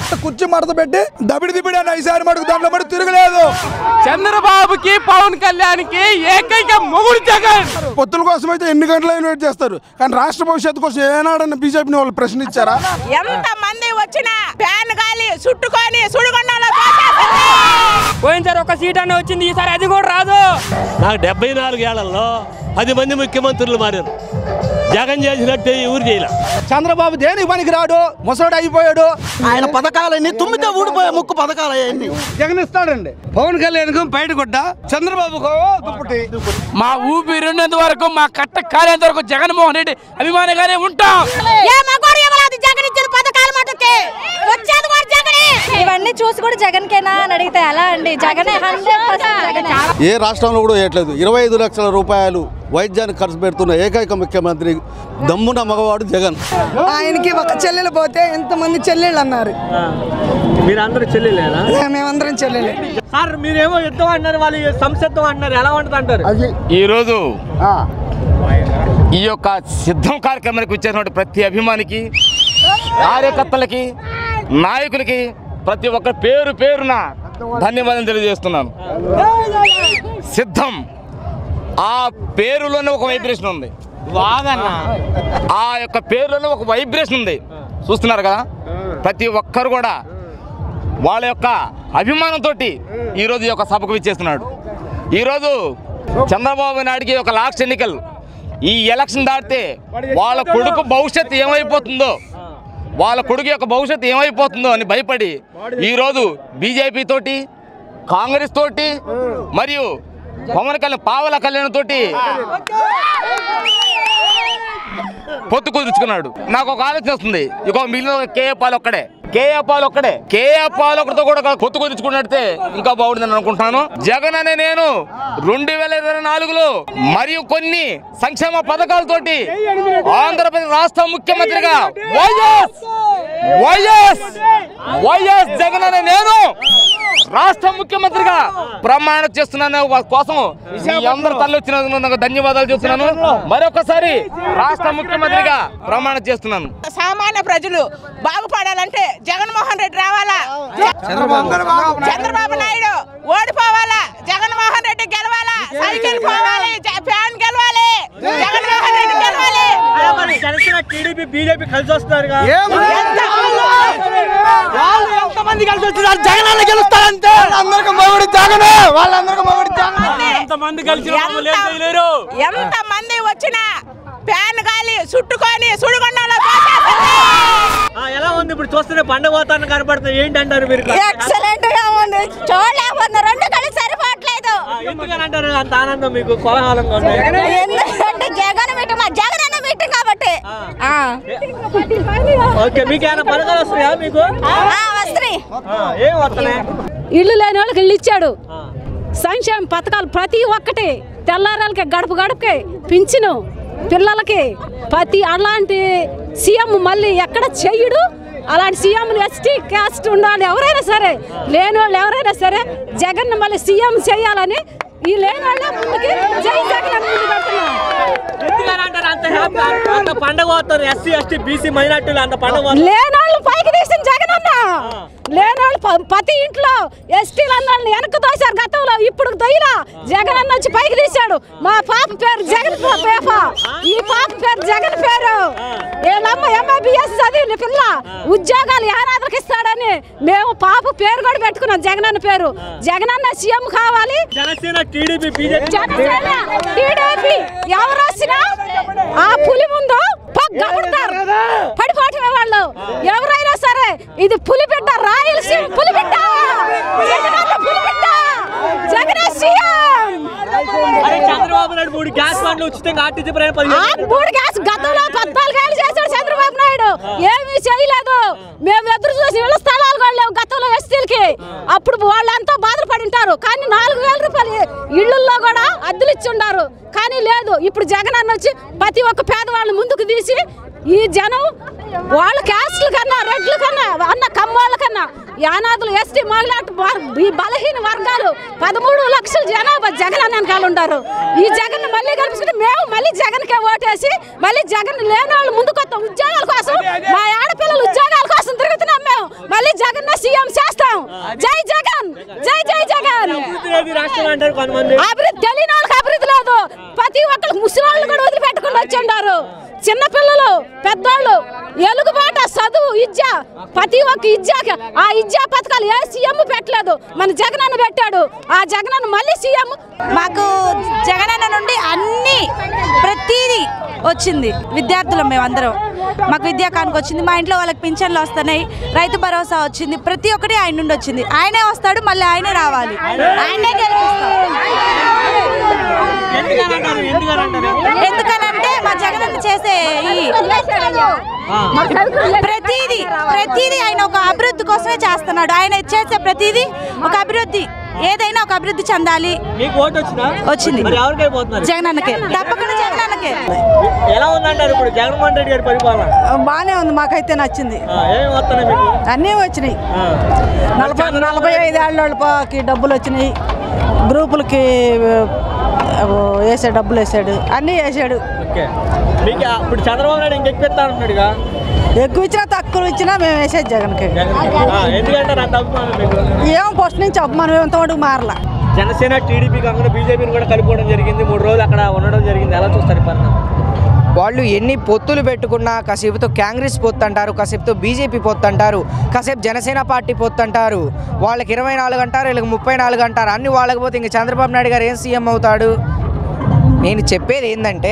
కుర్చీ మడత పెట్టి దబిడి దిబిడి అని ఈసారి మడుగు దాంట్లో మడుగు తిరగలేదు చంద్రబాబుకి పవన్ కళ్యాణ్కి ఏకైక మొగుడు జగన్ పొత్తుల కోసం అయితే ఎన్ని గంటలు వెయిట్ చేస్తారు కానీ రాష్ట్ర భవిష్యత్తు కోసం ఏనాడన్న బీజేపీని వాళ్ళు ప్రశ్నించారా ఎంత మంది వచ్చినా ఫ్యాన్ గాలి చుట్టుకొని సుడిగుండంలో పోయినసారి ఒక సీట్ అన్న వచ్చింది ఈసారి అది కూడా రాదు నాకు డెబ్బై నాలుగు ఏళ్లలో పది మంది ముఖ్యమంత్రులు మారారు జగన్ చేసినట్టే ఎవరు చేయలే చంద్రబాబు దేనికి పనికి రాడు ముసడు అయిపోయాడు ఆయన పథకాలన్నీ తుమ్మితే ఊడిపోయే ముక్కు పథకాలు అవన్నీ జగన్ ఇస్తాడండి పవన్ కళ్యాణ్ బయట కొట్ట చంద్రబాబు దుప్పటి మా ఊపిరి ఉన్నంత వరకు మా కట్ట కాలేంత వరకు జగన్మోహన్ రెడ్డి అభిమానిగానే ఉంటాం ఏ మగోడు ఇవ్వలేదు జగన్ ఇచ్చిన పథకాలు మటుకి వచ్చేది కూడా జగనే ఇవన్నీ చూసి కూడా జగన్ కేనా అని అడిగితే ఎలా అండి జగనే హండ్రెడ్ జగనే ఏ రాష్ట్రంలో కూడా వేయట్లేదు ఇరవై ఐదు లక్షల రూపాయలు వైద్యానికి ఖర్చు పెడుతున్న ఏకైక ముఖ్యమంత్రి దమ్మున మగవాడు జగన్ ఆయనకి ఒక చెల్లెలు పోతే ఎంతమంది చెల్లెళ్ళు అన్నారు మీరందరూ చెల్లెలేనా మేమందరం చెల్లెలే సార్ మీరేమో యుద్ధం అన్నారు వాళ్ళు సంసిద్ధం అంటున్నారు ఎలా ఉంటుంది అంటారు ఈరోజు ఈ యొక్క సిద్ధం కార్యక్రమానికి వచ్చేటువంటి ప్రతి అభిమానికి కార్యకర్తలకి నాయకులకి ప్రతి ఒక్క పేరు పేరున ధన్యవాదాలు తెలియజేస్తున్నాను సిద్ధం ఆ పేరులోనే ఒక వైబ్రేషన్ ఉంది ఆ యొక్క పేరులోనే ఒక వైబ్రేషన్ ఉంది చూస్తున్నారు కదా ప్రతి ఒక్కరు కూడా వాళ్ళ యొక్క అభిమానంతో ఈరోజు ఈ యొక్క సభకు విచ్చేస్తున్నాడు ఈరోజు చంద్రబాబు నాయుడికి ఒక లాస్ట్ ఎన్నికలు ఈ ఎలక్షన్ దాటితే వాళ్ళ కొడుకు భవిష్యత్తు ఏమైపోతుందో వాళ్ళ కొడుకు యొక్క భవిష్యత్తు ఏమైపోతుందో అని భయపడి ఈరోజు బీజేపీ తోటి కాంగ్రెస్ తోటి మరియు పవన్ కళ్యాణ్ పావల కళ్యాణ్ తోటి పొత్తు కుదుర్చుకున్నాడు నాకు ఒక ఆలోచన వస్తుంది ఇక మిగిలిన కేఏ పాల్ ఒక్కడే కేఏ పాల్ ఒక్కడే కేఏ పాల్ ఒకటితో కూడా పొత్తు కుదుర్చుకున్నట్టే ఇంకా బాగుందని అనుకుంటున్నాను జగన్ అనే నేను రెండు వేల ఇరవై నాలుగులో మరియు కొన్ని సంక్షేమ పథకాలతోటి ఆంధ్రప్రదేశ్ రాష్ట్ర ముఖ్యమంత్రిగా వైఎస్ వైఎస్ వైఎస్ జగన్ అనే నేను రాష్ట్ర ముఖ్యమంత్రిగా ప్రమాణం చేస్తున్నాను కోసం మీ అందరు తల్లి వచ్చినందుకు ధన్యవాదాలు చేస్తున్నాను మరొకసారి రాష్ట్ర ముఖ్యమంత్రిగా ప్రమాణం చేస్తున్నాను సామాన్య ప్రజలు బాగుపడాలంటే జగన్మోహన్ రెడ్డి రావాలా చంద్రబాబు నాయుడు ఓడిపోవాలా జగన్మోహన్ రెడ్డి గెలవాలా సైకిల్ పోవాలి జ- ఫ్యాన్ గెలవాలి జగన్మోహన్ రెడ్డి గెలవాలి జనసేన టీడీపీ బీజేపీ కలిసి వస్తున్నారు ఎంతమంది కలిసి వచ్చినారు జగన్ అన్న గెలుస్తారంటే అందరికి మగుడు జగనే వాళ్ళందరికి మగుడు జగనే ఎంతమంది కలిసి ఎంత- ఎంత మంది వచ్చినా ఫ్యాన్ గాలి చుట్టుకొని సుడిగుండంలో ఎలా ఉంది ఇప్పుడు చూస్తేనే పండుగ వాతావరణం కనపడుతుంది ఏంటంటారు మీరు ఎక్సలెంట్ గా ఉంది చూడలేకపోతున్నా రెండు కలిసి సరిపోవట్లేదు ఎందుకని అంటారు అంత ఆనందం మీకు కోలాహలంగా ఉంది ఎందుకంటే జగన్ మీటింగ్ మా జగన్ అన్న మీటింగ్ కాబట్టి ఆ. ఓకే మీకు ఏమైనా పథకాలు వస్తున్నాయా మీకు ఆ, వస్తున్నాయి ఆ, ఏం వస్తున్నాయి ఇల్లు లేని వాళ్ళకి ఇల్లు ఇచ్చాడు సంక్షేమ పథకాలు ప్రతి ఒక్కటి తెల్లారాలకి గడప గడపకి పింఛను పిల్లలకి ప్రతి అలాంటి సీఎం మళ్ళీ ఎక్కడ చెయ్యడు అలాంటి సీఎంలు ఎస్టీ క్యాస్ట్ ఉండాలి ఎవరైనా సరే లేని వాళ్ళు ఎవరైనా సరే జగన్ మళ్ళీ సీఎం చేయాలని ఈ లేని వాళ్ళే ముందుకి జై జగన్ అని ముందుకు వెళ్తున్నాం. ఎందుకని అంటారు అంత హ్యాపీ అంత పండుగ పోతారు ఎస్సీ ఎస్టీ బీసీ మైనార్టీలు అంత పండుగ పోతారు లేనోళ్ళు పైకి తీసిన జగన్ అన్న లేనోళ్ళు ప- ప్రతి ఇంట్లో ఎస్టీలు అన్నోళ్ళని వెనక్కి తోశారు గతంలో ఇప్పుడు దొయ్యరా జగన్ అన్న వచ్చి పైకి తీశాడు మా పాప పేరు జగన్ పా- పేప ఈ పాప పేరు జగన్ పేరు వీళ్ళమ్మ ఎంబీబీఎస్ చదివిన పిల్ల ఉద్యోగాలు ఏనాదరికి ఇస్తాడని మేము పాప పేరు కూడా పెట్టుకున్నాం జగన్ అన్న పేరు జగన్ అన్న సీఎం కావాలి Janasena TDP BJP Janasena TDP ఎవరు వచ్చినా ఆ పులి ముందు గబడతారు పడిపోవటమే వాళ్ళు ఎవరైనా సరే ఇది పులి బిడ్డ రాయలసీమ పులి బిడ్డ జగనన్న పులి బిడ్డ జగన్ సీఎం అరే చంద్రబాబు నాయుడు మూడు గ్యాస్ బండ్లు ఉచితంగా ఆర్టీసీ ప్రయాణం ఆ పదిహేను మూడు గ్యాస్ గతంలో పద్నాలుగేళ్ళు చేశాడు చంద్రబాబు నాయుడు ఏమీ చేయలేదు మేము ఎదురు చూసి ఇళ్ళ స్థలాలు కూడా లేవు గతంలో ఎస్టీలకి అప్పుడు వాళ్ళంతా బాధపడి ఉంటారు కానీ నాలుగు వేల రూపాయలు ఇళ్ళల్లో కూడా అద్దెలు ఇచ్చి ఉన్నారు కానీ లేదు ఇప్పుడు జగన్ అన్న వచ్చి ప్రతి ఒక్క పేదవాళ్ళని ముందుకు తీసి ఈ జనం వాళ్ళ క్యాస్ట్ల కన్నా రెడ్ల కన్నా అన్న కమ్మోళ్ళ కన్నా యానాదులు ఎస్టీ మహిళాటు ఈ బలహీన వర్గాలు పదమూడు లక్షల జనాభా జగన్ అన్న వెనకాల ఉంటారు ఈ జగన్ మళ్ళీ కనిపిస్తుంటే మేము మళ్ళీ జగన్కే ఓటేసి మళ్ళీ జగన్ లేని వాళ్ళు ముందుకు వస్తాం ఉద్యోగాల కోసం మా ఆడపిల్లలు ఉద్యోగాల కోసం తిరుగుతున్నాం మేము మళ్ళీ జగన్ సీఎం చేస్తాం జై జగన్ జై జై జగన్ రాష్ట్రం అంటారు కొంతమంది అభివృద్ధి తెలియని వాళ్ళకి అభివృద్ధి లేదు ప్రతి ఒక్కరికి ముసలి వాళ్ళు కూడా వదిలిపెట్టకుండా వచ్చిండారు చిన్న పిల్లలు పెద్దవాళ్ళు ఎలుగుబాట చదువు ఇజ్జ ప్రతి ఒక్క ఇజ్జాకి ఆ ఇజ్జా పథకాలు ఏ సీఎం పెట్టలేదు మన జగనన్న పెట్టాడు ఆ జగనన్న మళ్ళీ సీఎం మాకు జగనన్న నుండి అన్ని ప్రతిదీ వచ్చింది విద్యార్థులం మేమందరం మాకు విద్యా కానుక వచ్చింది మా ఇంట్లో వాళ్ళకి పింఛన్లు వస్తున్నాయి రైతు భరోసా వచ్చింది ప్రతి ఒక్కటి ఆయన నుండి వచ్చింది ఆయనే వస్తాడు మళ్ళీ ఆయనే రావాలి ఆయనే ఎందుకనంటారు ఎందుకనంటారు ఎందుకనంటే మా జగనన్న చేసే ఈ ప్రతిదీ ప్రతిదీ ఆయన ఒక అభివృద్ధి కోసమే చేస్తున్నాడు ఆయన చేసే ప్రతిదీ ఒక అభివృద్ధి ఏదైనా ఒక అభివృద్ధి చెందాలి మీకు ఓటు వచ్చినా వచ్చింది మరి ఎవరికి అయిపోతున్నారు జగనన్నకే తప్పకుండా జగనన్నకే ఎలా ఉందంటారు ఇప్పుడు జగన్మోహన్ రెడ్డి గారి పరిపాలన బాగానే ఉంది మాకైతే నచ్చింది ఆ, ఏమి వస్తున్నాయి మీకు అన్నీ వచ్చినాయి ఆ. నలభై నలభై ఐదు ఏళ్ళకి డబ్బులు వచ్చినాయి గ్రూపులకి ఆ, వేసే డబ్బులు వేసాడు అన్నీ వేసాడు ఓకే మీకు ఆ- ఇప్పుడు చంద్రబాబు నాయుడు ఇంకెక్కిస్తా అంటున్నాడుగా ఎక్కువ ఇచ్చినా తక్కువ ఇచ్చినా మేము వేసేది జగన్కి ఆ, ఎందుకంటారు అంత అభిమానం మీకు ఏం ఫస్ట్ నుంచి అభిమానం ఎంతవరకు మారలా జనసేన టీడీపీ కాకుండా బీజేపీని కూడా కలుపుకోవడం జరిగింది మూడు రోజులు అక్కడ ఉండడం జరిగింది ఎలా చూస్తారు ఈ పరిణామం వాళ్ళు ఎన్ని పొత్తులు పెట్టుకున్నా కాసేపుతో కాంగ్రెస్ పొత్తు అంటారు కాసేపుతో బీజేపీ పొత్తు అంటారు కాసేపు జనసేన పార్టీ పొత్తు అంటారు వాళ్ళకి ఇరవై నాలుగు అంటారు వీళ్ళకి ముప్పై నాలుగు అంటారు అన్ని వాళ్ళకి పోతే ఇంక చంద్రబాబు నాయుడు గారు ఏం సీఎం అవుతాడు నేను చెప్పేది ఏంటంటే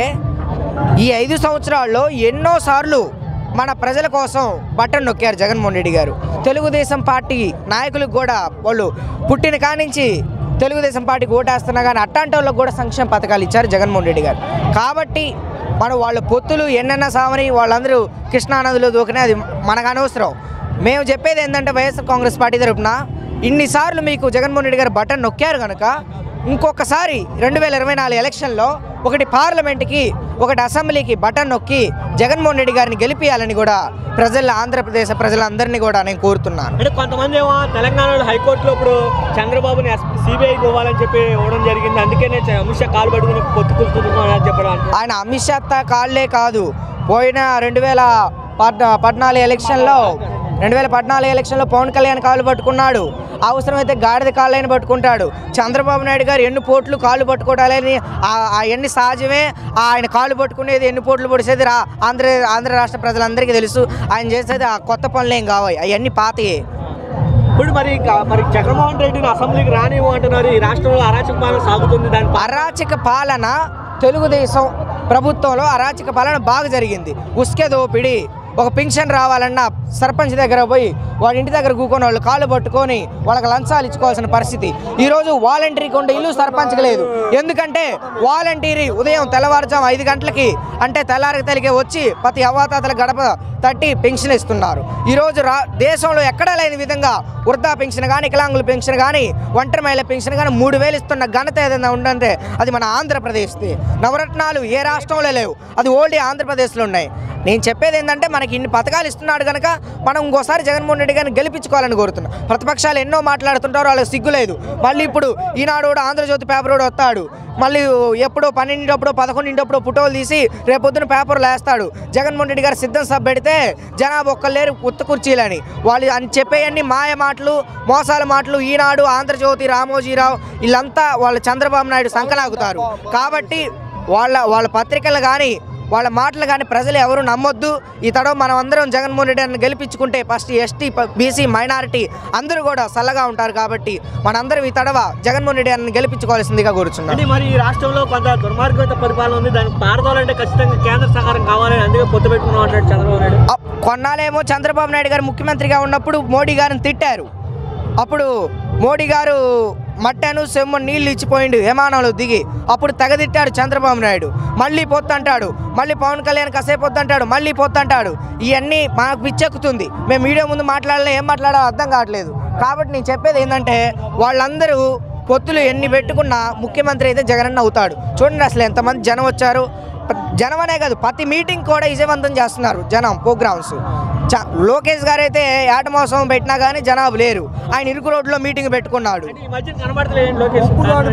ఈ ఐదు సంవత్సరాల్లో ఎన్నోసార్లు మన ప్రజల కోసం బటన్ నొక్కారు జగన్మోహన్ రెడ్డి గారు తెలుగుదేశం పార్టీ నాయకులకు కూడా వాళ్ళు పుట్టిన కానించి తెలుగుదేశం పార్టీకి ఓటేస్తున్నా కానీ అట్టాంటి వాళ్ళకి కూడా సంక్షేమ పథకాలు ఇచ్చారు జగన్మోహన్ రెడ్డి గారు కాబట్టి మనం వాళ్ళ పొత్తులు ఎన్నెన్న సామని వాళ్ళందరూ కృష్ణానదిలో దూకనే అది మనకు అనవసరం మేము చెప్పేది ఏంటంటే వైఎస్ఆర్ కాంగ్రెస్ పార్టీ తరపున ఇన్నిసార్లు మీకు జగన్మోహన్ రెడ్డి గారు బటన్ నొక్కారు కనుక ఇంకొకసారి రెండు వేల ఇరవై నాలుగు ఎలక్షన్లో ఒకటి పార్లమెంట్కి ఒకటి అసెంబ్లీకి బటన్ నొక్కి జగన్మోహన్ రెడ్డి గారిని గెలిపియాలని కూడా ప్రజల ఆంధ్రప్రదేశ్ ప్రజలందరినీ కూడా నేను కోరుతున్నాను అంటే కొంతమంది ఏమో తెలంగాణలో హైకోర్టులో ఇప్పుడు చంద్రబాబుని సిబిఐకి ఇవ్వాలని చెప్పి ఇవ్వడం జరిగింది అందుకనే చ- అమిత్ షా కాలు పట్టుకుని పొత్తు కూర్చుంటున్నారని చెప్పడం ఆయన అమిత్ షా తా కాళ్ళే కాదు పోయిన రెండు వేల పద్ పద్నాలుగు ఎలక్షన్లో రెండు వేల పద్నాలుగు ఎలక్షన్లో పవన్ కళ్యాణ్ కాళ్ళు పట్టుకున్నాడు అవసరమైతే గాడిద కాళ్ళైన పట్టుకుంటాడు చంద్రబాబు నాయుడు గారు ఎన్ని పోట్లు కాళ్ళు పట్టుకోవడాలని ఆ- ఆ ఎన్ని సహజమే ఆ ఆయన కాళ్ళు పట్టుకునేది ఎన్ని పోట్లు పొడిసేది రా ఆంధ్ర ఆంధ్ర రాష్ట్ర ప్రజలందరికీ తెలుసు ఆయన చేసేది ఆ కొత్త పనులు ఏం కావాలి అవన్నీ పాతయే ఇప్పుడు మరి ఇంకా మరి జగన్మోహన్ రెడ్డిని అసెంబ్లీకి రానివ్వు అంటున్నారు ఈ రాష్ట్రంలో అరాచక పాలన సాగుతుంది దాని అరాచక పాలన తెలుగుదేశం ప్రభుత్వంలో అరాచక పాలన బాగా జరిగింది ఉస్కే దోపిడి ఒక పింఛన్ రావాలన్నా సర్పంచ్ దగ్గర పోయి వాడి ఇంటి దగ్గర కూకొని వాళ్ళు కాళ్ళు పట్టుకొని వాళ్ళకి లంచాలు ఇచ్చుకోవాల్సిన పరిస్థితి ఈరోజు వాలంటీర్కి ఉండే ఇల్లు సర్పంచ్కి లేదు ఎందుకంటే వాలంటీరీ ఉదయం తెల్లవారుజాము ఐదు గంటలకి అంటే తెల్లారికి తెలిగే వచ్చి ప్రతి అవ్వాతాతల గడప తట్టి పెన్షన్ ఇస్తున్నారు ఈరోజు రా దేశంలో ఎక్కడా లేని విధంగా వృద్ధా పెన్షన్ కానీ వికలాంగుల పెన్షన్ కానీ ఒంటరి మహిళ పెన్షన్ కానీ మూడు వేలు ఇస్తున్న ఘనత ఏదైనా ఉందంటే అది మన ఆంధ్రప్రదేశ్ది నవరత్నాలు ఏ రాష్ట్రంలో లేవు అది ఓల్డ్ ఆంధ్రప్రదేశ్లో ఉన్నాయి నేను చెప్పేది ఏంటంటే మనకి ఇన్ని పథకాలు ఇస్తున్నాడు కనుక మనం ఇంకోసారి జగన్మోహన్ రెడ్డి గారిని గెలిపించుకోవాలని కోరుతున్నాం ప్రతిపక్షాలు ఎన్నో మాట్లాడుతుంటారు వాళ్ళకి సిగ్గులేదు మళ్ళీ ఇప్పుడు ఈనాడు కూడా ఆంధ్రజ్యోతి పేపర్ కూడా వస్తాడు మళ్ళీ ఎప్పుడో పన్నెండింటప్పుడు పదకొండింటప్పుడు ఫోటోలు తీసి రేపొద్దున పేపర్లు వేస్తాడు జగన్మోహన్ రెడ్డి గారు సిద్ధం సభ పెడితే జనాభా ఒక్కలేరు ఉత్త కుర్చీలని వాళ్ళు అని చెప్పేయన్ని మాయ మాటలు మోసాల మాటలు ఈనాడు ఆంధ్రజ్యోతి రామోజీరావు వీళ్ళంతా వాళ్ళ చంద్రబాబు నాయుడు సంకనాగుతారు కాబట్టి వాళ్ళ వాళ్ళ పత్రికలు కానీ వాళ్ళ మాటలు కానీ ప్రజలు ఎవరు నమ్మొద్దు ఈ తడవ మనం అందరం జగన్మోహన్ రెడ్డి గారిని గెలిపించుకుంటే ఫస్ట్ ఎస్టీ బీసీ మైనారిటీ అందరూ కూడా చల్లగా ఉంటారు కాబట్టి మనందరం ఈ తడవ జగన్మోహన్ రెడ్డి గారిని గెలిపించుకోవాల్సిందిగా కోరుచున్నాం అంటే మరి ఈ రాష్ట్రంలో కొంత దుర్మార్గత పరిపాలన ఉంది దాన్ని పారదోలంటే ఖచ్చితంగా కేంద్ర సహకారం కావాలని అందుకే పొత్తు పెట్టుకున్నాం అంటాడు చంద్రబాబు నాయుడు అప్- కొన్నాళ్ళేమో చంద్రబాబు నాయుడు గారు ముఖ్యమంత్రిగా ఉన్నప్పుడు మోడీ గారిని తిట్టారు అప్పుడు మోడీ గారు మట్టను సెమ్ము నీళ్ళు ఇచ్చిపోయిండు విమానంలో దిగి అప్పుడు తెగదిట్టాడు చంద్రబాబు నాయుడు మళ్ళీ పొత్తంటాడు మళ్ళీ పవన్ కళ్యాణ్ కాసేపు పొద్దంటాడు మళ్ళీ పొత్తంటాడు ఇవన్నీ మాకు పిచ్చెక్కుతుంది మేము మీడియా ముందు మాట్లాడలే ఏం మాట్లాడాలో అర్థం కావట్లేదు కాబట్టి నేను చెప్పేది ఏంటంటే వాళ్ళందరూ పొత్తులు ఎన్ని పెట్టుకున్నా ముఖ్యమంత్రి అయితే జగనన్న అవుతాడు చూడండి అసలు ఎంతమంది జనం వచ్చారు ప్ర- జనం అనే కాదు ప్రతి మీటింగ్ కూడా విజయవంతం చేస్తున్నారు జనం ప్రోగ్రామ్స్ చ- లోకేష్ గారు అయితే ఏట మోసం పెట్టినా కానీ జనాభా లేరు ఆయన ఇరుకు రోడ్లో మీటింగ్ పెట్టుకున్నాడు ఈ మధ్య కనబడతలేదు లోకేష్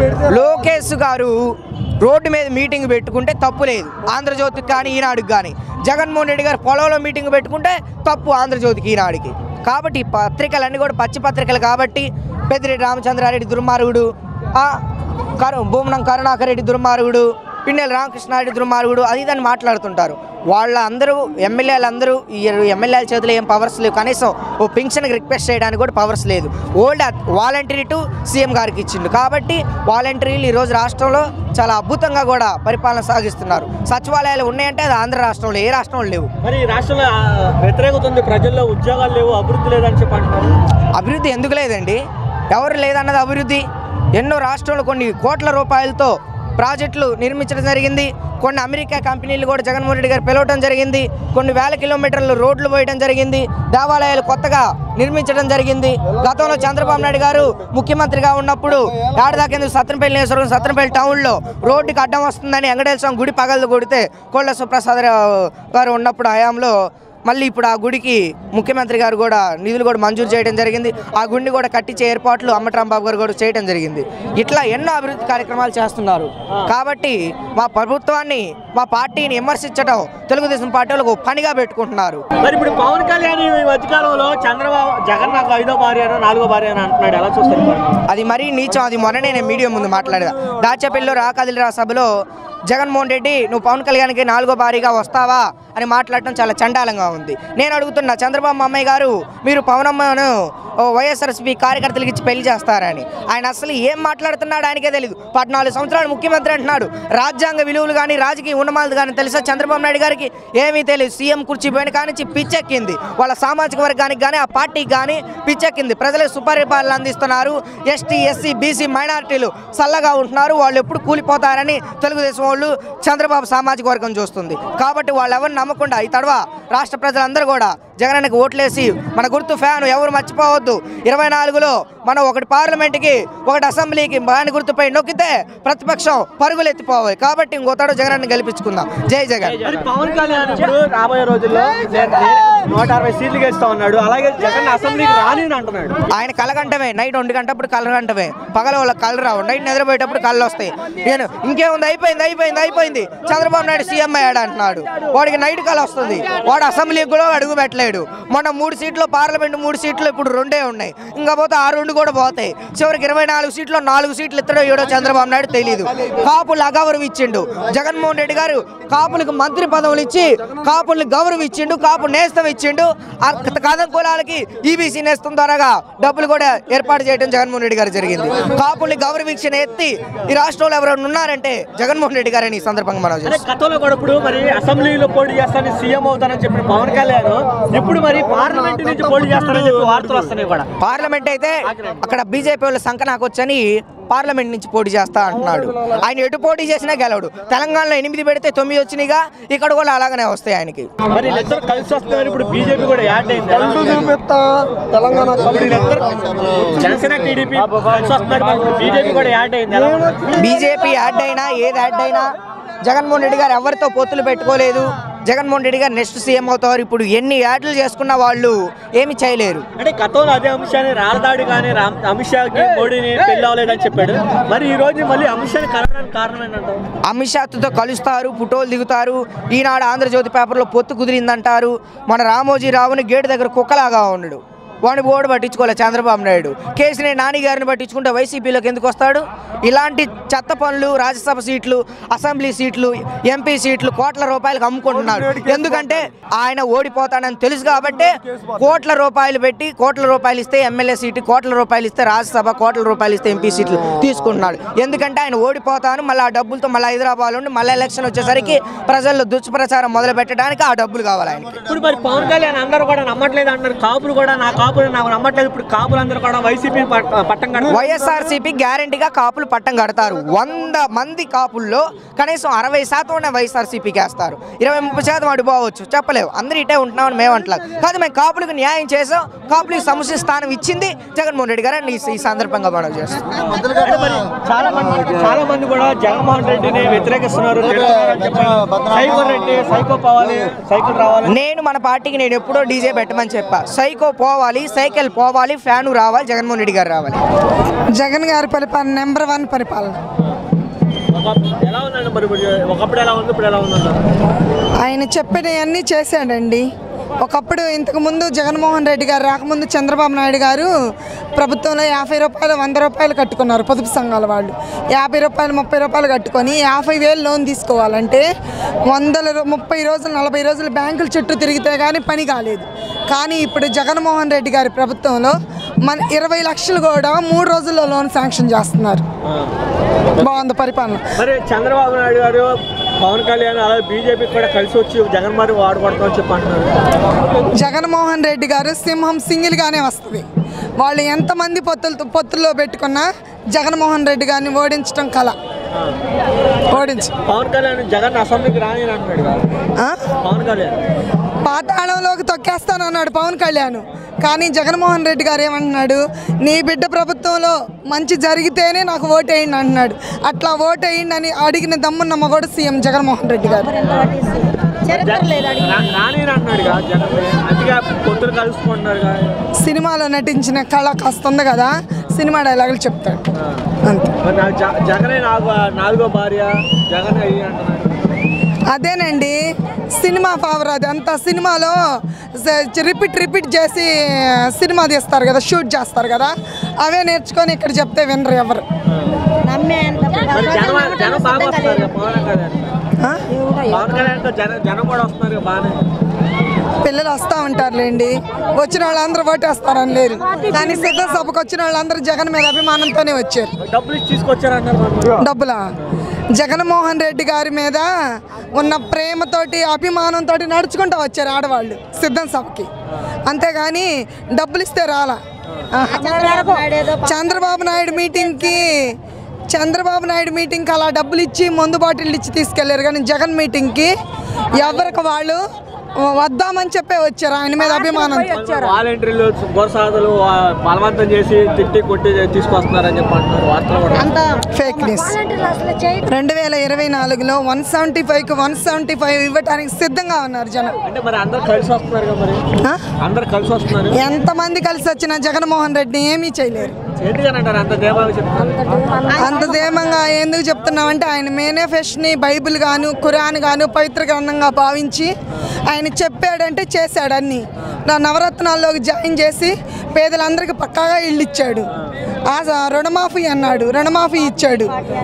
లోకేష్ గారు రోడ్డు మీద మీటింగ్ పెట్టుకుంటే తప్పు లేదు ఆంధ్రజ్యోతికి కానీ ఈనాడుకి కానీ జగన్మోహన్ రెడ్డి గారు పొలంలో మీటింగ్ పెట్టుకుంటే తప్పు ఆంధ్రజ్యోతికి ఈనాడుకి కాబట్టి ఈ పత్రికలన్నీ కూడా పచ్చి పత్రికలు కాబట్టి పెద్దిరెడ్డి రామచంద్రారెడ్డి దుర్మార్గుడు ఆ, కరు భూమనం కరుణాకర్ రెడ్డి దుర్మార్గుడు పిన్నెల రామకృష్ణారెడ్డి దుర్మార్గుడు అది ఇదని మాట్లాడుతుంటారు వాళ్ళ అందరూ ఎమ్మెల్యేలు అందరూ ఈ ఎమ్మెల్యేల చేతిలో ఏం పవర్స్ లేవు కనీసం ఓ పింఛన్కి రిక్వెస్ట్ చేయడానికి కూడా పవర్స్ లేదు ఓల్డ్ వాలంటరీ టు సీఎం గారికి ఇచ్చిండు కాబట్టి వాలంటరీలు ఈరోజు రాష్ట్రంలో చాలా అద్భుతంగా కూడా పరిపాలన సాగిస్తున్నారు సచివాలయాలు ఉన్నాయంటే అది ఆంధ్ర రాష్ట్రంలో ఏ రాష్ట్రంలో లేవు మరి ఈ రాష్ట్రంలో ఆ, వ్యతిరేకత ఉంది ప్రజల్లో ఉద్యోగాలు లేవు అభివృద్ధి లేదని చెప్పి అంటున్నారు అభివృద్ధి ఎందుకు లేదండి ఎవరు లేదన్నది అభివృద్ధి ఎన్నో రాష్ట్రాలు కొన్ని కోట్ల రూపాయలతో ప్రాజెక్టులు నిర్మించడం జరిగింది కొన్ని అమెరికా కంపెనీలు కూడా జగన్మోహన్ రెడ్డి గారు పిలవడం జరిగింది కొన్ని వేల కిలోమీటర్లు రోడ్లు పోయడం జరిగింది దేవాలయాలు కొత్తగా నిర్మించడం జరిగింది గతంలో చంద్రబాబు నాయుడు గారు ముఖ్యమంత్రిగా ఉన్నప్పుడు ఏడదాకేందుకు సత్రంపల్లి నియోజకవర్గం సత్రంపల్లి టౌన్లో రోడ్డుకి అడ్డం వస్తుందని వెంకటేశ్వర స్వామి గుడి పగలు కొడితే కోళ్ళ సుప్రసాద్ రావు గారు ఉన్నప్పుడు హయాంలో మళ్ళీ ఇప్పుడు ఆ గుడికి ముఖ్యమంత్రి గారు కూడా నిధులు కూడా మంజూరు చేయడం జరిగింది ఆ గుడిని కూడా కట్టించే ఏర్పాట్లు అమ్మటరాంబాబు గారు కూడా చేయడం జరిగింది ఇట్లా ఎన్నో అభివృద్ధి కార్యక్రమాలు చేస్తున్నారు కాబట్టి మా ప్రభుత్వాన్ని మా పార్టీని విమర్శించడం తెలుగుదేశం పార్టీ వాళ్ళకు ఒక పనిగా పెట్టుకుంటున్నారు మరి ఇప్పుడు పవన్ కళ్యాణ్ ఈ మధ్యకాలంలో చంద్రబాబు జగన్ నాకు ఐదో భార్య అనో నాలుగో భార్య అని అంటున్నాడు ఎలా చూస్తారు మరి? అది మరీ నీచం అది మొన్ననే నేను మీడియా ముందు మాట్లాడదా దాచపల్లిలో రాకాదిలిరా సభలో జగన్మోహన్ రెడ్డి నువ్వు పవన్ కళ్యాణ్కి నాలుగో భారీగా వస్తావా అని మాట్లాడటం చాలా చండాలంగా ఉంది నేను అడుగుతున్నా చంద్రబాబు అమ్మాయి గారు మీరు పవనమ్మను ఓ వైఎస్ఆర్సీపీ కార్యకర్తలకు ఇచ్చి పెళ్లి చేస్తారని ఆయన అసలు ఏం మాట్లాడుతున్నాడు ఆయనకే తెలియదు పద్నాలుగు సంవత్సరాలు ముఖ్యమంత్రి అంటున్నాడు రాజ్యాంగ విలువలు కానీ రాజకీయ ఉన్నమాలు కానీ తెలుసా చంద్రబాబు నాయుడు గారికి ఏమీ తెలియదు సీఎం కుర్చీ పోయిన కానీ పిచ్చెక్కింది వాళ్ళ సామాజిక వర్గానికి కానీ ఆ పార్టీకి కానీ పిచ్చెక్కింది ప్రజలకు సుపరిపాలన అందిస్తున్నారు ఎస్టీ ఎస్సీ బీసీ మైనారిటీలు చల్లగా ఉంటున్నారు వాళ్ళు ఎప్పుడు కూలిపోతారని తెలుగుదేశం వాళ్ళు చంద్రబాబు సామాజిక వర్గం చూస్తుంది కాబట్టి వాళ్ళు ఎవరిని నమ్మకుండా ఈ తడవ రాష్ట్ర ప్రజలందరూ కూడా జగనన్నకి ఓట్లేసి మన గుర్తు ఫ్యాన్ ఎవరు మర్చిపోవద్దు ఇరవై నాలుగులో మనం ఒకటి పార్లమెంట్కి ఒకటి అసెంబ్లీకి బాని గుర్తుపై నొక్కితే ప్రతిపక్షం పరుగులు ఎత్తిపోవాలి కాబట్టి ఇంకోతాడు జగనన్న గెలిపించుకుందాం జై జగన్ మరి పవన్ కళ్యాణ్ ఇప్పుడు రాబోయే రోజుల్లో నేను- నేను నూట అరవై సీట్లు గెలుస్తా ఉన్నాడు అలాగే జగన్ అసెంబ్లీకి రాని అని అంటున్నాడు ఆయన కలగంటమే నైట్ ఒంటి గంటప్పుడు కలగంటమే పగల వాళ్ళ కళ్ళు రావు నైట్ నిద్రపోయేటప్పుడు కళ్ళు వస్తాయి నేను ఇంకేముంది అయిపోయింది అయిపోయింది అయిపోయింది చంద్రబాబు నాయుడు సీఎం అయ్యాడు అంటున్నాడు వాడికి నైట్ కళ వస్తుంది వాడు అసెంబ్లీకి కూడా అడుగు పెట్టలేడు మొన్న మూడు సీట్లు పార్లమెంట్ మూడు సీట్లు ఇప్పుడు రెండే ఉన్నాయి ఇంకా పోతే ఆ రెండు కూడా పోతాయి చివరికి ఇరవై నాలుగు సీట్లు నాలుగు సీట్లు ఇస్తాడో ఏడో చంద్రబాబు నాయుడు తెలియదు కాపులు అగౌరవం ఇచ్చిండు జగన్మోహన్ రెడ్డి గారు కాపులకు మంత్రి పదవులు ఇచ్చి కాపుల్ని గౌరవం ఇచ్చిండు కాపు నేస్తం ఇచ్చిండు ఆ కథం కులాలకి ఈబీసీ నేస్తం ద్వారాగా డబ్బులు కూడా ఏర్పాటు చేయడం జగన్మోహన్ రెడ్డి గారు జరిగింది కాపుల్ని గౌరవించిన ఎత్తి ఈ రాష్ట్రంలో ఎవరైనా ఉన్నారంటే జగన్మోహన్ రెడ్డి గారని ఈ సందర్భంగా మనం అంటే గతంలో కూడా ఇప్పుడు మరి అసెంబ్లీలో పోటీ చేస్తానని సీఎం అవుతానని చెప్పిన పవన్ కళ్యాణ్ ఇప్పుడు మరి పార్లమెంట్ నుంచి పోటీ చేస్తానని చెప్పి వార్తలు వస్తున్నాయి కూడా పార్లమెంట్ అయితే అక్కడ బీజేపీ వాళ్ళు సంఖ నాకు వచ్చని పార్లమెంట్ నుంచి పోటీ చేస్తా అంటున్నాడు ఆయన ఎటు పోటీ చేసినా గెలవడు తెలంగాణలో ఎనిమిది పెడితే తొమ్మిది వచ్చినాయిగా ఇక్కడ కూడా అలాగనే వస్తాయి ఆయనకి మరి వీళ్ళిద్దరు కలిసి వస్తున్నారు ఇప్పుడు బీజేపీ కూడా యాడ్ అయింది ఎలా ఉంది? తెలంగాణ ఇప్పుడు వీళ్ళిద్దరు జనసేన టీడీపీ కలిసి వస్తున్నారు మరి బీజేపీ కూడా యాడ్ అయింది ఎలా ఉంది? బీజేపీ యాడ్ అయినా ఏది యాడ్ అయినా జగన్మోహన్ రెడ్డి గారు ఎవరితో పొత్తులు పెట్టుకోలేదు జగన్మోహన్ రెడ్డి గారు నెక్స్ట్ సీఎం అవుతారు ఇప్పుడు ఎన్ని యాడ్లు చేసుకున్న వాళ్ళు ఏమి చేయలేరు అంటే గతంలో అదే అమిత్ షాని రాలదాడి కానీ రామ్ అమిత్ షాకి మోడీని పెళ్లి అవ్వలేదని చెప్పాడు మరి ఈ రోజు మళ్ళీ అమిత్ షాని కలవడానికి కారణం ఏంటంటావు అమిత్ షాతో కలుస్తారు ఫోటోలు దిగుతారు ఈనాడు ఆంధ్రజ్యోతి పేపర్లో పొత్తు కుదిరిందంటారు మన రామోజీ రావుని గేటు దగ్గర కుక్కలాగా ఉండడు వాడిని బోర్డు పట్టించుకోలే చంద్రబాబు నాయుడు కేసీనే నాని గారిని పట్టించుకుంటే వైసీపీలోకి ఎందుకు వస్తాడు ఇలాంటి చెత్త పనులు రాజ్యసభ సీట్లు అసెంబ్లీ సీట్లు ఎంపీ సీట్లు కోట్ల రూపాయలకు అమ్ముకుంటున్నాడు ఎందుకంటే ఆయన ఓడిపోతాడని తెలుసు కాబట్టి కోట్ల రూపాయలు పెట్టి కోట్ల రూపాయలు ఇస్తే ఎమ్మెల్యే సీటు కోట్ల రూపాయలు ఇస్తే రాజ్యసభ కోట్ల రూపాయలు ఇస్తే ఎంపీ సీట్లు తీసుకుంటున్నాడు ఎందుకంటే ఆయన ఓడిపోతాను మళ్ళీ ఆ డబ్బులతో మళ్ళీ హైదరాబాద్ ఉండి మళ్ళీ ఎలక్షన్ వచ్చేసరికి ప్రజల్లో దుష్ప్రచారం మొదలు పెట్టడానికి ఆ డబ్బులు కావాలి ఆయనకి ఇప్పుడు మరి పవన్ కళ్యాణ్ అందరూ కూడా నమ్మట్లేదు అంటారు కాపులు కూడా నా కాపులు నాకు నమ్మట్లేదు ఇప్పుడు కాపులు అందరూ కూడా వైసీపీ పట్టం కడతారు వైఎస్ఆర్సీపీ గ్యారంటీగా కాపులు పట్టం కడతారు వంద మంది కాపుల్లో కనీసం అరవై శాతం ఉన్న వైఎస్ఆర్సీపీకి వేస్తారు ఇరవై ముప్పై శాతం అడిపోవచ్చు చెప్పలేవు అందరూ ఇటే ఉంటున్నామని మేము అంటలేదు కాదు మేము కాపులకు న్యాయం చేసాం కాపులకు సముచిత స్థానం ఇచ్చింది జగన్మోహన్ రెడ్డి గారు అని ఈ- ఈ సందర్భంగా మనం చేస్తాం అంటే మరి చాలా మంది చాలా మంది కూడా జగన్మోహన్ రెడ్డిని వ్యతిరేకిస్తున్నారు తిడుతున్నారు అని చెప్పి సైకో రెడ్డి సైకో పోవాలి సైకిల్ రావాలి నేను మన పార్టీకి నేను ఎప్పుడో డీజే పెట్టమని చెప్పా సైకో పోవాలి సైకిల్ పోవాలి ఫ్యాను రావాలి జగన్మోహన్ రెడ్డి గారు రావాలి జగన్ గారి పరిపాలన నెంబర్ వన్ పరిపాలన ఒక- ఎలా ఉందండి మరి ఇప్పుడు ఒకప్పుడు ఎలా ఉంది ఇప్పుడు ఎలా ఉందంటారు ఆయన చెప్పినవన్నీ చేశాడండి ఒకప్పుడు ఇంతకు ముందు జగన్మోహన్ రెడ్డి గారు రాకముందు చంద్రబాబు నాయుడు గారు ప్రభుత్వంలో యాభై రూపాయలు వంద రూపాయలు కట్టుకున్నారు పొదుపు సంఘాల వాళ్ళు యాభై రూపాయలు ముప్పై రూపాయలు కట్టుకొని యాభై వేలు లోన్ తీసుకోవాలంటే వందల రూ- ముప్పై రోజులు నలభై రోజులు బ్యాంకుల చుట్టూ తిరిగితే కానీ పని కాలేదు కానీ ఇప్పుడు జగన్మోహన్ రెడ్డి గారి ప్రభుత్వంలో మన ఇరవై లక్షలు కూడా మూడు రోజుల్లో లోన్ శాంక్షన్ చేస్తున్నారు బాగుంది పరిపాలన మరి చంద్రబాబు నాయుడు గారు పవన్ కళ్యాణ్ అలాగే బీజేపీ కూడా కలిసి వచ్చి జగన్ మరి వాడుకుంటామని చెప్పి అంటున్నారు జగన్మోహన్ రెడ్డి గారు సింహం సింగిల్గానే వస్తుంది వాళ్ళు ఎంతమంది పొత్తులతో పొత్తుల్లో పెట్టుకున్నా జగన్మోహన్ రెడ్డి గారిని ఓడించడం కళ ఓడించు పవన్ కళ్యాణ్ జగన్ అసెంబ్లీకి రాని అంటున్నాడు కదా. పవన్ కళ్యాణ్ పాతాళంలోకి తొక్కేస్తానన్నాడు పవన్ కళ్యాణ్ కానీ జగన్మోహన్ రెడ్డి గారు ఏమంటున్నాడు నీ బిడ్డ ప్రభుత్వంలో మంచి జరిగితేనే నాకు ఓటేయండి అంటున్నాడు అట్లా ఓటేయండి అని అడిగిన దమ్మున్న మగోడు సీఎం జగన్మోహన్ రెడ్డి గారు రా- రాని అంటున్నాడు కదా జగన్ అందుకే పొత్తులు కలుసుకుంటున్నారు కదా సినిమాలో నటించిన కళ కాస్త ఉంది కదా సినిమా డైలాగులు చెప్తాడు అంతే మరి నాకు జ- జగనే నాలుగో నాలుగో భార్య జగన్ అయ్యి అంటున్నాడు అదేనండి సినిమా పవర్ అది అంతా సినిమాలో స- రిపీట్ రిపీట్ చేసి సినిమా తీస్తారు కదా షూట్ చేస్తారు కదా అవే నేర్చుకొని ఇక్కడ చెప్తే వినరు ఎవరు మరి జనం జనం బాగా వస్తున్నారు కదా పవన్ కళ్యాణ్ పవన్ కళ్యాణ్తో జనం జనం కూడా వస్తున్నారు కదా బాగానే పిల్లలు వస్తూ ఉంటారులేండి వచ్చిన వాళ్ళందరూ ఓటేస్తారని లేరు కానీ సిద్ధ సభకు వచ్చిన వాళ్ళందరూ జగన్ మీద అభిమానంతోనే వచ్చారు డబ్బులు ఇచ్చి తీసుకొచ్చారంటారు మరి. డబ్బులా జగన్మోహన్ రెడ్డి గారి మీద ఉన్న ప్రేమతోటి అభిమానంతో నడుచుకుంటూ వచ్చారు ఆడవాళ్ళు సిద్ధం సభకి అంతేగాని డబ్బులు ఇస్తే రాలా చంద్రబాబు నాయుడు మీటింగ్కి చంద్రబాబు నాయుడు మీటింగ్కి అలా డబ్బులు ఇచ్చి మందు బాటిల్ ఇచ్చి తీసుకెళ్లారు కానీ జగన్ మీటింగ్కి ఎవరికి వాళ్ళు వద్దామని చెప్పే వచ్చారు ఆయన మీద అభిమానం వాలంటీర్లు గొరసాదులు వా- బలవంతం చేసి తిట్టి కొట్టి తీసుకొస్తున్నారని చెప్పి అంటున్నారు వార్తలు కూడా ఫేక్ న్యూస్ రెండు వేల ఇరవై నాలుగులో వన్ సెవెంటీ ఫైవ్కి వన్ సెవెంటీ ఫైవ్ ఇవ్వడానికి సిద్ధంగా ఉన్నారు జనం అంటే మరి అందరు కలిసి వస్తున్నారు కదా మరి అందరు కలిసి వస్తున్నారు ఎంతమంది కలిసి వచ్చినా జగన్మోహన్ రెడ్డిని ఏమీ చేయలేరు ఎందుకని అంటారు అంత దేవాలు చెప్తున్నారు అంత ధీమంగా ఎందుకు చెప్తున్నామంటే ఆయన మేనిఫెస్ట్ని బైబిల్ గాను ఖురాన్ గాను పవిత్ర గ్రంథంగా భావించి ఆయన చెప్పాడంటే చేశాడు అన్ని నా నవరత్నాల్లోకి జాయిన్ చేసి పేదలందరికీ పక్కాగా ఇల్లు ఇచ్చాడు ఆ స- రుణమాఫీ అన్నాడు రుణమాఫీ ఇచ్చాడు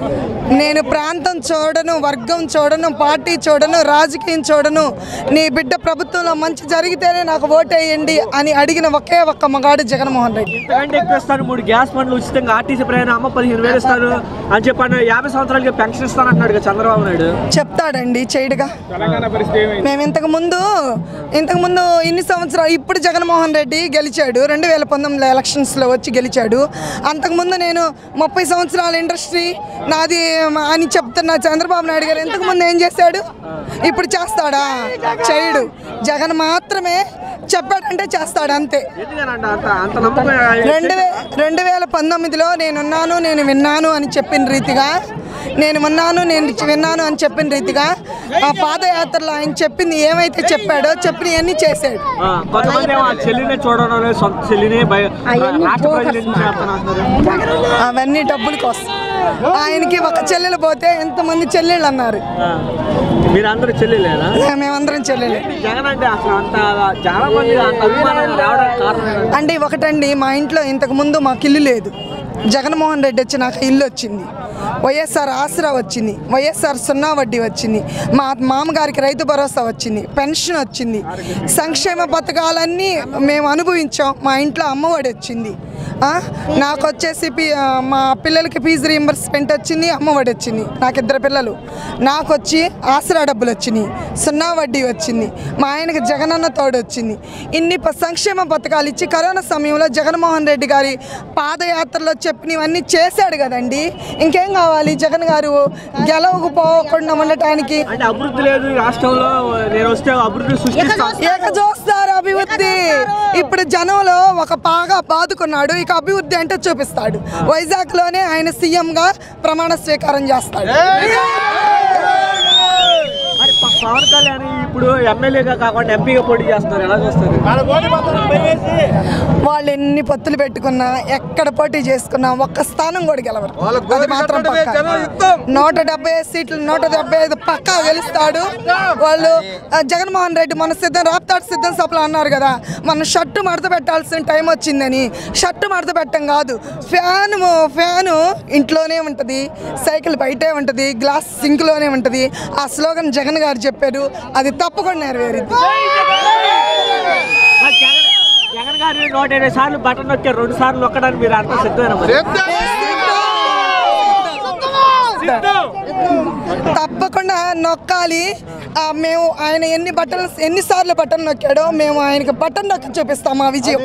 నేను ప్రాంతం చూడను వర్గం చూడను పార్టీ చూడను రాజకీయం చూడను నీ బిడ్డ ప్రభుత్వంలో మంచి జరిగితేనే నాకు ఓటేయండి అని అడిగిన ఒకే ఒక్క మగాడు జగన్మోహన్ రెడ్డి ఇంతకంటే ఎక్కువ ఇస్తాను మూడు గ్యాస్ బండ్లు ఉచితంగా ఆర్టీసీ ప్రయాణం అమ్మ పదిహేను వేలు ఇస్తారు అని చెప్పి అన్న యాభై సంవత్సరాలకి పెన్షన్ ఇస్తాను అంటున్నాడు కదా చంద్రబాబు నాయుడు చెప్తాడండి చేయడుగా తెలంగాణ పరిస్థితి ఏమైంది మేము ఇంతకు ముందు ఇంతకు ముందు ఇన్ని సంవత్సరాలు ఇప్పుడు జగన్మోహన్ రెడ్డి గెలిచాడు రెండు వేల పంతొమ్మిది ఎలక్షన్స్లో వచ్చి గెలిచాడు అంతకుముందు నేను ముప్పై సంవత్సరాల ఇండస్ట్రీ నాది అని చెప్తున్న చంద్రబాబు నాయుడు గారు ఇంతకు ముందు ఏం చేశాడు ఇప్పుడు చేస్తాడా చేయడు జగన్ మాత్రమే చెప్పాడంటే చేస్తాడు అంతే ఎందుకనంట అంత అంత నమ్మకం రెండు వే రెండు వేల పంతొమ్మిదిలో నేనున్నాను నేను విన్నాను అని చెప్పిన రీతిగా నేను ఉన్నాను నేను విన్నాను అని చెప్పిన రీతిగా ఆ పాదయాత్రలో ఆయన చెప్పింది ఏమైతే చెప్పాడో చెప్పినవన్నీ చేశాడు ఆ, కొంతమంది ఏమో ఆ చెల్లినే చూడడం లేదు సొంత చెల్లినే భయ- రాష్ట్ర ప్రజలు ఎందుకు చేస్తాను అంటున్నారు అవన్నీ డబ్బుల కోసం ఆయనకి ఒక చెల్లెలు పోతే ఎంతమంది చెల్లెళ్ళు అన్నారు ఆ, మీరందరూ చెల్లిలేదా మేమందరం చెల్లెలే జగన్ అంటే అసలు అంత చాలా మంది అంత అభిమానం రావడానికి కారణం ఏంటి? అంటే ఒకటండి మా ఇంట్లో ఇంతకు ముందు మాకు ఇల్లు లేదు జగన్మోహన్ రెడ్డి వచ్చి నాకు ఇల్లు వచ్చింది వైఎస్ఆర్ ఆసరా వచ్చింది వైఎస్ఆర్ సున్నా వడ్డీ వచ్చింది మా మామగారికి రైతు భరోసా వచ్చింది పెన్షన్ వచ్చింది సంక్షేమ పథకాలన్నీ మేము అనుభవించాం మా ఇంట్లో అమ్మఒడి వచ్చింది ఆ, నాకు వచ్చేసి పి- ఆ, మా పిల్లలకి ఫీజు రీంబర్స్మెంట్ వచ్చింది అమ్మఒడి వచ్చింది నాకు ఇద్దరు పిల్లలు నాకు వచ్చి ఆసరా డబ్బులు వచ్చినాయి సున్నా వడ్డీ వచ్చింది మా ఆయనకి జగనన్న తోడు వచ్చింది ఇన్ని ప- సంక్షేమ పథకాలు ఇచ్చి కరోనా సమయంలో జగన్మోహన్ రెడ్డి గారి పాదయాత్రలో చెప్పినవన్నీ చేశాడు కదండి ఇంకేం కావాలి జగన్ గారు గెలవకపోకుండా ఉండటానికి అంటే అభివృద్ధి లేదు ఈ రాష్ట్రంలో నేను వస్తే అభివృద్ధి సృష్టిస్తాను ఏక చూస్తారు అభివృద్ధి ఇప్పుడు జనంలో ఒక బాగా బాదుకున్నాడు ఇక అభివృద్ధి అంటే చూపిస్తాడు వైజాగ్ లోనే ఆయన సీఎం గా ప్రమాణ స్వీకారం చేస్తాడు మరి ప- పవన్ కళ్యాణ్ ఈ ఇప్పుడు ఎమ్మెల్యేగా కాకుండా ఎంపీగా పోటీ చేస్తున్నారు ఎలా చూస్తారు వాళ్ళు ఎన్ని పొత్తులు పెట్టుకున్నా ఎక్కడ పోటీ చేసుకున్నా ఒక్క స్థానం కూడా గెలవరు అది మాత్రం పక్కా. నూట డెబ్బై ఐదు సీట్లు నూట డెబ్బై ఐదు పక్కా గెలుస్తాడు వాళ్ళు ఆ, జగన్మోహన్ రెడ్డి మన సిద్ధం రాప్తాడు సిద్ధం సభలో అన్నారు కదా మన షర్టు మడత పెట్టాల్సిన టైం వచ్చిందని షర్టు మడత పెట్టం కాదు ఫ్యాన్ ఫ్యాను ఇంట్లోనే ఉంటుంది సైకిల్ బయటే ఉంటుంది గ్లాస్ సింక్లోనే ఉంటుంది ఆ స్లోగన్ జగన్ గారు చెప్పారు అది తప్పకుండా నెరవేరుద్ది జగన్ జగన్ గారు నూట ఇరవై సార్లు బటన్ నొక్కారు రెండు సార్లు నొక్కడానికి మీరు అంతా సిద్ధమేనా మరి? తప్పకుండా నొక్కాలి ఆ, మేము ఆయన ఎన్ని బట్టలు ఎన్నిసార్లు బటన్ నొక్కాడో మేము ఆయనకి బటన్ నొక్కి చూపిస్తాం ఆ విజయం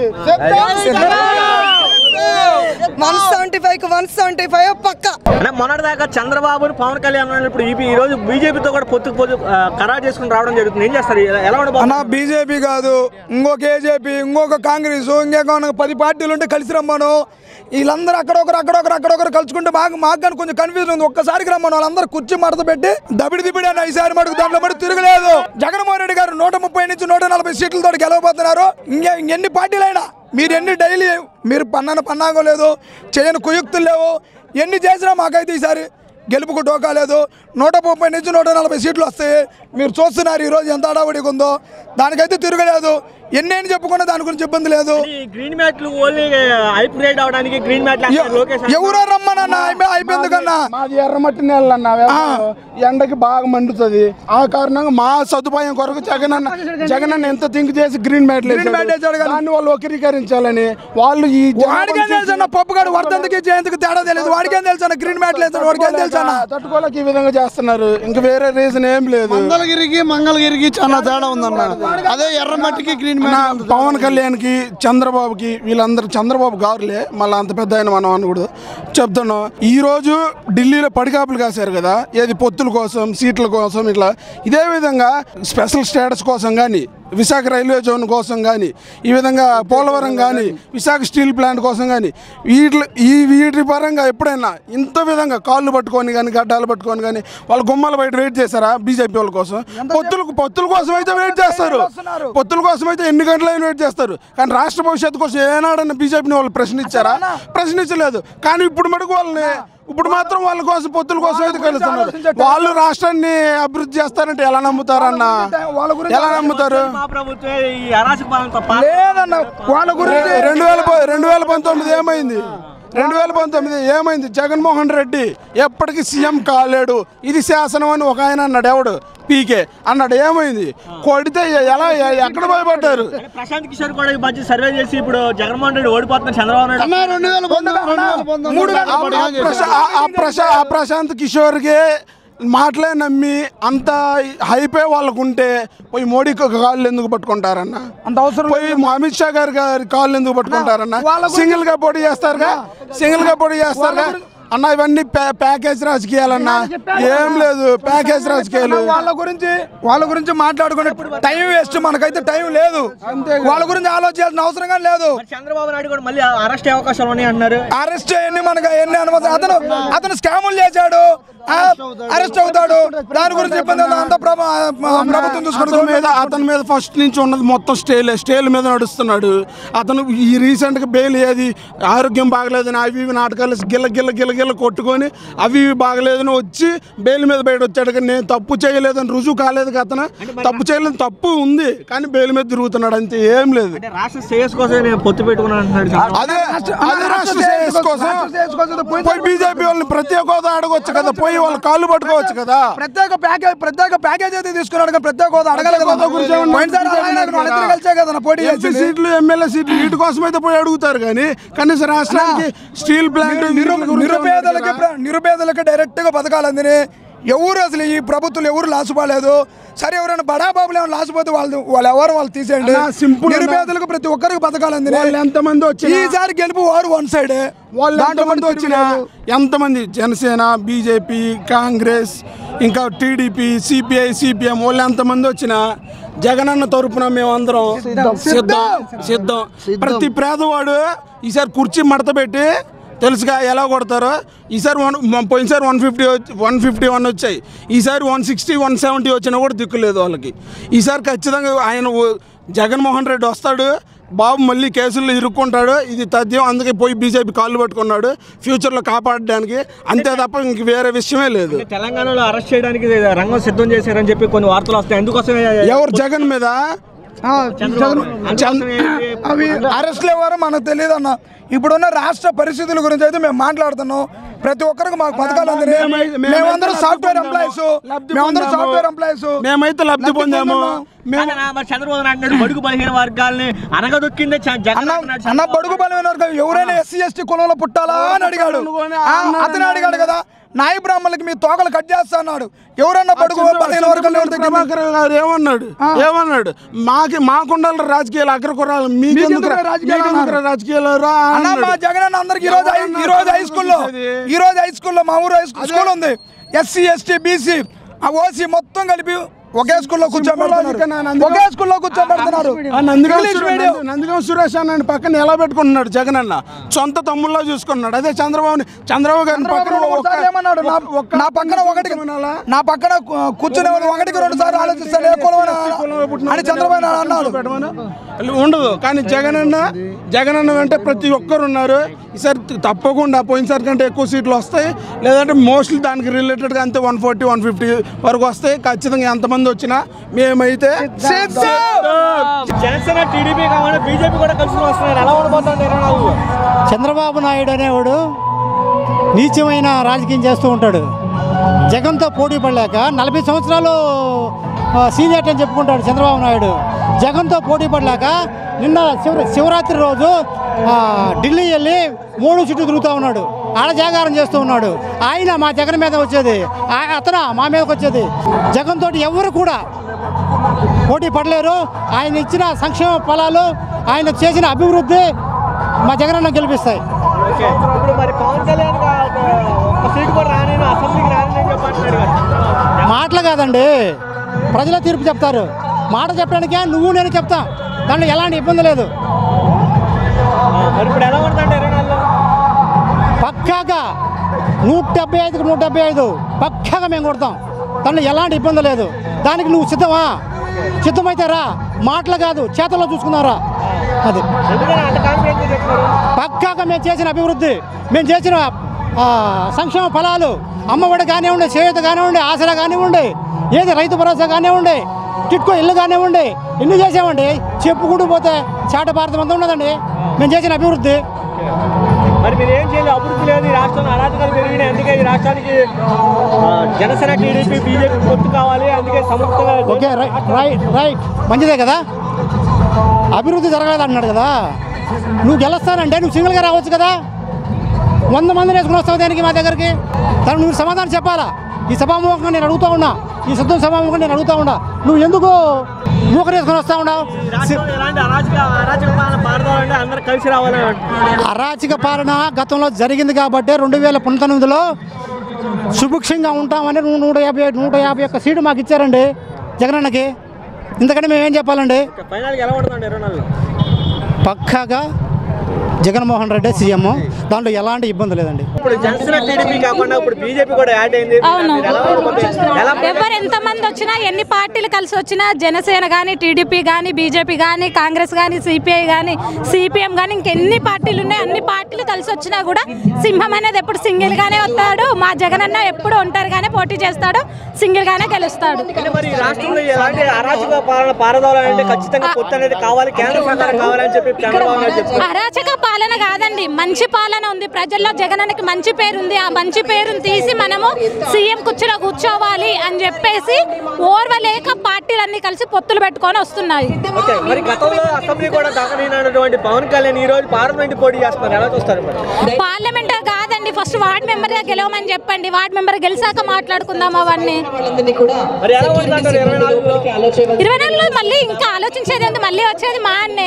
వన్ సెవెంటీ ఫైవ్ కి వన్ సెవెంటీ ఫైవ్ పక్క అంటే మొన్నటిదాకా చంద్రబాబుని పవన్ కళ్యాణ్ అన్నాడు. ఇప్పుడు ఈ ఈ రోజు బీజేపీతో కూడా పొత్తు పొత్తు ఆ, ఖరారు చేసుకుని రావడం జరుగుతుంది ఏం చేస్తారు ఎలా- ఎలా అన్న ఉండబోతుంది బీజేపీ కాదు ఇంకొక ఏజేపీ ఇంకొక కాంగ్రెస్ ఇంకొక పది పార్టీలు ఉంటే కలిసి రమ్మను వీళ్ళందరూ అక్కడొకరు అక్కడొకరు అక్కడొకరు కలుసుకుంటే మాకు మాకు కానీ కొంచెం కన్ఫ్యూజన్ ఉంది ఒక్కసారికి రమ్మను వాళ్ళందరూ కుర్చీ మడత పెట్టి దబిడి దిబిడి అన్న ఈసారి మటుకు దాంట్లో మటుకు తిరగలేదు జగన్మోహన్ రెడ్డి గారు నూట ముప్పై నుంచి నూట నలభై సీట్లతో గెలవబోతున్నారు ఇంకే ఎన్ని పార్టీలైనా మీరు ఎన్ని డైలీ మీరు పన్నాన పన్నాగం లేదు చేయని కుయుక్తులు లేవు ఎన్ని చేసినా మాకైతే ఈసారి గెలుపుకు టోకా లేదు నూట ముప్పై నుంచి నూట నలభై సీట్లు వస్తాయి మీరు చూస్తున్నారు ఈరోజు ఎంత అడావుడిగా ఉందో దానికైతే తిరగలేదు ఎన్నేని చెప్పుకున్నా దాని గురించి ఇబ్బంది లేదు ఈ గ్రీన్ మ్యాట్లు ఓన్లీ హైబ్రిడ్ అవడానికి గ్రీన్ మ్యాట్లు వేస్తారు. లోకేష్ ఎవరో రమ్మనన్నా అయిపోయింది కన్నా మాది ఎర్రమట్టి నేల అన్న వ్యవసాయం. ఎండకి బాగా మండుతుంది ఆ కారణంగా మా సదుపాయం కొరకు జగన్ అన్న జగన్ అన్న ఎంత థింక్ చేసి గ్రీన్ మ్యాట్ Green mat వేశాడు కానీ- దాన్ని వాళ్ళు వక్రీకరించాలని వాళ్ళు ఈ వాడికేం తెలుసు అన్న పప్పు గాడు వర్ధంతికి జయంతికి తేడా తెలియదు వాడికేం తెలుసు అన్న గ్రీన్ మ్యాట్ లేదు వాడికేం తెలుసు అన్న తట్టుకోలేక ఈ విధంగా చేస్తున్నారు ఇంకా వేరే రీజన్ ఏం లేదు మంగళగిరికి మంగళగిరికి చాలా తేడా ఉందన్న అదే ఎర్రమట్టికి గ్రీన్ అన్న, పవన్ కళ్యాణ్కి చంద్రబాబుకి వీళ్ళందరూ చంద్రబాబు గారులే మళ్ళీ అంత పెద్ద ఆయన మనం అనకూడదు చెప్తున్నాం ఈ రోజు ఢిల్లీలో పడికాపులు కాశారు కదా ఏది పొత్తుల కోసం సీట్ల కోసం ఇట్లా ఇదే విధంగా స్పెషల్ స్టేటస్ కోసం కానీ విశాఖ రైల్వే జోన్ కోసం కానీ ఈ విధంగా పోలవరం కానీ విశాఖ స్టీల్ ప్లాంట్ కోసం కానీ వీటి ఈ వీటి పరంగా ఎప్పుడైనా ఇంత విధంగా కాళ్ళు పట్టుకొని కానీ గడ్డాలు పట్టుకొని కానీ వాళ్ళు గుమ్మాల బయట వెయిట్ చేశారా బీజేపీ వాళ్ళ కోసం పొత్తులకు పొత్తుల కోసం అయితే వెయిట్ చేస్తారు పొత్తుల కోసం అయితే ఎన్ని గంటలైనా వెయిట్ చేస్తారు కానీ రాష్ట్ర భవిష్యత్తు కోసం ఏనాడన్నా బీజేపీని వాళ్ళు ప్రశ్నించారా ప్రశ్నించలేదు కానీ ఇప్పుడు మటుకు వాళ్ళని ఇప్పుడు మాత్రం వాళ్ళ కోసం పొత్తుల కోసం అయితే కలుస్తున్నారు వాళ్ళు రాష్ట్రాన్ని అభివృద్ధి చేస్తారంటే ఎలా నమ్ముతారన్న ఎలా నమ్ముతారు మా ప్రభుత్వమే ఈ అరాచక పాలన తప్ప లేదన్న వాళ్ళ గురించి రెండు వేల ప- రెండు వేల పంతొమ్మిది ఏమైంది రెండు వేల పంతొమ్మిది ఏమైంది జగన్మోహన్ రెడ్డి ఎప్పటికీ సీఎం కాలేడు ఇది శాసనం అని ఒక ఆయన అన్నాడు ఎవడు పీకే అన్నాడు ఏమైంది కొడితే ఎలా ఎక్కడ భయపడ్డారు అంటే ప్రశాంత్ కిషోర్ కూడా ఈ మధ్య సర్వే చేసి ఇప్పుడు జగన్మోహన్ రెడ్డి ఓడిపోతున్నారు చంద్రబాబు నాయుడు రెండు వేల పంతొమ్మిది మూడు ఆ- ఆ ప్రశా- ఆ- ఆ ప్రశా- ఆ ప్రశాంత్ కిషోర్కి మాటలే నమ్మి అంత హైపే వాళ్ళకు ఉంటే పోయి మోడీ కాళ్ళు ఎందుకు పట్టుకుంటారన్న అంత అవసరం పోయి మా అమిత్ షా గారి గారి కాళ్ళు ఎందుకు పట్టుకుంటారన్న వాళ్ళ గురించి- సింగిల్ గా పోటీ చేస్తారుగా సింగిల్ గా పోటీ చేస్తారుగా అన్న ఇవన్నీ ప్యా- ప్యాకేజ్ రాజకీయాలన్నా ఏం లేదు ప్యాకేజ్ రాజకీయాలు వాళ్ళ గురించి వాళ్ళ గురించి మాట్లాడుకునే టైం వేస్ట్ మనకైతే టైం లేదు వాళ్ళ గురించి ఆలోచించాల్సిన అవసరం కానీ లేదు మరి చంద్రబాబు నాయుడు కూడా మళ్ళీ అరెస్ట్ అయ్యే అవకాశాలు ఉన్నాయి అంటున్నారు అరెస్ట్ ఎన్ని మనకు ఎన్ని అనుమతి అతను అతను స్కాములు చేశాడు అరెస్ట్ అవుతాడు దాని గురించి ఇబ్బంది ఉంది. అంత ప్రభ- ప్రభుత్వం అతని చూసుకుంటుంది మీద అతని మీద ఫస్ట్ నుంచి ఉన్నది మొత్తం స్టేలే స్టేల్ మీద నడుస్తున్నాడు అతను ఈ రీసెంట్గా బెయిల్ ఏది ఆరోగ్యం బాగలేదని అవి ఇవి నాటకాలు గిల్ల గిల్ల గిల్ల గిల్ల కొట్టుకొని అవి ఇవి బాగలేదని వచ్చి బెయిల్ మీద బయట వచ్చాడు కానీ నేను తప్పు చేయలేదని రుజువు కాలేదు కదా అతను తప్పు చేయలేదు తప్పు ఉంది కానీ బెయిల్ మీద తిరుగుతున్నాడు అంతే ఏం లేదు అంటే రాష్ట్ర శ్రేయస్ కోసం నేను పొత్తు పెట్టుకున్నాను అంటున్నాడు చంద్రబాబు. అదే అదే రాష్ట్ర శ్రేయస్ కోసం పోయి బీజేపీ వాళ్ళని ప్రత్యేక హోదా అడగొచ్చు కదా పోయి వాళ్ళ కాళ్ళు పట్టుకోవచ్చు కదా ప్రత్యేక ప్యాకేజ్ ప్రత్యేక ప్యాకేజ్ అయితే తీసుకున్నాడు కానీ ప్రత్యేక హోదా అడగలేదు హోదా గురించి ఏమన్నా పోయినసారి అలాగే వాళ్ళిద్దరూ కలిసే కదా నా పోటీ ఎంపీ చేసింది. సీట్లు ఎమ్మెల్యే సీట్లు వీటి కోసం అయితే పోయి అడుగుతారు కానీ కనీసం రాష్ట్రానికి స్టీల్ ప్లాంట్ నిరు- నిరుపేదలకి ప్ర- నిరుపేదలకి డైరెక్ట్ గా పథకాలు అందిని ఎవరు అసలు ఈ ప్రభుత్వం ఎవరు లాసుపోలేదు సరే ఎవరైనా బడా బాబులు ఏమైనా లాసిపోతే వాళ్ళు వాళ్ళు ఎవరు వాళ్ళు తీసేయండి అన్నా, simple అన్నా. నిరుపేదలకు ప్రతి ఒక్కరికి పథకాలు అందిని వాళ్ళు ఎంతమంది వచ్చినా ఈసారి గెలుపు వారు వన్ సైడ్ వాళ్ళు ఎంతమంది వచ్చినా ఎంతమంది జనసేన బీజేపీ కాంగ్రెస్ ఇంకా టీడీపీ సిపిఐ సిపిఎం వాళ్ళు ఎంతమంది వచ్చినా జగనన్న తరపున మేమందరం సిద్ధం సిద్ధం ప్రతి పేదవాడు ఈసారి కుర్చీ మడత పెట్టి తెలుసుగా ఎలా కొడతారో ఈసారి వన్ మ- పోయినసారి one fifty one fifty one వచ్చాయి ఈసారి వన్ సిక్స్టీ వన్ సెవెంటీ వచ్చినా కూడా దిక్కులేదు వాళ్ళకి ఈసారి ఖచ్చితంగా ఆయన ఓ- జగన్మోహన్ రెడ్డి వస్తాడు బాబు మళ్ళీ కేసుల్లో ఇరుక్కుంటాడు ఇది తథ్యం అందుకే పోయి బీజేపీ కాళ్ళు పట్టుకున్నాడు ఫ్యూచర్లో కాపాడడానికి అంతే తప్ప ఇంక వేరే విషయమే లేదు తెలంగాణలో అరెస్ట్ చేయడానికి రంగం సిద్ధం చేశారని చెప్పి కొన్ని వార్తలు వస్తాయి ఎందుకోసం ఎవరు జగన్ మీద ఆ, జగన్- చంద్ర- అవి అరెస్ట్లు ఎవరో మనకు తెలియదు అన్న ఇప్పుడున్న రాష్ట్ర పరిస్థితుల గురించి అయితే మేము మాట్లాడుతున్నాం ప్రతి ఒక్కరికి మాకు పథకాలు అందినాయి మేమై- మేమైతే మేమందరం లబ్ధి సాఫ్ట్వేర్ పొందాము. ఎంప్లాయీస్ లబ్ధి మేమందరం పొందాము. సాఫ్ట్వేర్ ఎంప్లాయీస్ మేమైతే లబ్ధి పొందాము కాదన్నా, మరి చంద్రబాబు నాయుడు అంటున్నాడు బడుగు బలహీన వర్గాల్ని అనగదొక్కిందే చ- జగన్ అంటున్నాడు. అన్న బడుగు బలమైన వర్గం ఎవరైనా ఎస్సీ ఎస్టీ కులంలో పుట్టాలా అని అడిగాడు ఆ, అతనే అడిగాడు కదా నాయ బ్రాహ్మణులకి మీ తోకలు కట్ చేస్తా అన్నాడు ఎవరన్నా బడుగు బలహీన వర్గంలో ఎవరి దగ్గర ప్రభాకర్ గారు ఏమన్నాడు ఏమన్నాడు మాకి మాకుండాలి రాజకీయాలు అగ్ర కురాలు మీకెందుకు మీకెందుకురా రాజకీయాలు మీకెందుకురా అన్నారు? రాజకీయాలు రా అన్న మా అన్నాడు. జగన్ అన్న అందరికి ఈ రోజు హై- ఈ రోజు హై స్కూల్లో ఈ రోజు హై స్కూల్లో మా ఊరు హై స్కూల్ స్కూల్ ఉంది ఎస్సీ ఎస్టీ బీసీ ఆ ఓసీ మొత్తం కలిపి ఒకే స్కూల్లో కూర్చోబెడుతున్నారు ఒకే స్కూల్లో కూర్చోబెడుతున్నారు ఆ నందిగాం ఇంగ్లీష్ సురే- మీడియం నందిగాం సురేష్ అన్న పక్కన ఎలా పెట్టుకుంటున్నాడు జగన్ అన్న సొంత తమ్ముళ్ళ చూసుకున్నాడు అదే చంద్రబాబు చంద్రబాబు గారిని చంద్రబాబు పక్కన నాయుడు ఒక్క- ఒకసారి ఏమన్నాడు నా- ఒక్క- నా పక్కన ఒకటికి నా పక్కన కు- కూర్చునే వాళ్ళు ఒకటికి రెండు సార్లు ఆలోచిస్తాడు ఏ కులం అని అని చంద్రబాబు నాయుడు అన్నాడు ఉండదు కానీ జగన్ అన్న జగన్ అన్న వెంటే ప్రతి ఒక్కరు ఉన్నారు ఈసారి తప్పకుండా పోయినసారి కంటే ఎక్కువ సీట్లు వస్తాయి లేదంటే మోస్ట్లీ దానికి రిలేటెడ్గా అంతే వన్ ఫార్టీ వన్ ఫిఫ్టీ వరకు వస్తాయి ఖచ్చితంగా ఎంతమంది వచ్చినా మేమైతే జనసేన టీడీపీ కావాలి బీజేపీ కూడా కలిసి వస్తున్నారు ఎలా ఉండబోతుంది ఇరవై నాలుగులో చంద్రబాబు నాయుడు అనేవాడు నీచమైన రాజకీయం చేస్తూ ఉంటాడు జగన్తో పోటీ పడలేక నలభై సంవత్సరాలు ఆ, సీనియర్ అని చెప్పుకుంటాడు చంద్రబాబు నాయుడు జగన్తో పోటీ పడలేక నిన్న శివ శివరాత్రి రోజు ఆ, ఢిల్లీ వెళ్ళి మూడు చుట్టూ తిరుగుతూ ఉన్నాడు ఆడ జాగారం చేస్తూ ఉన్నాడు ఆయన మా జగన్ మీద వచ్చేది ఆ- అతను మా మీదకి వచ్చేది జగన్ తోటి ఎవరు కూడా పోటీ పడలేరు ఆయన ఇచ్చిన సంక్షేమ ఫలాలు ఆయన చేసిన అభివృద్ధి మా జగనన్న గెలిపిస్తాయి ఓకే ఇప్పుడు మరి పవన్ కళ్యాణ్ గా- ఒక సీట్ కూడా రాని అసెంబ్లీకి రాని అని చెప్పంటున్నారు కదా మాటలు కాదండి ప్రజల తీర్పు చెప్తారు మాట చెప్పడానికే నువ్వు నేను చెప్తా దాంట్లో ఎలాంటి ఇబ్బంది లేదు మరి ఇప్పుడు ఎలా ఉంటుందంటే ఇరవై నాలుగులో పక్కాగా నూట డెబ్బై ఐదుకి నూట డెబ్బై ఐదు పక్కాగా మేము కొడతాం దాంట్లో ఎలాంటి ఇబ్బంది లేదు దానికి నువ్వు సిద్ధమా సిద్ధమైతే రా మాటలు కాదు చేతల్లో చూసుకున్నారా అది ఎందుకని అంత కాన్ఫిడెన్స్ చెప్తున్నారు పక్కాగా మేము చేసిన అభివృద్ధి మేము చేసిన ఆ, సంక్షేమ ఫలాలు అమ్మఒడి కానివ్వండి చేయూత కానివ్వండి ఆసరా కానివ్వండి ఏది రైతు భరోసా కానివ్వండి టిట్కో ఇల్లు కానివ్వండి ఇల్లు చేసామండి చెప్పుకుంటూ పోతే చాట భారతం అంతా ఉన్నదండి మేము చేసిన అభివృద్ధి మరి మీరు ఏం చేయాలి అభివృద్ధి లేదు ఈ రాష్ట్రంలో అరాచకాలు పెరిగినాయి అందుకే ఈ రాష్ట్రానికి ఆ, జనసేన టీడీపీ బీజేపీ పొత్తు కావాలి అందుకే సంయుక్తంగా ఓకే రైట్ రైట్ రైట్ మంచిదే కదా అభివృద్ధి జరగలేదు అంటున్నాడు కదా నువ్వు గెలుస్తానంటే నువ్వు సింగిల్గా రావచ్చు కదా వంద మందిని వేసుకుని వస్తావు దానికి మా దగ్గరికి తను నువ్వు సమాధానం చెప్పాలా ఈ సభాముఖంగా నేను అడుగుతా ఉన్నా ఈ సిద్ధం సభాముఖంగా నేను అడుగుతా ఉన్నా నువ్వు ఎందుకు మూకరు వేసుకొని వస్తా ఉన్నావు ఈ రాష్ట్రంలో ఎలాంటి అరాచక అరాచక పాలన పారదాలంటే అందరూ కలిసి రావాలని అంటున్నారు. అరాచక పాలన గతంలో జరిగింది కాబట్టి రెండు వేల పంతొమ్మిదిలో సుభిక్షంగా ఉంటామని నూ- నూట యాభై నూట యాభై ఒక్క సీటు మాకు ఇచ్చారండి జగనన్నకి ఇంతకంటే మేమేం చెప్పాలండి ఫైనల్గా ఎలా ఉంటుందండి ఇరవై నాలుగులో పక్కాగా జగన్మోహన్ రెడ్డి సీఎం దాంట్లో ఎలాంటి ఇబ్బంది లేదండి ఇప్పుడు జనసేన టీడీపీ కాకుండా ఇప్పుడు బీజేపీ కూడా యాడ్ అయింది అవును మీరు ఎలా ఉండబోతుంది? ఎలా ఎవరు ఎంతమంది వచ్చినా ఎన్ని పార్టీలు కలిసి వచ్చినా జనసేన కానీ టీడీపీ కానీ బీజేపీ కానీ కాంగ్రెస్ కానీ సిపిఐ కానీ సిపిఎం కానీ ఇంకెన్ని పార్టీలు ఉన్నాయి అన్ని పార్టీలు కలిసి వచ్చినా కూడా సింహం అనేది ఎప్పుడు సింగిల్ గానే వస్తాడు మా జగన్ అన్న ఎప్పుడు ఒంటరిగానే పోటీ చేస్తాడు సింగిల్ గానే గెలుస్తాడు అంటే మరి ఈ రాష్ట్రంలో ఎలాంటి అరాచక పాలన పారదాలంటే ఖచ్చితంగా పొత్తు అనేది కావాలి కేంద్ర సహకారం కావాలని చెప్పి చంద్రబాబు నాయుడు చెప్తున్నారు అరాచక పాలన కాదండి మంచి పాలన ఉంది ప్రజల్లో జగనానికి మంచి పేరు ఉంది ఆ మంచి పేరుని తీసి మనము సీఎం కుర్చీలో కూర్చోవాలి అని చెప్పేసి ఓర్వలేక పార్టీలన్నీ కలిసి పొత్తులు పెట్టుకొని వస్తున్నాయి ఓకే మరి గతంలో అసెంబ్లీ కూడా దక్కనటువంటి పవన్ కళ్యాణ్ ఈ రోజు పార్లమెంట్ పోటీ చేస్తున్నారు ఎలా చూస్తారు మరి పార్లమెంట్ కాదు లేదండి ఫస్ట్ వార్డ్ మెంబర్ గెలవమని చెప్పండి వార్డ్ మెంబర్ గెలిచాక మాట్లాడుకుందాం అవన్నీ మరి ఎలా ఉందంటారు ఇరవై నాలుగులో ఇరవై నెలలు మళ్ళీ ఇంకా ఆలోచించేది ఉంది మళ్ళీ వచ్చేది మా అన్నే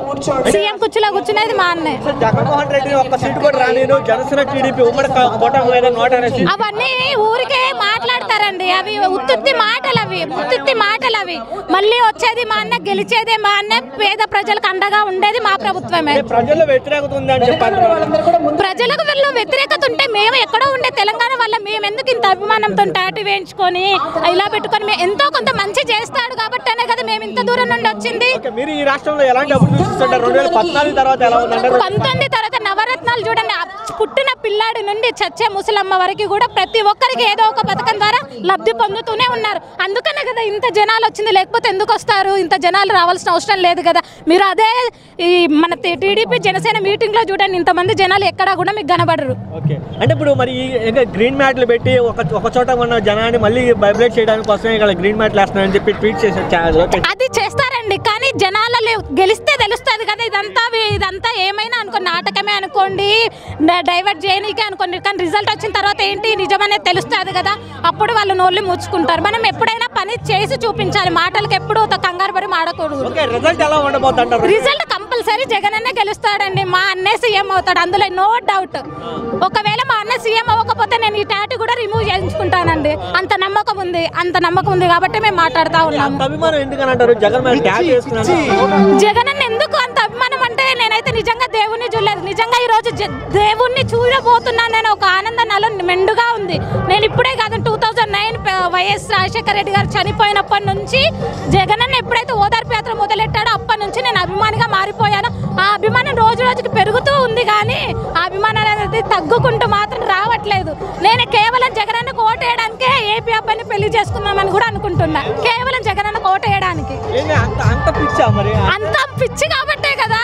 సీఎం కుర్చీలో కూర్చునేది మా అన్నే జగన్మోహన్ రెడ్డి ఒక్క సీటు కూడా రాలేదు జనసేన టీడీపీ ఉమ్మడి కూటమి మీద నూట అరవై సీట్లు అవన్నీ ఊరికే మాట్లాడతారండి అవి ఉత్తుత్తి మాటలు అవి ఉత్తుత్తి మాటలు అవి మళ్ళీ వచ్చేది మా అన్న గెలిచేదే మా అన్న పేద ప్రజలకు అండగా ఉండేది మా ప్రభుత్వమే ప్రజల్లో వ్యతిరేకత ఉంది అని చెప్పారు ప్రజలకు వీళ్ళు వ్యతిరేకత ఉంటే మేము ఎక్కడో ఉండే తెలంగాణ వల్ల మేము ఎందుకు ఇంత అభిమానంతో టాటూ వేయించుకొని ఇలా పెట్టుకొని మేము ఎంతో కొంత మంచి చేస్తాడు కాబట్టనే కదా మేము ఇంత దూరం నుండి వచ్చింది ఓకే, మీరు ఈ రాష్ట్రంలో ఎలాంటి అభివృద్ధి చూస్తుంటారు రెండు వేల పద్నాలుగు తర్వాత ఎలా ఉందంటారు పంతొమ్మిది తర్వాత నవరత్నాలు చూడండి ఆ పుట్టిన పిల్లాడి నుండి చచ్చే ముసలమ్మ వరకు కూడా ప్రతి ఒక్కరికి ఏదో ఒక పథకం ద్వారా లబ్ధి పొందుతూనే ఉన్నారు అందుకనే కదా ఇంత జనాలు వచ్చింది లేకపోతే ఎందుకు వస్తారు ఇంత జనాలు రావాల్సిన అవసరం లేదు కదా మీరు అదే ఈ మన టీడీపీ జనసేన మీటింగ్ లో చూడండి ఇంతమంది జనాలు ఎక్కడా కూడా మీకు కనబడరు ఓకే అంటే ఇప్పుడు మరి ఈ ఇంకా గ్రీన్ మ్యాట్లు పెట్టి ఒక ఒక చోట ఉన్న జనాన్ని మళ్ళీ వైబ్రేట్ చేయడానికి కోసమే ఇక్కడ గ్రీన్ మ్యాట్లు వేస్తున్నారని చెప్పి ట్వీట్ చేశారు చా- లోకేష్ అది చేస్తారండి కానీ జనాలలో గెలిస్తే తెలుస్తుంది కదా ఇదంతా వి- ఇదంతా ఏమైనా అనుకో నాటకమే అనుకోండి డ- డైవర్ట్ చేయనీకే అనుకోండి కానీ రిజల్ట్ వచ్చిన తర్వాత ఏంటి నిజమనేది తెలుస్తుంది కదా అప్పుడు వాళ్ళు నోళ్ళు ముచ్చుకుంటారు మనం ఎప్పుడైనా పని చేసి చూపించాలి మాటలకు ఎప్పుడు ఒక కంగారు పడి మాడకూడదు ఓకే రిజల్ట్ ఎలా ఉండబోతుంది అంటారు రిజల్ట్ కంపల్సరీ జగన్ అన్నే గెలుస్తాడండి మా అన్నే సీఎం అవుతాడు అందులో నో డౌట్ ఒకవేళ మా అన్న సీఎం అవ్వకపోతే నేను ఈ టాటూ కూడా రిమూవ్ చేయించుకుంటానండి అంత నమ్మకం ఉంది అంత నమ్మకం ఉంది కాబట్టి మేము మాట్లాడుతూ ఉన్నాము అంత అభిమానం ఎందుకని అంటారు జగన్ మీద ట్యాగ్ చేస్తున్నాను జగన్ అన్న ఎందుకు అంత అభిమానం అంటే నేనైతే నిజంగా దేవుణ్ణి చూడలేదు నిజంగా ఈ రోజు జ- దేవుణ్ణి చూడబోతున్నాను నేను ఒక ఆనందం నాలో మెండుగా ఉంది నేను ఇప్పుడే కాదు two thousand nine YS Rajasekhara Reddy గారు చనిపోయినప్పటి నుంచి జగన్ అన్న ఎప్పుడైతే ఓదార్పు యాత్ర మొదలెట్టాడో అప్పటి నుంచి నేను అభిమానిగా మారిపోయాను ఆ అభిమానం రోజు రోజుకి పెరుగుతూ ఉంది కానీ ఆ అభిమానం అనేది తగ్గుకుంటూ మాత్రం రావట్లేదు నేను కేవలం జగన్ అన్నకు ఓటేయడానికే ఏపీ అబ్బాయిని పెళ్లి చేసుకుందామని కూడా అనుకుంటున్నా కేవలం జగన్ అన్నకు ఓటేయడానికి ఏంటి అంత అంత పిచ్చా మరి అంత పిచ్చి కాబట్టే కదా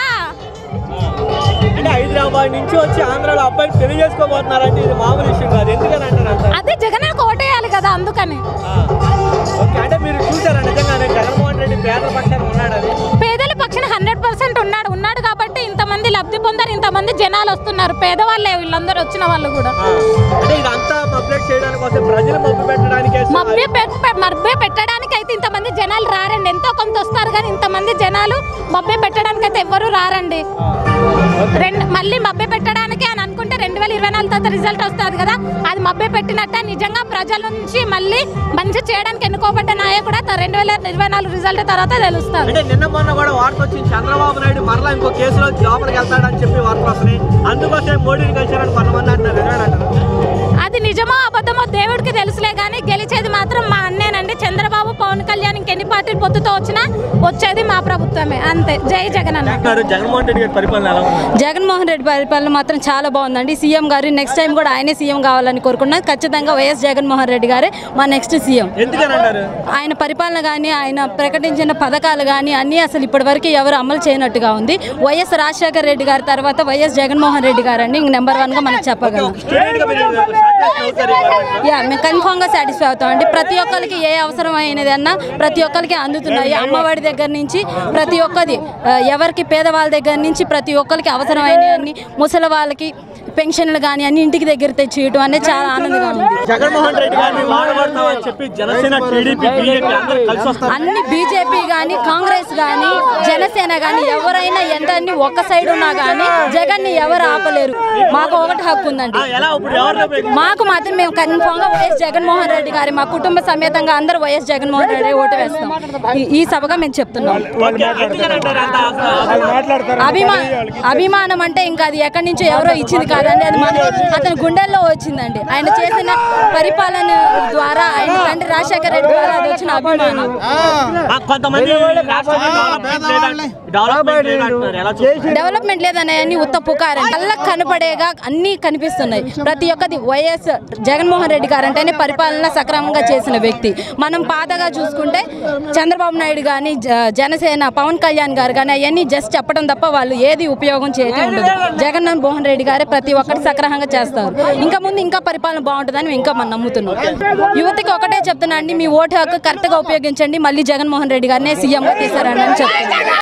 అంటే హైదరాబాద్ నుంచి వచ్చి ఆంధ్రాలో అబ్బాయిని పెళ్లి చేసుకోబోతున్నారంటే ఇది మామూలు విషయం కాదు ఎందుకని అంటారు అంత అదే జగన్ ఓటేయాలి కదా అందుకని ఓకే అంటే మీరు చూసారా నిజంగానే జగన్మోహన్ రెడ్డి పేదల పక్షాన ఉన్నాడని పేదల పక్షాన హండ్రెడ్ పర్సెంట్ ఉన్నాడు ఉన్నాడు కాబట్టి ఇంతమంది లబ్ధి పొందారు ఇంతమంది జనాలు వస్తున్నారు పేదవాళ్ళే వీళ్ళందరూ వచ్చిన వాళ్ళు కూడా అంటే ఇదంతా పబ్లిక్ చేయడానికి వస్తే ప్రజలు మబ్బు పెట్టడానికి మభ్య మభ్య పెట్టడానికి అయితే ఇంతమంది జనాలు రారండి ఎంతో కొంత వస్తారు కానీ ఇంతమంది జనాలు మభ్య పెట్టడానికి అయితే ఎవ్వరూ రారండి రెండు మళ్ళీ మభ్య పెట్టడానికి అని అనుకుంటే రెండు వేల ఇరవై నాలుగు తర్వాత రిజల్ట్ వస్తుంది కదా అది మభ్య పెట్టినట్టే నిజంగా ప్రజల నుంచి మళ్ళీ మంచి చేయడానికి ఎన్నుకోబడ్డ నాయకుడు అత రెండు వేల ఇరవై నాలుగు రిజల్ట్ తర్వాత తెలుస్తుంది అంటే నిన్న మొన్న కూడా వార్త వచ్చింది చంద్రబాబు నాయుడు మరలా ఇంకో కేసులో లోపలికి వెళ్తాడని చెప్పి వార్తలు వస్తున్నాయి అందుకోసమే మోడీని కలిశారని కొంతమంది అంటున్నారు నిజమేనంటారు అది నిజమో అబద్ధమో దేవుడికి తెలుసులే కానీ గెలిచేది మాత్రం మా అన్నేనండి చంద్రబాబు పవన్ కళ్యాణ్ ఇంకెన్ని పార్టీలు పొత్తుతో వచ్చినా వచ్చేది మా ప్రభుత్వమే అంతే జై జగన్ అన్న అంటున్నారు జగన్మోహన్ రెడ్డి గారి పరిపాలన ఎలా ఉంది జగన్మోహన్ రెడ్డి పరిపాలన మాత్రం చాలా బాగుందండి సీఎం గారు నెక్స్ట్ టైం కూడా ఆయనే సీఎం కావాలని కోరుకున్నాను ఖచ్చితంగా వైఎస్ జగన్మోహన్ రెడ్డి గారే మా నెక్స్ట్ సీఎం ఎందుకని అంటారు ఆయన పరిపాలన కానీ ఆయన ప్రకటించిన పథకాలు కానీ అన్నీ అసలు ఇప్పటివరకు ఎవరు అమలు చేయనట్టుగా ఉంది వైఎస్ రాజశేఖర రెడ్డి గారి తర్వాత వైఎస్ జగన్మోహన్ రెడ్డి గారు అండి ఇంక నెంబర్ వన్గా మనం చెప్పగలం స్టూడెంట్ గా మీరు సాటిస్ఫై అవుతారు ఈ గవర్నమెంట్ యా మేము కన్ఫామ్గా సాటిస్ఫై అవుతామండి ప్రతి ఒక్కరికి ఏ అవసరం అయినది అన్నా ప్రతి ఒక్కరికి అందుతున్నాయి అమ్మఒడి దగ్గర నుంచి ప్రతి ఒక్కది ఆ, ఎవరికి పేదవాళ్ళ దగ్గర నుంచి ప్రతి ఒక్కరికి అవసరమైనవన్నీ ముసలి వాళ్ళకి పెన్షన్లు కానీ అన్ని ఇంటికి దగ్గర తెచ్చియటం అనేది చాలా ఆనందంగా ఉంది జగన్మోహన్ రెడ్డి గారిని వాడబడతామని చెప్పి జనసేన టీడీపీ బీజేపీ అందరూ కలిసి వస్తారు అన్ని బీజేపీ కానీ కాంగ్రెస్ కానీ జనసేన కానీ ఎవరైనా ఎంతని ఒక్క సైడ్ ఉన్నా కానీ జగన్ని ఎవరు ఆపలేరు మాకు ఒకటి హక్కు ఉందండి ఎలా ఇప్పుడు ఎవరు మాకు మాత్రం మేము కన్ఫామ్ గా వైఎస్ జగన్మోహన్ రెడ్డి గారి మా కుటుంబ సమేతంగా అందరూ వైఎస్ జగన్మోహన్ రెడ్డి ఓటు వేస్తాం ఈ- ఈ సభగా మేము చెప్తున్నాం అభిమా అభిమానం అంటే ఇంకా అది ఎక్కడి నుంచో ఎవరో ఇచ్చింది కాదండి అది మన అతని గుండెల్లో వచ్చిందండి ఆయన చేసిన పరిపాలన ద్వారా ఆయన తండ్రి రాజశేఖర రెడ్డి ద్వారా అది వచ్చిన అభిమానం ఆ, కొంతమంది రాష్ట్రంలో డెవలప్మెంట్ లేదంట- డెవలప్మెంట్ లేదంటున్నారు ఎలా చూస్తారు? డెవలప్మెంట్ లేదనే అన్ని ఉత్త పుకారం కళ్ళకు కనపడేగా అన్నీ కనిపిస్తున్నాయి ప్రతి ఒక్కది వైఎస్ జగన్మోహన్ రెడ్డి గారు అంటేనే పరిపాలన సక్రమంగా చేసిన వ్యక్తి మనం పాతగా చూసుకుంటే చంద్రబాబు నాయుడు కానీ జనసేన పవన్ కళ్యాణ్ గారు కానీ అవన్నీ జస్ట్ చెప్పడం తప్ప వాళ్ళు ఏది ఉపయోగం చేయటం ఉండదు జగన్ మోహన్ రెడ్డి గారే ప్రతి ఒక్కటి సక్రమంగా చేస్తారు ఇంకా ముందు ఇంకా పరిపాలన బాగుంటుందని మేము ఇంకా మనం నమ్ముతున్నాం యువతకి ఒకటే చెప్తున్నా అండి మీ ఓటు హక్కు కరెక్ట్గా ఉపయోగించండి మళ్ళీ జగన్మోహన్ రెడ్డి గారినే సీఎంగా తీసారని చెప్తున్నాను ఈయన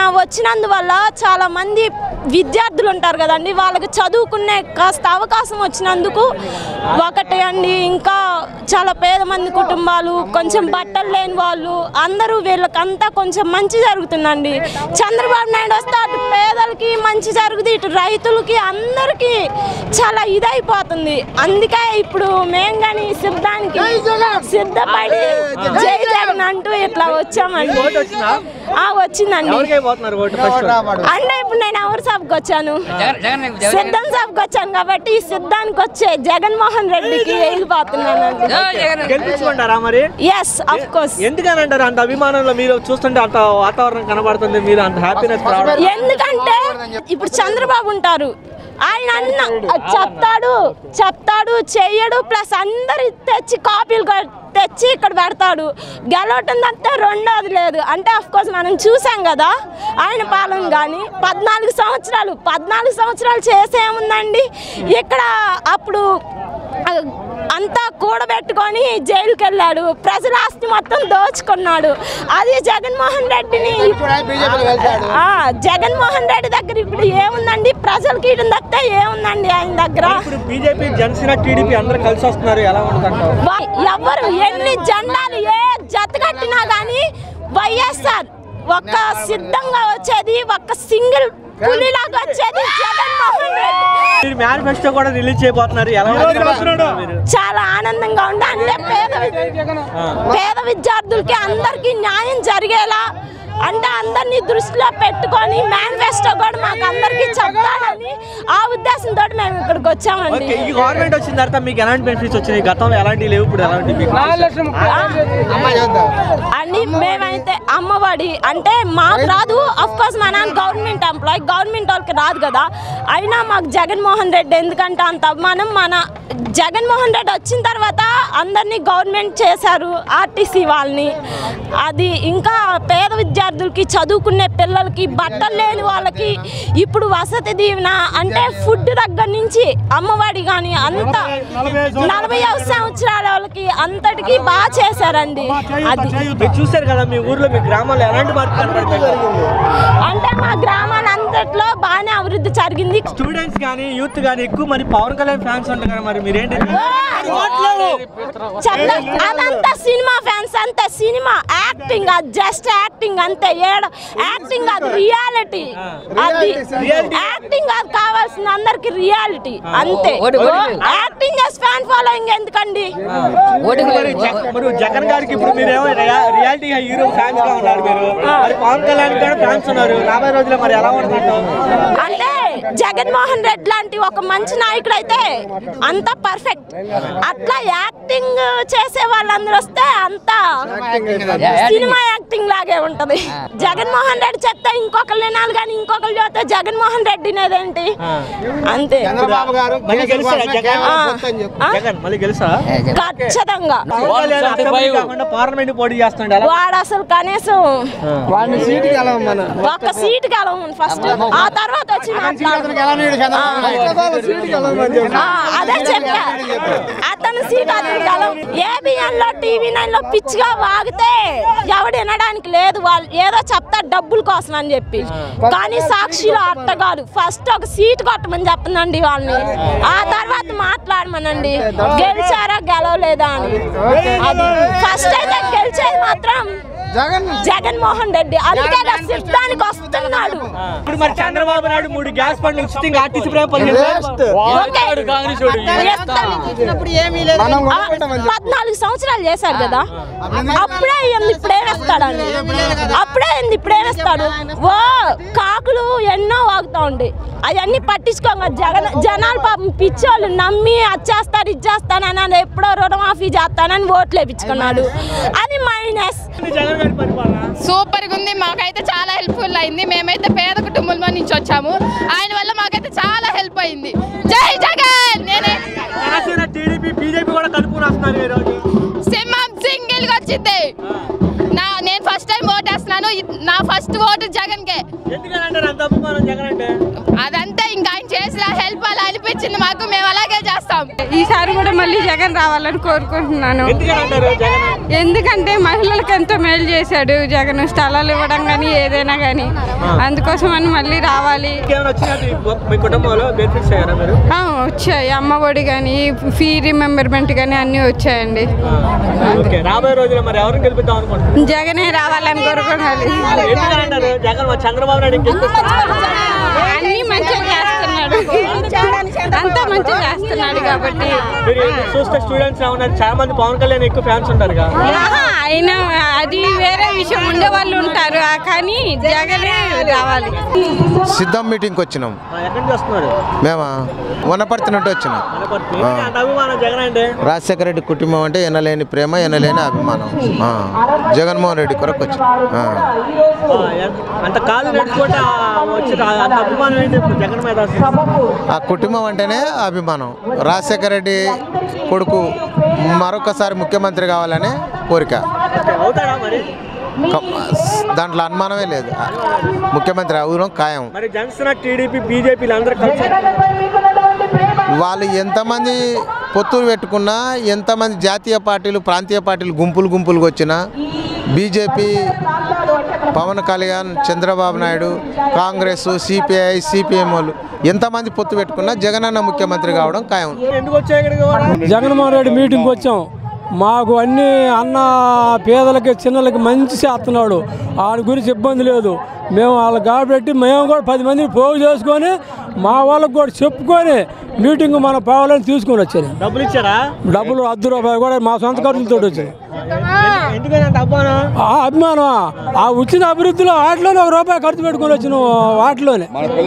వచ్చినందువల్ల చాలా మంది విద్యార్థులు ఉంటారు కదండి వాళ్ళకి చదువుకునే కాస్త అవకాశం వచ్చినందుకు ఒకటి అండి ఇంకా చాలా పేద మంది కుటుంబాలు కొంచెం బట్టలు లేని వాళ్ళు అందరూ వీళ్ళకంతా కొంచెం మంచి జరుగుతుందండి చంద్రబాబు నాయుడు వస్తే అటు పేదలకి మంచి జరుగుతుంది ఇటు రైతులకి అందరికీ చాలా ఇదైపోతుంది అందుకే ఇప్పుడు మేము కానీ సిద్ధానికి సిద్ధపడి జై జగన్ అంటూ ఇట్లా వచ్చామండి ఓటు వచ్చిందా? ఆ వచ్చిందండి ఎవరికై పోతున్నారు ఓటు ఫస్ట్ అంటే ఇప్పుడు నేను ఎవరు సభకు వచ్చాను సిద్ధం సభకు వచ్చాను కాబట్టి ఈ సిద్ధానికి వచ్చే జగన్మోహన్ రెడ్డికి వెళ్ళిపోతున్నానండి గెలిపించుకుంటారా మరి ఎస్ అఫ్ కోర్స్ ఎందుకని అంటారు అంత అభిమానంలో మీరు చూస్తుంటే అంత వాతావరణం కనబడుతుంది మీరు అంత హ్యాపీనెస్ రావడం ఎందుకంటే ఇప్పుడు చంద్రబాబు ఉంటారు ఆయన అన్న చెప్తాడు చెప్తాడు చెయ్యడు ప్లస్ అందరు తెచ్చి కాపీలు కొ- తెచ్చి ఇక్కడ పెడతాడు గెలవటం తప్పితే రెండోది లేదు అంటే అఫ్ కోర్స్ మనం చూసాం కదా ఆయన పాలన కానీ పద్నాలుగు సంవత్సరాలు పద్నాలుగు సంవత్సరాలు చేసేముందండి ఇక్కడ అప్పుడు ఆ, అంతా కూడబెట్టుకొని జైలుకి వెళ్ళాడు ప్రజల ఆస్తి మొత్తం దోచుకున్నాడు అది జగన్మోహన్ రెడ్డిని ఆ, జగన్మోహన్ రెడ్డి దగ్గర ఇప్పుడు ఏముందండి ప్రజలకి ఇటు తప్పితే ఏముందండి ఆయన దగ్గర ఇప్పుడు బీజేపీ జనసేన టీడీపీ అందరూ కలిసి వస్తున్నారు ఎలా ఉంటుందంటారు వా- ఎవరు ఎన్ని జెండాలు ఏ జత కట్టినా కానీ వైఎస్ఆర్ ఒక్క సిద్ధంగా వచ్చేది ఒక్క సింగిల్ పులిలాగా వచ్చేది జగన్మోహన్ రెడ్డి మీరు మేనిఫెస్టో కూడా రిలీజ్ చేయబోతున్నారు ఎలా ఉంటున్నారు మీరు చాలా ఆనందంగా ఉంది అంటే పేద వి- పేద విద్యార్థులకి అందరికీ న్యాయం జరిగేలా అంటే అందరినీ దృష్టిలో పెట్టుకొని మేనిఫెస్టో కూడా మాకు అందరికీ చెప్తాడని ఆ ఉద్దేశంతో మేము ఇక్కడికి వచ్చామండి ఓకే ఈ గవర్నమెంట్ వచ్చిన తర్వాత మీకు ఎలాంటి బెనిఫిట్స్ వచ్చినాయి గతంలో ఎలాంటి లేవు ఇప్పుడు ఎలాంటి మీకు అని మేమైతే అమ్మఒడి అంటే మాకు రాదు అఫ్ కోర్స్ మా నాన్న గవర్నమెంట్ ఎంప్లాయ్ గవర్నమెంట్ వాళ్ళకి రాదు కదా అయినా మాకు జగన్మోహన్ రెడ్డి ఎందుకంటే అంత అభిమానం మన జగన్మోహన్ రెడ్డి వచ్చిన తర్వాత అందరినీ గవర్నమెంట్ చేశారు ఆర్టీసీ వాళ్ళని అది ఇంకా పేద విద్యార్థులకి చదువుకునే పిల్లలకి బట్టలు లేని వాళ్ళకి ఇప్పుడు వసతి దీవెన అంటే ఫుడ్ దగ్గర నుంచి అమ్మఒడి కానీ అంత నలభై ఐదు సంవత్సరాల వాళ్ళకి అంతటికి బాగా చేశారండి అది మీరు చూశారు కదా మీ ఊర్లో మీ గ్రామాల్లో ఎలాంటి మార్పు కనబడుతుంది అంటే మా గ్రామాల అంతట్లో బాగానే అభివృద్ధి జరిగింది స్టూడెంట్స్ కానీ యూత్ కానీ ఎక్కువ మరి పవన్ కళ్యాణ్ ఫ్యాన్స్ ఉంటారు కదా మరి మీరేంటి చెప్పలే అదంతా సినిమా ఫ్యాన్స్ అంతే సినిమా యాక్టింగ్ అది జస్ట్ యాక్టింగ్ అంతే ఏడ యాక్టింగ్ అది రియాలిటీ అది యాక్టింగ్ అది కావాల్సిన అందరికి రియాలిటీ అంతే యాక్టింగ్ చేసి ఫ్యాన్ ఫాలోయింగ్ ఎందుకండి మరి జగ- మరి జగన్ గారికి ఇప్పుడు మీరేమో రియా- రియాలిటీ హీరో ఫ్యాన్స్ గా ఉన్నారు మీరు మరి పవన్ కళ్యాణ్ కూడా ఫ్యాన్స్ ఉన్నారు రాబోయే రోజుల్లో మరి ఎలా ఉంటుందంటావు అంటే జగన్మోహన్ రెడ్డి లాంటి ఒక మంచి నాయకుడు అయితే అంత పర్ఫెక్ట్ అట్లా యాక్టింగ్ చేసే వాళ్ళందరూ వస్తే అంతా సినిమా యాక్టింగ్ లాగే ఉంటది జగన్మోహన్ రెడ్డి చెప్తే ఇంకొకరు వినాలి కానీ ఇంకొకరు చెప్తే జగన్మోహన్ రెడ్డి నేదేంటి అంతే మళ్ళీ గెలుస్తారా జగన్ ఆ. ఆ? జగన్ మళ్ళీ గెలుస్తా ఖచ్చితంగా పవన్ కళ్యాణ్ అసెంబ్లీ కాకుండా పార్లమెంట్ పోటీ చేస్తుండే ఎలా వాడు అసలు కనీసం వాడిని సీటుకి ఎలా మన ఒక్క సీట్ గెలవమని ఫస్ట్ ఆ తర్వాత వచ్చి మాట్లాడు. ఆ, అదే చెప్పా అతను సీట్ అతను గెలవ ఏబిఎన్ లో టీవీ నైన్ లో పిచ్చిగా వాగితే ఎవడు వినడానికి లేదు వాళ్ళు ఏదో చెప్తా డబ్బుల కోసం అని చెప్పి కానీ సాక్షిలో అట్ట కాదు ఫస్ట్ ఒక సీట్ కొట్టమని చెప్పండి వాళ్ళని ఆ తర్వాత మాట్లాడమనండి గెలిచారా గెలవలేదా అని అది ఫస్ట్ అయితే గెలిచేది మాత్రం జగన్ జగన్మోహన్ రెడ్డి అందుకే కదా సిద్ధానికి వస్తున్నాడు ఇప్పుడు మరి చంద్రబాబు నాయుడు మూడు గ్యాస్ బండ్లు ఉచితంగా ఆర్టీసీ ప్రభుత్వం ఓకే. ఆ, పద్నాలుగు సంవత్సరాలు చేశారు కదా అప్పుడే అయ్యింది ఇప్పుడేమేస్తాడని అప్పుడే అయింది ఇప్పుడేమేస్తాడు ఓ కాకులు ఎన్నో వాగుతా ఉండి అవన్నీ పట్టించుకోగా జగన్ జనాలు పాపం పిచ్చోళ్ళు నమ్మి అచ్చేస్తాడు ఇచ్చేస్తానని అని ఎప్పుడో రుణమాఫీ చేస్తానని ఓట్లు వేపించుకున్నాడు అది మైనస్ సూపర్ గా ఉంది మాకైతే చాలా హెల్ప్ఫుల్ అయింది మేమైతే పేద కుటుంబంలో నుంచి వచ్చాము ఆయన వల్ల మాకైతే చాలా హెల్ప్ అయింది జై జగన్ నేనే జనసేన టీడీపీ బీజేపీ కూడా కలుపుకుని వస్తున్నారు ఈ రోజు సింహం సింగిల్ గా వచ్చింది నా నేను ఫస్ట్ టైం ఓట్ వేస్తున్నాను ఇది- నా ఫస్ట్ ఓటు జగన్ కే ఎందుకంటారు అంత అభిమానం జగన్ అంటే అదంతా ఇంకా ఆయన చేసిన హెల్ప్ అలా అనిపించింది మాకు మేము అలాగే చేస్తాం ఈసారి కూడా మళ్ళీ జగన్ రావాలని కోరుకుంటున్నాను ఎందుకంటారు జగన్ ఎందుకంటే మహిళలకు ఎంతో మేలు చేశాడు జగన్ స్థలాలు ఇవ్వడం కానీ ఏదైనా కానీ అందుకోసం అని మళ్ళీ రావాలి ఇంకేమైనా వచ్చినట్టు మీ కుటుంబంలో బెనిఫిట్స్ అయ్యారా మీరు ఆ, వచ్చాయి అమ్మ ఒడి కానీ ఫీ రిమెంబర్మెంట్ కానీ అన్నీ వచ్చాయండి ఓకే రాబోయే రోజుల్లో మరి ఎవరిని గెలిపిద్దాం అనుకుంటున్నారు జగనే రావాలని కోరుకోవాలి ఎందుకంటారు జగన్ మా చంద్రబాబు నాయుడు ఇంకెందుకు అన్నీ మంచిగా చేస్తున్నాడు అంతా మంచిగా చేస్తున్నాడు కాబట్టి మీరు చూస్తే స్టూడెంట్స్ ఉన్నారు చాలా మంది పవన్ కళ్యాణ్ ఎక్కువ ఫ్యాన్స్ ఉంటారు ఆహా, అయినా అది వేరే విషయం ఉండే వాళ్ళు ఉంటారు ఆ, కానీ జగనే రావాలి సిద్ధం మీటింగ్కి వచ్చినాం ఎక్కడి నుంచి వస్తున్నారు మేమా వనపర్తి నుండి వచ్చినాం వనపర్తి. ఎందుకు అంత అభిమానం జగన్ అంటే రాజశేఖర రెడ్డి కుటుంబం అంటే ఎనలేని ప్రేమ ఎనలేని అభిమానం ఆ. జగన్మోహన్ రెడ్డి కొరకు వచ్చి ఆ. ఆ, ఎన్- అంత కాలు నడుచుకుంటే ఆ వచ్చి రా- అంత అభిమానం ఏంటి ఇప్పుడు జగన్ మీద అసలు? ఆ కుటుంబం అంటేనే అభిమానం రాజశేఖర రెడ్డి కొడుకు మరొకసారి ముఖ్యమంత్రి కావాలనే కోరిక ఓకే, అవుతాడా మరి క- దాంట్లో అనుమానమే లేదు ముఖ్యమంత్రి అవడం ఖాయం మరి జనసేన టీడీపీ బీజేపీలు అందరూ కలిసి వాళ్ళు ఎంతమంది పొత్తులు పెట్టుకున్నా ఎంతమంది జాతీయ పార్టీలు ప్రాంతీయ పార్టీలు గుంపులు గుంపులుగా వచ్చినా BJP Pawan Kalyan Chandrababu Naidu Congress CPI CPM వాళ్ళు ఎంతమంది పొత్తు పెట్టుకున్నా జగనన్న ముఖ్యమంత్రి కావడం ఖాయం ఎందుకు వచ్చాయి ఇక్కడికి కూడా? జగన్మోహన్ రెడ్డి మీటింగ్కి వచ్చాం మాకు అన్ని అన్న పేదలకి చిన్నలకి మంచి చేస్తున్నాడు ఆయన గురించి ఇబ్బంది లేదు మేము వాళ్ళ కాబట్టి మేము కూడా పది మందిని పోగు చేసుకొని మా వాళ్ళకి కూడా చెప్పుకొని మీటింగ్ మన పావాలని తీసుకొని వచ్చాను డబ్బులు ఇచ్చారా డబ్బులు అర్ధ రూపాయలు కూడా మా సొంత ఖర్చులతో వచ్చాయి ఎందుకని అంత అభిమానం ఆ అభిమానం ఆ వచ్చిన అభివృద్ధిలో వాటిలోనే ఒక రూపాయి ఖర్చు పెట్టుకొని వచ్చిన వాటిలోనే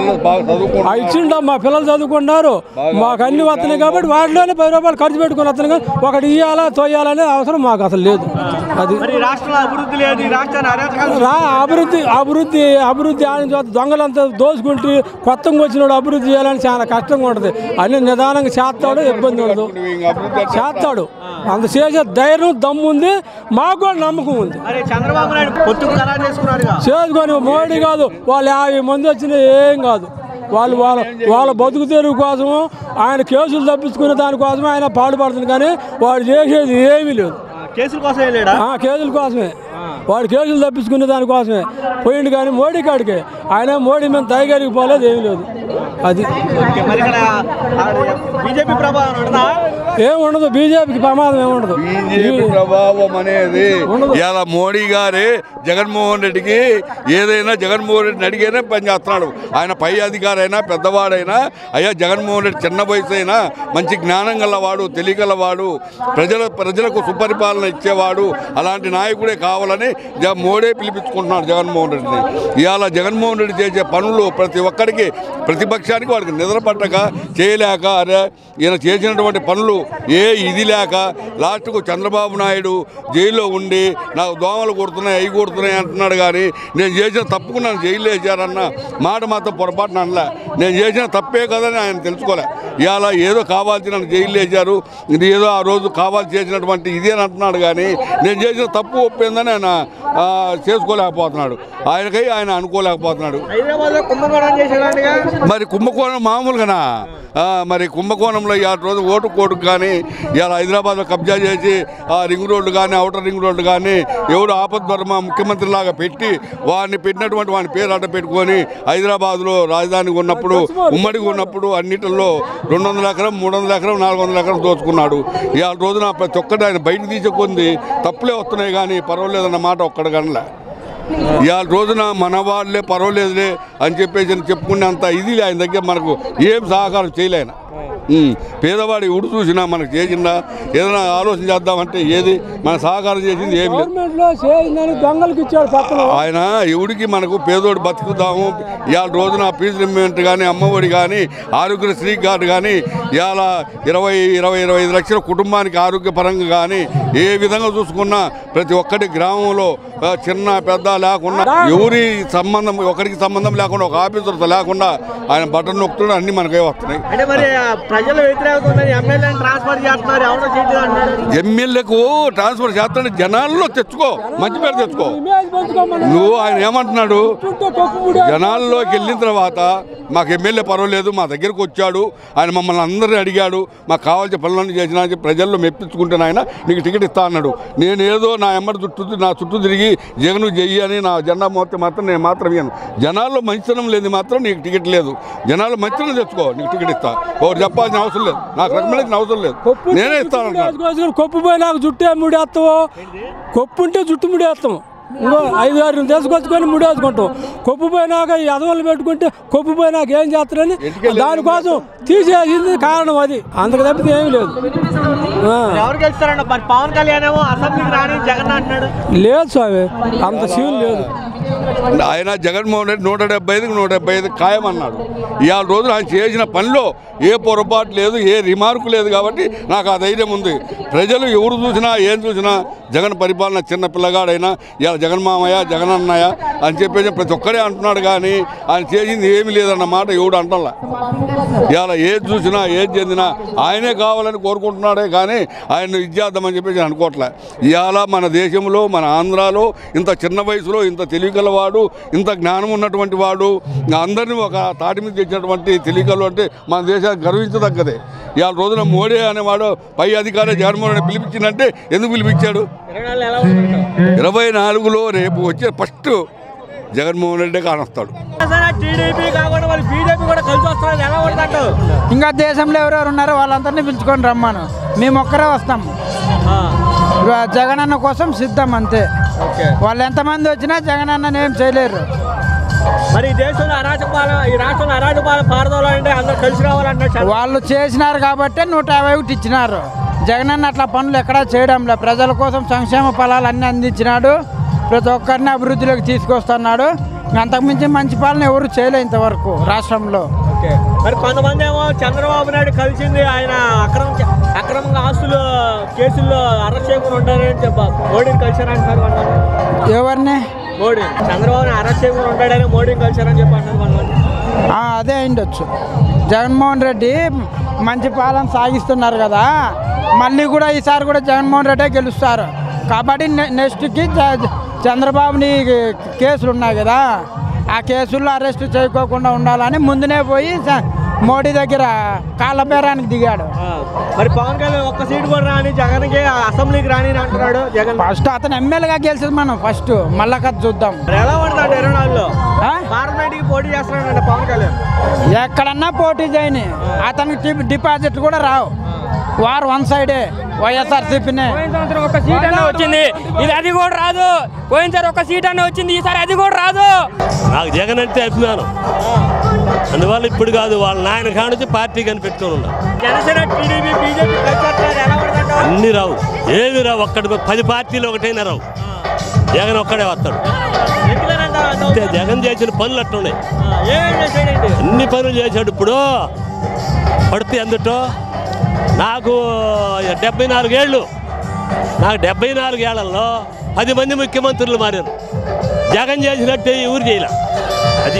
ఆ ఇచ్చిండ మా పిల్లలు చదువుకుంటున్నారు మాకు అన్ని వస్తున్నాయి కాబట్టి వాటిలోనే పది రూపాయలు ఖర్చు పెట్టుకొని వస్తున్నాయి కానీ ఒకటి ఇవ్వాలా తోయాలనే అవసరం మాకు అసలు లేదు అది మరి రాష్ట్రంలో అభివృద్ధి లేదు ఈ రాష్ట్రాన్ని అరాచకాలు రా అభివృద్ధి అభివృద్ధి అభివృద్ధి ఆయన చోట దొంగలంతా దోచుకుంటూ కొత్తగా వచ్చినాడు అభివృద్ధి చేయాలని చాలా కష్టంగా ఉంటుంది అన్ని నిదానంగా చేస్తాడు ఇబ్బంది ఉండదు చేస్తాడు అంత చేసే ధైర్యం దమ్ము ఉంది మాకు కూడా నమ్మకం ఉంది మరి చంద్రబాబు నాయుడు పొత్తుకు ఖరారు చేసుకున్నాడుగా చేసుకొని మోడీ కాదు వాళ్ళు యాభై మంది వచ్చినా ఏం కాదు వాళ్ళు వాళ్ళ వాళ్ళ బతుకు తెరువు కోసం ఆయన కేసులు తప్పించుకునే దానికోసమే ఆయన పాటుపడుతుంది కానీ వాడు చేసేది ఏమీ లేదు కేసుల కోసం వెళ్ళాడా ఆ, కేసుల కోసమే వాడు కేసులు తప్పించుకునే దానికోసమే పోయిండు కానీ మోడీ కాడికి ఆయన మోడీ మీద దయగలిగి పోలేదు ఏమీ లేదు అది ఓకే, మరి ఇక్కడ బీజేపీ ప్రభావం ఉండదా ఏం ఉండదు బీజేపీకి ప్రమాదం ఏముండదు బీజేపీ ప్రభావం అనేది ఇలా మోడీ గారే జగన్మోహన్ రెడ్డికి ఏదైనా జగన్మోహన్ రెడ్డిని అడిగేనే పని చేస్తున్నాడు ఆయన పై అధికారైనా పెద్దవాడైనా అయ్యా జగన్మోహన్ రెడ్డి చిన్న వయసు అయినా మంచి జ్ఞానం గలవాడు తెలియగలవాడు ప్రజల ప్రజలకు సుపరిపాలన ఇచ్చేవాడు అలాంటి నాయకుడే కావాలని జ- మోడీ పిలిపించుకుంటున్నాడు జగన్మోహన్ రెడ్డిని ఇవాళ జగన్మోహన్ రెడ్డి చేసే పనులు ప్రతి ఒక్కరికి ప్రతిపక్షానికి వాడికి నిద్ర పట్టక చేయలేక అరే ఈయన చేసినటువంటి పనులు ఏ ఇది లేక లాస్ట్కు చంద్రబాబు నాయుడు జైల్లో ఉండి నాకు దోమలు కొడుతున్నాయి అవి కొడుతున్నాయి అంటున్నాడు కానీ నేను చేసిన తప్పుకు నన్ను జైల్లో వేసారన్న మాట మాత్రం పొరపాటున అనలే నేను చేసిన తప్పే కదని ఆయన తెలుసుకోలే ఇవాళ ఏదో కావాల్సి నన్ను జైల్లో వేశారు ఇది ఏదో ఆ రోజు కావాల్సి చేసినటువంటి ఇదే అని అంటున్నాడు కానీ నేను చేసిన తప్పు ఒప్పిందని ఆయన ఆ, చేసుకోలేకపోతున్నాడు ఆయనకై ఆయన అనుకోలేకపోతున్నాడు హైదరాబాద్ లో కుంభకోణం చేశాడండిగా మరి కుంభకోణం మామూలుగానా ఆ, మరి కుంభకోణంలో ఈ రోజు ఓటు కోటుకు కానీ ఇవాళ హైదరాబాద్లో కబ్జా చేసి ఆ రింగ్ రోడ్డు కానీ అవుటర్ రింగ్ రోడ్డు కానీ ఎవడు ఆపద్వర్మ ముఖ్యమంత్రి లాగా పెట్టి వాడిని పెట్టినటువంటి వాని పేరు అడ్డ పెట్టుకొని హైదరాబాద్లో రాజధానికి ఉన్నప్పుడు ఉమ్మడిగా ఉన్నప్పుడు అన్నిటిలో రెండు వందల ఎకరం మూడు వందల ఎకరం నాలుగు వందల ఎకరం దోచుకున్నాడు ఇవాళ రోజున ప్రతి ఒక్కటి ఆయన బయట తీసుకుంది తప్పులే వస్తున్నాయి కానీ పర్వాలేదన్న మాట ఒక్కడ కనలే ఇవాళ రోజున మన వాళ్ళే పర్వాలేదులే అని చెప్పేసి చెప్పుకునేంత ఇది ఆయన దగ్గర మనకు ఏం సహకారం చేయలేన ఉమ్, పేదవాడి ఉడు చూసినా మనకు చేసిందా ఏదైనా ఆలోచన చేద్దామంటే ఏది మన సహకారం చేసింది ఏం లేదు గవర్నమెంట్లో చేయిందని దొంగలకి ఇచ్చాడు పక్కన ఆయన ఎవడికి మనకు పేదోడు బతుకుతాము ఇవాళ రోజున ఫీజు రిమెంట్ కానీ అమ్మఒడి కానీ ఆరోగ్యశ్రీ కార్డు కానీ ఇవాళ ఇరవై ఇరవై ఇరవై ఐదు లక్షల కుటుంబానికి ఆరోగ్యపరంగా కానీ ఏ విధంగా చూసుకున్నా ప్రతి ఒక్కటి గ్రామంలో ఆ, చిన్న పెద్ద లేకుండా ఎవరి సంబంధం ఒకరికి సంబంధం లేకుండా ఒక ఆఫీసర్తో లేకుండా ఆయన బటన్ నొక్కుతున్నాడు అన్ని మనకే వస్తున్నాయి అంటే మరి ఆ ప్రజలు వ్యతిరేకత ఉందని ఎమ్మెల్యేని ట్రాన్స్ఫర్ చేస్తున్నారు ఎవరో చేయలేదు అన్నాడు ఎమ్మెల్యేకు ట్రాన్స్ఫర్ చేస్తాను జనాల్లో తెచ్చుకో మంచి పేరు తెచ్చుకో నువ్వు ఆయన ఏమంటున్నాడు జనాల్లోకి వెళ్ళిన తర్వాత మాకు ఎమ్మెల్యే పర్వాలేదు మా దగ్గరకు వచ్చాడు ఆయన మమ్మల్ని అందరినీ అడిగాడు మాకు కావాల్సిన పనులన్నీ చేసినా అని చెప్పి ప్రజల్లో మెప్పించుకుంటే ఆయన నీకు టికెట్ ఇస్తా అన్నాడు నేను ఏదో నా ఎమ్మడి చుట్టూ నా చుట్టూ తిరిగి జగను చెయ్యి అని నా జెండా మోస్తే మాత్రం నేను మాత్రం ఇయ్యను జనాల్లో మంచితనం లేని మాత్రం నీకు టికెట్ లేదు జనాల్లో మంచితనం తెచ్చుకో నీకు టికెట్ ఇస్తా ఒకటి చెప్పాల్సిన అవసరం లేదు నాకు రికమెండేషన్ అవసరం లేదు నేనే ఇస్తాను అంటున్నాను. కొప్పు పోయినాక జుట్టే ముడేస్తావు కొప్పు ఉంటే జుట్టు ముడేస్తాం ఇంకో ఐదు ఆరు తీసుకొచ్చుకొని ముడేసుకుంటాం కొప్పు పోయినాక ఈ అదవలు పెట్టుకుంటే కొప్పు పోయినాక ఏం చేస్తారని దానికోసం తీసేసింది కారణం అది అందుకు తప్పితే ఏమీ లేదు ఆ. ఎవరు గెలుస్తారంట మరి పవన్ కళ్యాణ్ ఏమో అసెంబ్లీకి రాని జగన్ అంటున్నాడు లేదు స్వామి అంత సీన్ లేదు ఆయన జగన్మోహన్ రెడ్డి నూట డెబ్బై ఐదుకి నూట డెబ్బై ఐదు ఖాయమన్నాడు ఇవాళ రోజున ఆయన చేసిన పనిలో ఏ పొరపాటు లేదు ఏ రిమార్కు లేదు కాబట్టి నాకు ఆ ధైర్యం ఉంది ప్రజలు ఎవరు చూసినా ఏం చూసినా జగన్ పరిపాలన చిన్న పిల్లగాడైనా ఇవాళ జగన్ మామయ్య జగన్ అన్నయ్య అని చెప్పేసి ప్రతి ఒక్కరే అంటున్నాడు కానీ ఆయన చేసింది ఏమీ లేదన్న మాట ఎవడు అంటల్లా ఇవాళ ఏది చూసినా ఏది చెందినా ఆయనే కావాలని కోరుకుంటున్నాడే కానీ ఆయన ఇచ్చేద్దామని చెప్పేసి నేను అనుకోవట్లే ఇవాళ మన దేశంలో మన ఆంధ్రాలో ఇంత చిన్న వయసులో ఇంత తెలివిగలవాడు ఇంత జ్ఞానం ఉన్నటువంటి వాడు అందరినీ ఒక తాటి మీద తెచ్చినటువంటి తెలివిగలవాడు అంటే మన దేశానికి గర్వించదగ్గదే ఇవాళ రోజున మోడీ అనేవాడు పై అధికారి జగన్మోహన్ రెడ్డి పిలిపించిందంటే ఎందుకు పిలిపించాడు ఇరవై నాలుగు ఎలా ఉంటుంది ఇరవై నాలుగులో రేపు వచ్చే ఫస్ట్ జగన్మోహన్ రెడ్డి కానొస్తాడు టీడీపీ కాకుండా వాళ్ళు బీజేపీ కూడా కలిసి వస్తున్నారు ఎలా ఉంటుందంటావు ఇంకా దేశంలో ఎవరెవరు ఉన్నారో వాళ్ళందరినీ పిలుచుకొని రమ్మాను మేము ఒక్కరే వస్తాం ఇవా జగనన్న కోసం సిద్ధం అంతే వాళ్ళు ఎంతమంది వచ్చినా జగనన్నని ఏం చేయలేరు మరి ఈ దేశంలో అరాచక పాలన ఈ రాష్ట్రంలో అరాచక పాలన పారదోలాలంటే అందరూ కలిసి రావాలంటే వాళ్ళు చేసినారు కాబట్టి నూట యాభై ఒకటి ఇచ్చినారు జగనన్న అట్లా పనులు ఎక్కడా చేయడం లేదు ప్రజల కోసం సంక్షేమ ఫలాలు అన్నీ అందించినాడు ప్రతి ఒక్కరిని అభివృద్ధిలోకి తీసుకొస్తున్నాడు అంతకుమించి మంచి పాలన ఎవరు చేయలే ఇంతవరకు రాష్ట్రంలో ఓకే మరి కొంతమంది ఏమో చంద్రబాబు నాయుడు కలిసింది ఆయన అక్రమ అక్రమంగా ఆస్తులు కేసుల్లో అరెస్ట్ చేయకుండా ఉంటారని చెప్ప మోడీని కలిశారంటున్నారు కొంతమంది ఎవరిని మోడీ చంద్రబాబుని అరెస్ట్ చేయకుండా ఉంటాడని మోడీని కలిశారని చెప్పి అంటారు కొంతమంది ఆ, అదే అయిండొచ్చు జగన్మోహన్ రెడ్డి మంచి పాలన సాగిస్తున్నారు కదా మళ్ళీ కూడా ఈసారి కూడా జగన్మోహన్ రెడ్డే గెలుస్తారు కాబట్టి నె- నెక్స్ట్కి జ- చంద్రబాబుని కేసులు ఉన్నాయి కదా ఆ కేసుల్లో అరెస్ట్ చేయకోకుండా ఉండాలని ముందునే పోయి స- మోడీ దగ్గర కాళ్ళ బేరానికి దిగాడు మరి పవన్ కళ్యాణ్ ఒక్క సీటు కూడా రాని జగన్కి అసెంబ్లీకి రాని అని అంటున్నాడు జగన్ ఫస్ట్ అతను ఎమ్మెల్యేగా గెలిచింది మనం ఫస్ట్ మళ్ళా కథ చూద్దాం మరి ఎలా ఉంటుంది ఇరవై నాలుగులో పార్లమెంట్కి పోటీ చేస్తున్నాడు పవన్ కళ్యాణ్ ఎక్కడన్నా పోటీ చేయని అతనికి డి- డిపాజిట్ కూడా రావు వారు వన్ సైడే వైఎస్ఆర్సీపీనే ఒక సీట్ అన్న వచ్చింది ఇది అది కూడా రాదు పోయినసారి ఒక సీట్ అన్న వచ్చింది ఈసారి అది కూడా రాదు నాకు జగన్ అంటే అభిమానం అందువల్ల ఇప్పుడు కాదు వాళ్ళ నాయన కానుంచి పార్టీ కనిపెట్టుకొని ఉన్నారు జనసేన టీడీపీ బీజేపీ కలిసి వస్తున్నారు ఎలా ఉంటుంది అన్ని రావు ఏమి రావు ఒక్కటి పది పార్టీలు ఒకటైనా రావు జగన్ ఒక్కడే వస్తాడు అంతే జగన్ చేసిన పనులు అట్టున్నాయి ఏమేం చేశాడండి అన్ని పనులు చేశాడు ఇప్పుడు పడితే అందుటో నాకు డెబ్బై నాలుగేళ్ళు నాకు డెబ్బై నాలుగేళ్లలో పది మంది ముఖ్యమంత్రులు మారారు జగన్ చేసినట్టే ఎవరు చేయలే అది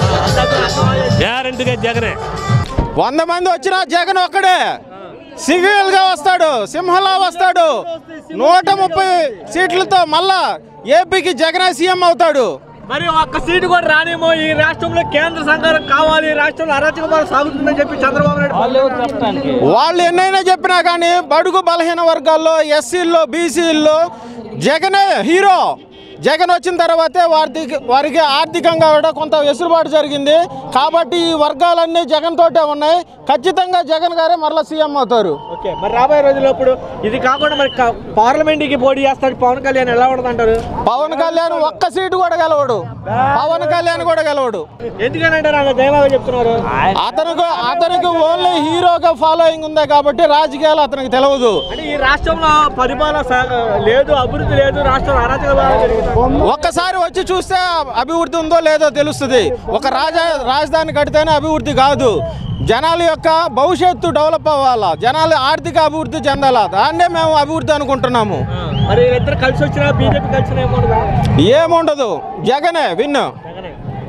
గ్యారంటీగా జగనే వంద మంది వచ్చినా జగన్ ఒక్కడే సివిల్ గా వస్తాడు సింహలా వస్తాడు నూట ముప్పై సీట్లతో మళ్ళా ఏపీకి జగనే సీఎం అవుతాడు మరి ఒక్క సీటు కూడా రానేమో ఈ రాష్ట్రంలో కేంద్ర సహకారం కావాలి ఈ రాష్ట్రంలో అరాచక పాలన సాగుతుందని చెప్పి చంద్రబాబు నాయుడు వాళ్ళు ఎన్నైనా చెప్పినా కానీ బడుగు బలహీన వర్గాల్లో ఎస్సీల్లో బీసీల్లో జగనే హీరో జగన్ వచ్చిన తర్వాతే వారికి వారికి ఆర్థికంగా కూడా కొంత వెసులుబాటు జరిగింది కాబట్టి ఈ వర్గాలన్నీ జగన్ తోటే ఉన్నాయి ఖచ్చితంగా జగన్ గారే మరలా సీఎం అవుతారు ఓకే మరి రాబోయే రోజుల్లో ఇప్పుడు ఇది కాకుండా మరి క- పార్లమెంట్కి పోటీ చేస్తాడు పవన్ కళ్యాణ్ ఎలా ఉంటుంది అంటారు పవన్ కళ్యాణ్ ఒక్క సీటు కూడా గెలవడు పవన్ కళ్యాణ్ కూడా గెలవడు ఎందుకని అంటారు ఆయన దైవాగా చెప్తున్నారు అతనికి అతనికి ఓన్లీ హీరోగా ఫాలోయింగ్ ఉంది కాబట్టి రాజకీయాలు అతనికి తెలియదు అంటే ఈ రాష్ట్రంలో పరిపాలన సా- లేదు అభివృద్ధి లేదు రాష్ట్రంలో అరాచక పాలన జరుగుతుంది ఒక్కసారి వచ్చి చూస్తే అభివృద్ధి ఉందో లేదో తెలుస్తుంది ఒక రాజా రాజధాని కడితేనే అభివృద్ధి కాదు జనాల యొక్క భవిష్యత్తు డెవలప్ అవ్వాలా జనాల ఆర్థిక అభివృద్ధి చెందాలా దాన్నే మేము అభివృద్ధి అనుకుంటున్నాము మరి వీళ్ళిద్దరు కలిసి వచ్చినా బీజేపీ కలిసి ఏమో ఏముండదు జగనే విన్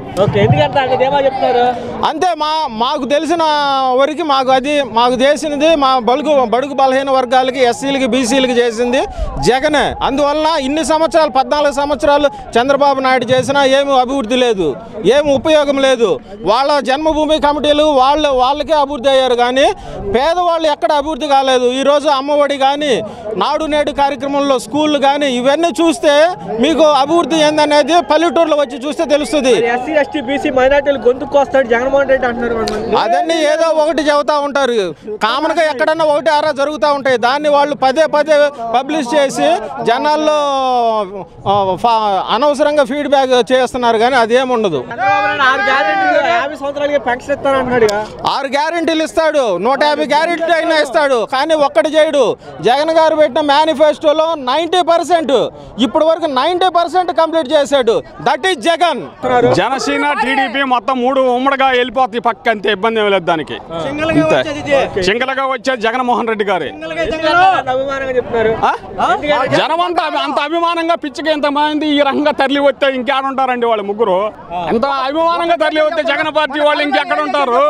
ఓకే ఎందుకంటే అంటే ఏమో చెప్తారు అంతే మా మాకు తెలిసిన వరకు మాకు అది మాకు చేసినది మా బడుగు బడుగు బలహీన వర్గాలకి ఎస్సీలకి బీసీలకి చేసింది జగనే అందువలన ఇన్ని సంవత్సరాలు పద్నాలుగు సంవత్సరాలు చంద్రబాబు నాయుడు చేసినా ఏమి అభివృద్ధి లేదు ఏమి ఉపయోగం లేదు వాళ్ళ జన్మభూమి కమిటీలు వాళ్ళు వాళ్ళకే అభివృద్ధి అయ్యారు కానీ పేదవాళ్ళు ఎక్కడ అభివృద్ధి కాలేదు ఈరోజు అమ్మఒడి కానీ నాడు నేడు కార్యక్రమంలో స్కూళ్ళు కానీ ఇవన్నీ చూస్తే మీకు అభివృద్ధి ఏందనేది పల్లెటూరులో వచ్చి చూస్తే తెలుస్తుంది ఎస్సీ ఎస్టీ బీసీ మైనార్టీలు గొంతుకొస్తాడు జగన్మోహన్ రెడ్డి అంటున్నారు కొంతమంది. అదన్నీ ఏదో ఒకటి చెబుతా ఉంటారు కామన్ గా ఎక్కడన్నా ఒకటి ఆరా జరుగుతూ ఉంటాయి దాన్ని వాళ్ళు పదే పదే పబ్లిష్ చేసి జనాల్లో ఆ, ఫా- అనవసరంగా ఫీడ్బ్యాక్ చేస్తున్నారు కానీ అదేం ఉండదు చంద్రబాబు నాయుడు ఆరు గ్యారెంటీలు యాభై సంవత్సరాలకి పెన్షన్ ఇస్తానంటున్నాడు ఆరు గ్యారెంటీలు ఇస్తాడు నూట యాభై గ్యారెంటీ అయినా ఇస్తాడు కానీ ఒక్కటి చేయడు జగన్ గారు పెట్టిన మేనిఫెస్టోలో నైంటీ పర్సెంట్ ఇప్పటి వరకు నైంటీ పర్సెంట్ కంప్లీట్ చేశాడు that is Jagan Janasena TDP మొత్తం మూడు ఉమ్మడిగా వెళ్ళిపోతాయి పక్క అంతే ఇబ్బంది ఏమి లేదు దానికి అంతే సింగల్గా వచ్చేది జగన్మోహన్ రెడ్డి గారి అభిమానంగా చెప్తున్నారు జనం అంతా అభి- అంత అభిమానంగా పిచ్చికి ఎంతమంది ఈ రకంగా తరలి వస్తే ఇంకేడుంటారండి వాళ్ళు ముగ్గురు ఎంత అభిమానంగా తరలి వస్తే జగన్ పార్టీ వాళ్ళు ఇంకెక్కడ ఉంటారు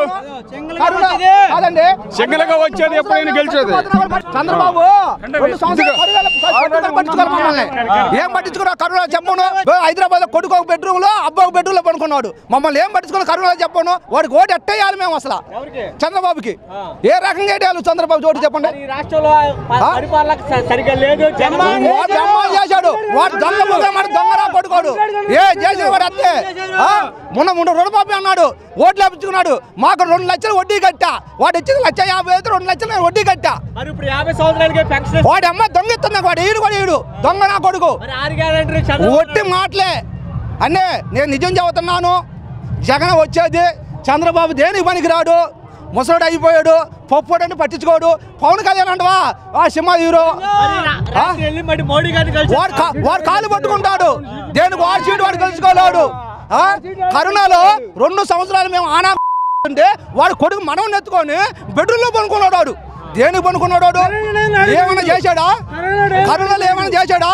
కాదండి సింగల్గా వచ్చేది ఎప్పుడైనా గెలిచేది చంద్రబాబు రెండు సంవత్సరాలు కరువులో పట్టించుకోవాలి మమ్మల్ని ఏం పట్టించుకున్నా కరువులో చెప్పను హైదరాబాద్ లో కొడుకు ఒక బెడ్రూమ్ లో అబ్బా ఒక బెడ్రూమ్ లో పడుకున్నాడు మమ్మల్ని ఏం పట్టించుకున్నా కరువులో చెప్పను వాడికి ఓటు ఎట్టేయాలి మేము అసలు చంద్రబాబుకి ఏ రకంగా వేయాలి చంద్రబాబు చోటు చెప్పండి ఈ రాష్ట్రంలో ప- పరిపాలన స- సరిగ్గా లేదు జగన్ వాడు దొంగ చేశాడు వాడు దొంగ ముద్ర మాట దొంగరా కొడుకోడు ఏ చేసిన వాడు అంతే ఆ? మొన్న మొన్న రుణమాఫీ అన్నాడు ఓట్లు వేపించుకున్నాడు మాకు రెండు లక్షలు వడ్డీ కట్టా వాడు ఇచ్చింది లక్ష యాభై అయితే రెండు లక్షలు నేను వడ్డీ కట్టా మరి ఇప్పుడు యాభై సంవత్సరాలకి పెన్షన్ వాడి అమ్మ దొంగ ఇస్తున్నా వాడు ఈడు కూడా ఈడు దొంగ నా కొడుకు మరి ఆరు గ్యారెంటీ చంద్రబాబు ఒట్టి మాటలే అన్నే నేను నిజం చెబుతున్నాను జగన్ వచ్చేది చంద్రబాబు దేనికి పనికిరాడు ముసలోడు అయిపోయాడు పప్పుడని పట్టించుకోడు పవన్ కళ్యాణ్ అంటవా ఆ సినిమా హీరో ఆ? వెళ్ళి మరి మోడీ గారిని కలిసి వాడు కా- వాడు కాలు పట్టుకుంటాడు దేనికి వాడు సీటు వాడు కలుసుకోలేడు ఆ? కరోనాలో రెండు సంవత్సరాలు మేము ఆనా అంటే వాడు కొడుకు మనం ఎత్తుకొని బెడ్రూమ్లో పనుకున్నాడు వాడు దేనికి పనుకున్నాడు వాడు ఏమైనా చేశాడా కరోనాలో ఏమైనా చేశాడా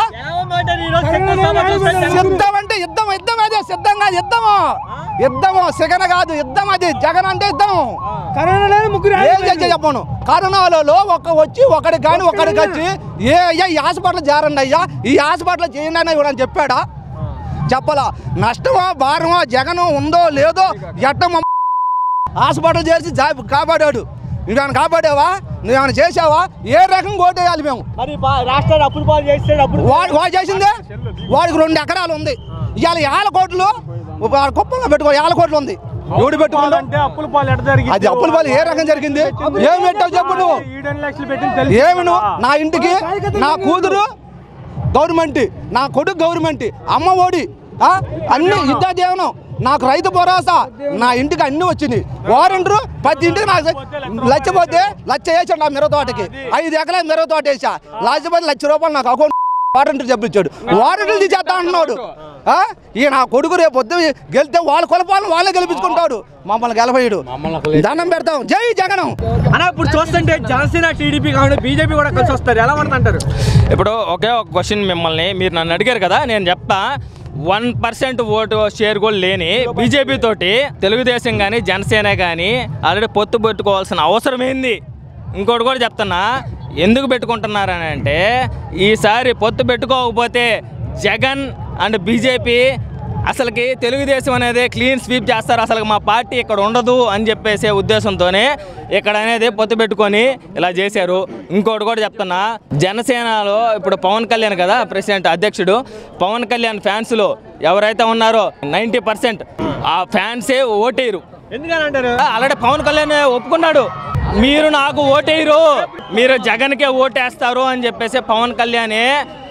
సిద్ధం అంటే యుద్ధం యుద్ధం అదే సిద్ధం కాదు యుద్ధము యుద్ధము సిగన కాదు యుద్ధం అది జగన్ అంటే యుద్ధం కరోనా ముగ్గురు ఏం చేసే చెప్పను కరోనాలో ఒక వచ్చి ఒకటి కానీ ఒకటి వచ్చి ఏ అయ్యా ఈ హాస్పిటల్ జారండి అయ్యా ఈ హాస్పిటల్ చేయండి అని ఇవ్వడం చెప్పాడా చెప్పలా నష్టమా భారమా జగన్ ఉందో లేదో ఎట్ట మమ్మ హాస్పిటల్ చేసి జా కాపాడాడు నువ్వేమైనా కాపాడావా నువ్వేమైనా చేసావా ఏ రకంగా ఓటేయాలి మేము మరి బా- రాష్ట్రాన్ని అప్పులు పాలు చేస్తాడు అప్పుడు వాడు వాడు చేసిందే వాడికి రెండు ఎకరాలు ఉంది ఇవాళ ఏళ్ళ కోట్లు వాడు కుప్పంలో పెట్టుకో ఏళ్ళ కోట్లు ఉంది ఎవడు పెట్టుకుంటా అంటే అప్పుల పాలు ఎడ జరిగింది అది అప్పుల పాలు ఏ రకం జరిగింది ఏం పెట్టావు చెప్పు నువ్వు ఏడు లక్షలు పెట్టింది ఏమి నువ్వు నా ఇంటికి నా కూతురు గవర్నమెంట్ నా కొడుకు గవర్నమెంట్ అమ్మ ఓడి ఆ? అన్ని యుద్ధ జీవనం నాకు రైతు భరోసా నా ఇంటికి అన్ని వచ్చింది వారంటరు ప్రతి ఇంటికి నాకు లచ్చ పోతే లచ్చ వేసాడు నా మిరవ తోటకి ఐదు ఎకరాల మిరవ తోట వేసా లాస్ట్ లక్ష రూపాయలు నాకు అకౌంట్ వారంటీ చెప్పించాడు వారంటీలు తీసేస్తా అంటున్నాడు ఆ? ఈ నా కొడుకు రేపు పొద్దు గెలితే వాళ్ళ కులపాలను వాళ్ళే గెలిపించుకుంటాడు మమ్మల్ని గెలవయ్యాడు దండం పెడతాం జై జగనం అన్న ఇప్పుడు చూస్తుంటే జనసేన టీడీపీ కాకుండా బీజేపీ కూడా కలిసి వస్తారు ఎలా పడుతుంటారు ఇప్పుడు ఒకే ఒక క్వశ్చన్ మిమ్మల్ని మీరు నన్ను అడిగారు కదా నేను చెప్తా వన్ పర్సెంట్ ఓటు షేర్ కూడా లేని బీజేపీ తోటి తెలుగుదేశం కానీ జనసేన కానీ ఆల్రెడీ పొత్తు పెట్టుకోవాల్సిన అవసరం ఏంది ఇంకోటి కూడా చెప్తున్నా ఎందుకు పెట్టుకుంటున్నారని అంటే ఈసారి పొత్తు పెట్టుకోకపోతే జగన్ అండ్ బీజేపీ అసలుకి తెలుగుదేశం అనేది క్లీన్ స్వీప్ చేస్తారు అసలు మా పార్టీ ఇక్కడ ఉండదు అని చెప్పేసే ఉద్దేశంతోనే ఇక్కడ అనేది పొత్తు పెట్టుకొని ఇలా చేశారు ఇంకోటి కూడా చెప్తున్నా జనసేనలో ఇప్పుడు పవన్ కళ్యాణ్ కదా ప్రెసిడెంట్ అధ్యక్షుడు పవన్ కళ్యాణ్ ఫ్యాన్స్లో ఎవరైతే ఉన్నారో నైంటీ పర్సెంట్ ఆ ఫ్యాన్సే ఓటేయరు ఎందుకని అంటారు ఆల్రెడీ పవన్ కళ్యాణ్ ఒప్పుకున్నాడు మీరు నాకు ఓటేయరు మీరు జగన్కే ఓటేస్తారు అని చెప్పేసి పవన్ కళ్యాణే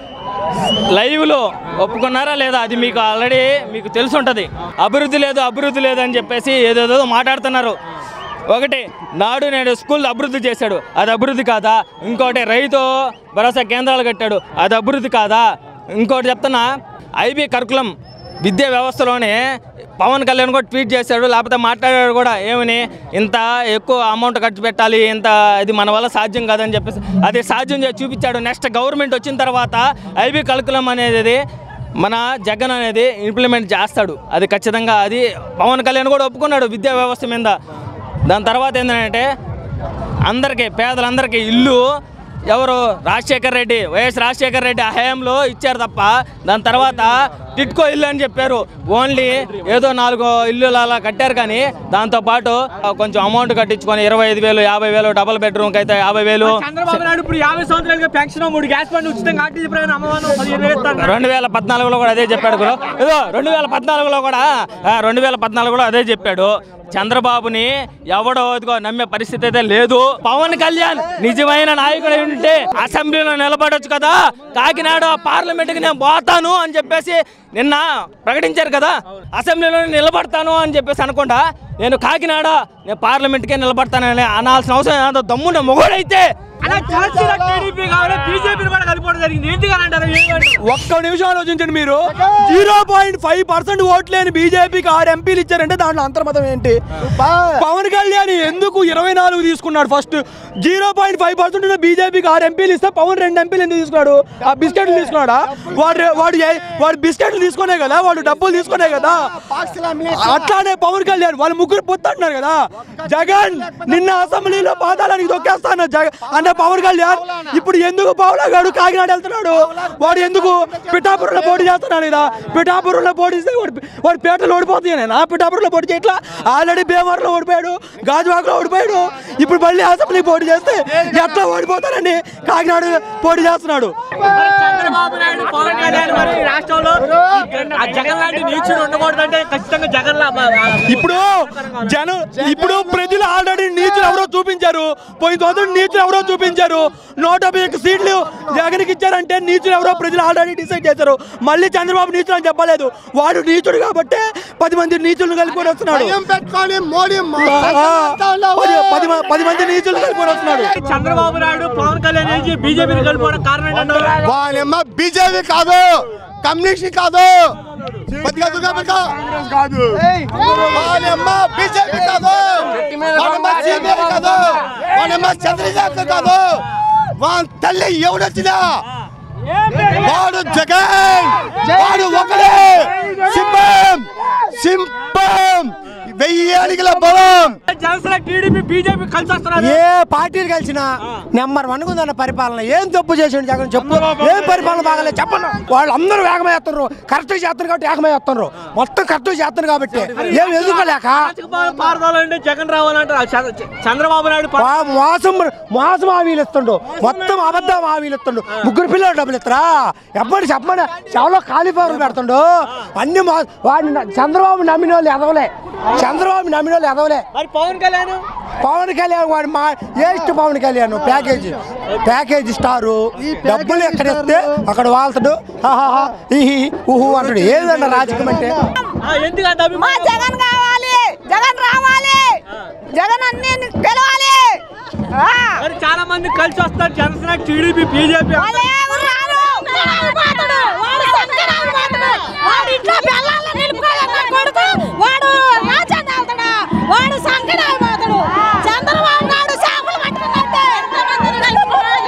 లైవ్లో ఒప్పుకున్నారా లేదా అది మీకు ఆల్రెడీ మీకు తెలిసి ఉంటుంది అభివృద్ధి లేదు అభివృద్ధి లేదు అని చెప్పేసి ఏదేదో మాట్లాడుతున్నారు ఒకటి నాడు నేడు స్కూల్ అభివృద్ధి చేశాడు అది అభివృద్ధి కాదా ఇంకోటి రైతు భరోసా కేంద్రాలు కట్టాడు అది అభివృద్ధి కాదా ఇంకోటి చెప్తున్నా ఐబీ కరికులం విద్యా వ్యవస్థలోనే పవన్ కళ్యాణ్ కూడా ట్వీట్ చేశాడు లేకపోతే మాట్లాడాడు కూడా ఏమని ఇంత ఎక్కువ అమౌంట్ ఖర్చు పెట్టాలి ఇంత ఇది మన వల్ల సాధ్యం కాదని చెప్పేసి అది సాధ్యం చేసి చూపించాడు నెక్స్ట్ గవర్నమెంట్ వచ్చిన తర్వాత ఐబీ కరికులం అనేది మన జగన్ అనేది ఇంప్లిమెంట్ చేస్తాడు అది ఖచ్చితంగా అది పవన్ కళ్యాణ్ కూడా ఒప్పుకున్నాడు విద్యా వ్యవస్థ మీద దాని తర్వాత ఏంటంటే అందరికీ పేదలందరికీ ఇల్లు ఎవరు రాజశేఖర్ రెడ్డి వైఎస్ రాజశేఖర్ రెడ్డి ఆ హయాంలో ఇచ్చారు తప్ప దాని తర్వాత టిట్కో ఇల్లు అని చెప్పారు ఓన్లీ ఏదో నాలుగు ఇల్లు అలా కట్టారు కానీ దాంతోపాటు కొంచెం అమౌంట్ కట్టించుకొని ఇరవై ఐదు వేలు యాభై వేలు డబల్ బెడ్రూమ్కి అయితే యాభై వేలు చంద్రబాబు నాయుడు ఇప్పుడు యాభై సంవత్సరాలుగా పెన్షన్ మూడు గ్యాస్ బండ్ ఉచితంగా ఆర్టీసీ ప్రయాణం అమ్మవాను పదిహేను వేలు ఇస్తాను. రెండు వేల పద్నాలుగులో కూడా అదే చెప్పాడు కూడా ఏదో రెండు వేల పద్నాలుగులో కూడా ఆ, రెండు వేల పద్నాలుగులో అదే చెప్పాడు చంద్రబాబుని ఎవడో ఇదిగో నమ్మే పరిస్థితి అయితే లేదు పవన్ కళ్యాణ్ నిజమైన నాయకుడు అయి ఉంటే అసెంబ్లీలో నిలబడొచ్చు కదా కాకినాడ పార్లమెంట్కి నేను పోతాను అని చెప్పేసి నిన్న ప్రకటించారు కదా అసెంబ్లీలో నిలబడతాను అని చెప్పేసి అనుకుంటా నేను కాకినాడ నేను పార్లమెంట్కే నిలబడతానని అనాల్సిన అవసరం ఏదో దమ్మున్న మొగోడైతే అలా జనసేన టీడీపీ కావాలి బీజేపీని కూడా కలిపోవడం జరిగింది ఎందుకని అంటారు ఏమంటారు? ఒక్క నిమిషం ఆలోచించండి మీరు జీరో పాయింట్ ఫైవ్ పర్సెంట్ ఓట్లేని బీజేపీకి ఆరు ఎంపీలు ఇచ్చారంటే దాంట్లో అంతర్మతం ఏంటి పవన్ కళ్యాణ్ ఎందుకు ఇరవై నాలుగు తీసుకున్నాడు first zero point five percent బీజేపీకి ఆరు ఎంపీలు ఇస్తే పవన్ రెండు ఎంపీలు ఎందుకు తీసుకున్నాడు ఆ బిస్కెట్లు తీసుకున్నాడా వాడు వాడు ఏ- వాడు బిస్కెట్లు తీసుకునే కదా వాడు డబ్బులు తీసుకునే కదా అట్లానే పవన్ కళ్యాణ్ వాళ్ళు ముగ్గురు పొత్తు అంటున్నారు కదా జగన్ నిన్న అసెంబ్లీలో పాతాళానికి దొక్కేస్తాను జగన్ అన్న పవన్ కళ్యాణ్ ఇప్పుడు ఎందుకు పావులా గాడు కాకినాడ వెళ్తున్నాడు వాడు ఎందుకు పిఠాపురంలో పోటీ చేస్తున్నాడు కదా పిఠాపురంలో పోటీ చేస్తే వాడు వాడు పేటలో ఓడిపోతుంది నా పిఠాపురంలో పోటీ చేయట్లా ఆల్రెడీ భీమవరంలో ఓడిపోయాడు గాజువాకలో ఓడిపోయాడు ఇప్పుడు మళ్ళీ అసెంబ్లీ పోటీ చేస్తే ఎట్లా ఓడిపోతారని కాకినాడ పోటీ చేస్తున్నాడు మరి చంద్రబాబు నాయుడు పవన్ కళ్యాణ్ మరి రాష్ట్రంలో ఆ జగన్ లాంటి నీచుడు ఉండకూడదంటే ఖచ్చితంగా జగన్ లా- ఇప్పుడు జనం ఇప్పుడు ప్రజలు ఆల్రెడీ నీచులు ఎవరో చూపించారు పోయిన సంవత్సరం నీచులు ఎవరో చూపించారు నూట యాభై ఒక్క సీట్లు జగన్కి ఇచ్చారంటే నీచులు ఎవరో ప్రజలు ఆల్రెడీ డిసైడ్ చేశారు మళ్ళీ చంద్రబాబు నీచులు అని చెప్పలేదు వాడు నీచుడు కాబట్టి పది మంది నీచులను కలుపుకొని వస్తున్నాడు పెట్టుకొని మోడీ ఆ, పది పది మ- పది మంది నీచులు కలుపుకొని వస్తున్నాడు చంద్రబాబు నాయుడు పవన్ కళ్యాణ్ నుంచి బీజేపీని కలిపోవడం కారణం ఏంటంటారు వాళ్ళమ్మ బీజేపీ కాదు కమ్యూనిస్ట్ కాదు బతికా దుర్గా బతికా. వాళ్ళమ్మ బీజేపీ కాదు వాళ్ళమ్మ CPI కాదు వాళ్ళమ్మ చంద్రశేఖర్ కాదు వాళ్ళ తల్లి ఎవడొచ్చినా వాడు జగన్ వాడు ఒకడే సింహం సింహం వెయ్యి అడిగిల బలం జనసేన టీడీపీ బీజేపీ కలిసి వస్తున్నారు ఏ పార్టీలు కలిసినా నెంబర్ వన్ ఉందన్న పరిపాలన ఏం తప్పు చేసిండు జగన్ చెప్పు ఏం పరిపాలన బాగలేదు చెప్పండి వాళ్ళందరూ వేగమే చేస్తున్నారు కరెక్ట్ చేస్తున్నారు కాబట్టి వేగమే చేస్తున్నారు మొత్తం కరెక్ట్ చేస్తున్నారు కాబట్టి ఏం ఎదుర్కోలేక పారదాలంటే జగన్ రావాలంటారు చంద్ర- చంద్రబాబు నాయుడు ప- వా- మోసం మోసం హామీలు ఇస్తుండు మొత్తం అబద్ధం హామీలు ఇస్తుండు ముగ్గురు పిల్లలు డబ్బులు ఇస్తారా ఎప్పటి చెప్పమని చెవలో కాలీఫ్లవర్ పెడుతుండు అన్ని మో- వాడిని న- చంద్రబాబు నమ్మిన వాళ్ళు ఎదవలే చంద్రబాబు నమ్మిన వాళ్ళు ఎదవలే మరి పవన్ కళ్యాణ్ పవన్ కళ్యాణ్ వాడు మా ఏస్ట్ Pawan Kalyan package package star డబ్బులు ఎక్కడ ఇస్తే అక్కడ వాళ్తాడు హాహాహా ఇహి ఊహు అంటాడు ఏదన్నా రాజకీయం అంటే ఎందుకంటే మా జగన్ కావాలి జగన్ రావాలి జగన్ అన్ని గెలవాలి ఆ. మరి చాలా మంది కలిసి వస్తారు జనసేన టీడీపీ బీజేపీ వాళ్ళు ఎవరు రారు. రాలిపోతాడు. వాడు సంఖ్య రాలిపోతాడు. వాడు ఇంట్లో పిల్లల్ని నిలుపుకోలేని నా కొడుకు. వాడు రాజ్యాన్ని వెళ్తాడు. వాడు సంఖ్య రాలిపోతాడు. చంద్రబాబు నాయుడు చేపలు పట్టుకున్నట్టే ఎంతమందిని కలుపుకోవాలి.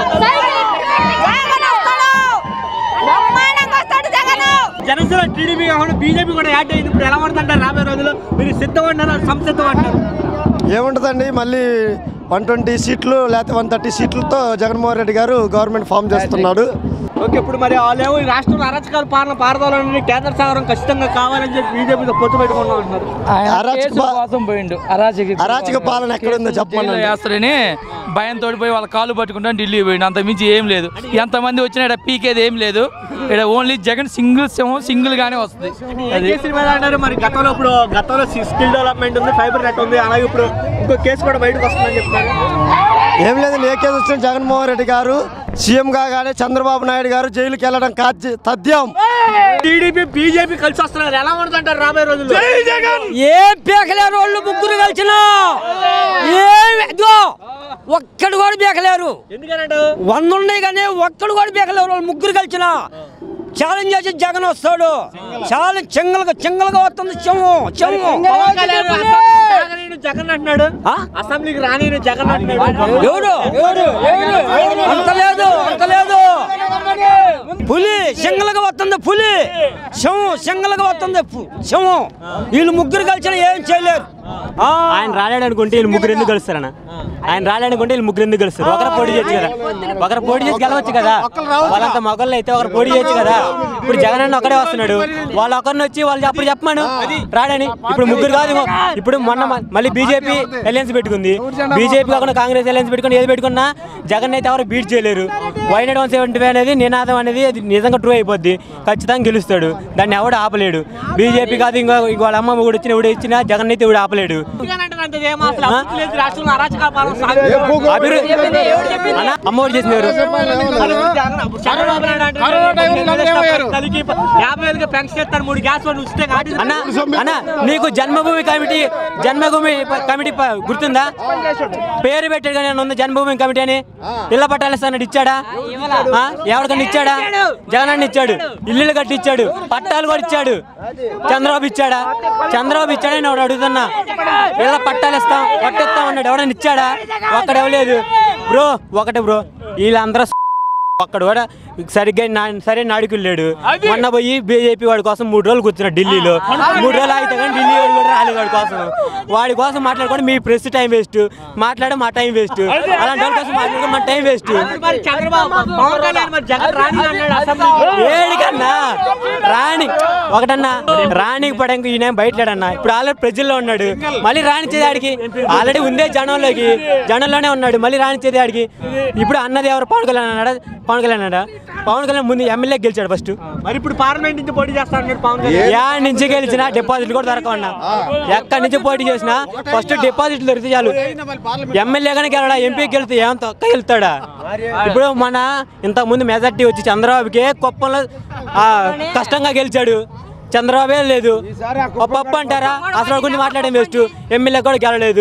జగన్ వస్తాడు. బ్రహ్మాండంగా వస్తాడు జగన్ జనసేన టీడీపీ కాకుండా బీజేపీ కూడా యాడ్ అయింది ఇప్పుడు ఎలా పడుతుంటారు రాబోయే రోజుల్లో మీరు సిద్ధం అంటారు సంసిద్ధం అంటారు ఏముంటుందండి మళ్ళీ వన్ ట్వంటీ సీట్లు లేకపోతే వన్ థర్టీ సీట్లతో జగన్మోహన్ రెడ్డి గారు గవర్నమెంట్ ఫామ్ చేస్తున్నాడు ఓకే ఇప్పుడు మరి వాళ్ళేమో ఈ రాష్ట్రంలో అరాచకాలు పాలన పారదాలని కేంద్ర సహకారం ఖచ్చితంగా కావాలని చెప్పి బీజేపీతో పొత్తు పెట్టుకున్నాం అంటున్నారు అరాచక పా- కోసం పోయిండు అరాచక అరాచక పాలన ఎక్కడుందో చెప్పమనండి. జైల్లో వేస్తారని భయంతో పోయి వాళ్ళ కాళ్ళు పట్టుకుంటాను ఢిల్లీ పోయిండు అంత మించి ఏం లేదు ఎంతమంది వచ్చినా ఇక్కడ పీకేది ఏం లేదు ఇక్కడ ఓన్లీ జగన్ సింగిల్ సింహం సింగిల్ గానే వస్తుంది అది కేసుల మీద అంటారు మరి గతంలో ఇప్పుడు గతంలో స్కిల్ డెవలప్మెంట్ ఉంది ఫైబర్ నెట్ ఉంది అలాగే ఇప్పుడు ఇంకో కేసు కూడా బయటకు వస్తుందని చెప్తారు ఏం లేదండి ఏ కేసు వచ్చిన జగన్మోహన్ రెడ్డి గారు సీఎం కాగానే చంద్రబాబు నాయుడు గారు జైలుకి వెళ్ళడం కాద్య తథ్యం టీడీపీ బీజేపీ కలిసి వస్తున్నారు ఎలా ఉంటుంటారు రాబోయే రోజుల్లో ఏం పీకలేరు వాళ్ళు ముగ్గురు కలిసిన ఏం ఇదిగో ఒక్కడు కూడా పీకలేరు ఎందుకనంటే వంద ఉన్నాయి కానీ ఒక్కడు కూడా పీకలేరు వాళ్ళు ముగ్గురు కలిసిన ఛాలెంజ్ చేసి జగన్ వస్తాడు చాలా చెంగలుగా చెంగలుగా వస్తుంది చెమ్ము చెమ్ము పవన్ కళ్యాణ్ అసెంబ్లీకి రాగానే జగన్ అంటున్నాడు అసెంబ్లీకి రాని జగన్ అంటున్నాడు ఎవడు ఎవడు ఎవడు అంత లేదు అంత లేదు పులి సింగలుగా వస్తుంది పులి శవం సింగలుగా వస్తుంది పు- శవం వీళ్ళు ముగ్గురు కలిసిన ఏం చేయలేరు ఆ. ఆయన రాలేడు అనుకుంటే వీళ్ళు ముగ్గురు ఎందుకు కలుస్తారన్న ఆయన రాలేడు అనుకుంటే వీళ్ళు ముగ్గురు ఎందుకు కలుస్తారు ఒకరు పోటీ చేయొచ్చు కదా ఒకరు పోటీ చేసి గెలవచ్చు కదా వాళ్ళంత మొగళ్ళు అయితే ఒకరు పోటీ చేయొచ్చు కదా ఇప్పుడు జగన్ అన్న ఒకడే వస్తున్నాడు వాళ్ళు ఒకరిని వచ్చి వాళ్ళు అప్పుడు చెప్పమాను రాడని ఇప్పుడు ముగ్గురు కాదు ఇప్పుడు మొన్న మ- మళ్ళీ బీజేపీ అలయన్స్ పెట్టుకుంది బీజేపీ కాకుండా కాంగ్రెస్ అలయన్స్ పెట్టుకుని ఏది పెట్టుకున్నా జగన్ అయితే ఎవరు బీట్ చేయలేరు వైనాడు వన్ సెవెంటీ ఫైవ్ అనేది నినాదం అనేది అది నిజంగా ట్రూ అయిపోద్ది ఖచ్చితంగా గెలుస్తాడు దాన్ని ఎవడు ఆపలేడు బీజేపీ కాదు ఇంకో ఇంకో వాళ్ళ అమ్మ కూడా వచ్చిన ఎవడు ఇచ్చినా జగన్ అయితే ఎవడు ఆపలేడు అభివృద్ధి అన్న, అమ్మ ఒడి చేసింది ఎవరు అన్న అన్న నీకు జన్మభూమి కమిటీ జన్మభూమి ప- కమిటీ ప- గుర్తుందా పేరు పెట్టాడు కానీ ఉంది జన్మభూమి కమిటీ అని ఇళ్ళ పట్టాలు ఇస్తానని ఇచ్చాడా ఆ? ఎవరికన్నా ఇచ్చాడా జగన్ అన్న ఇచ్చాడు ఇల్లులు కట్టి ఇచ్చాడు పట్టాలు కూడా ఇచ్చాడు చంద్రబాబు ఇచ్చాడా చంద్రబాబు ఇచ్చాడని ఎవడు అడుగుతున్నా ఇళ్ళ పట్టాలు ఇస్తాం పట్టిస్తాం అన్నాడు ఎవడన్నా ఇచ్చాడా ఒక్కడ ఇవ్వలేదు బ్రో ఒకటే బ్రో వీళ్ళందరూ ఒక్కడు కూడా సరిగ్గా నా సరే నాడుకులు లేడు మొన్న పోయి బీజేపీ వాడి కోసం మూడు రోజులు కూర్చున్నాడు ఢిల్లీలో మూడు రోజులు అయితే కానీ ఢిల్లీ వాడు కూడా రాలేదు వాడి కోసం వాడి కోసం మాట్లాడుకోండి మీ ప్రెస్ టైం వేస్ట్ మాట్లాడే మా టైం వేస్ట్ అలాంటి వాళ్ళ కోసం మాట్లాడుకో మా టైం వేస్ట్ ఏడికన్నా రాణి ఒకటన్నా రాణికి పడంగా ఈయన బయటలేడన్నా ఇప్పుడు ఆల్రెడీ ప్రజల్లో ఉన్నాడు మళ్ళీ రాణించేది ఆడికి ఆల్రెడీ ఉందే జనంలోకి జనంలోనే ఉన్నాడు మళ్ళీ రాణించేది ఆడికి ఇప్పుడు అన్నది ఎవరు పవన్ కళ్యాణ్ అన్నాడా పవన్ కళ్యాణ్ అన్నాడా పవన్ కళ్యాణ్ ముందు ఎమ్మెల్యే గెలిచాడు ఫస్ట్ మరి ఇప్పుడు పార్లమెంట్ నుంచి పోటీ చేస్తాడు పవన్ కళ్యాణ్ యా నుంచి గెలిచినా డిపాజిట్ కూడా దొరకవన్నా ఎక్కడి నుంచి పోటీ చేసినా ఫస్ట్ డిపాజిట్ దొరికితే చాలు ఎమ్మెల్యేగానే గెలడా ఎంపీ గెలితే ఏం తొక్క గెలుతాడా ఇప్పుడు మన ఇంతకు ముందు మెజార్టీ వచ్చి చంద్రబాబుకి కుప్పంలో ఆ, కష్టంగా గెలిచాడు చంద్రబాబే లేదు ఒక పప్పు అంటారా అసలు వాడి గురించి మాట్లాడే వేస్ట్ ఎమ్మెల్యే కూడా గెలలేదు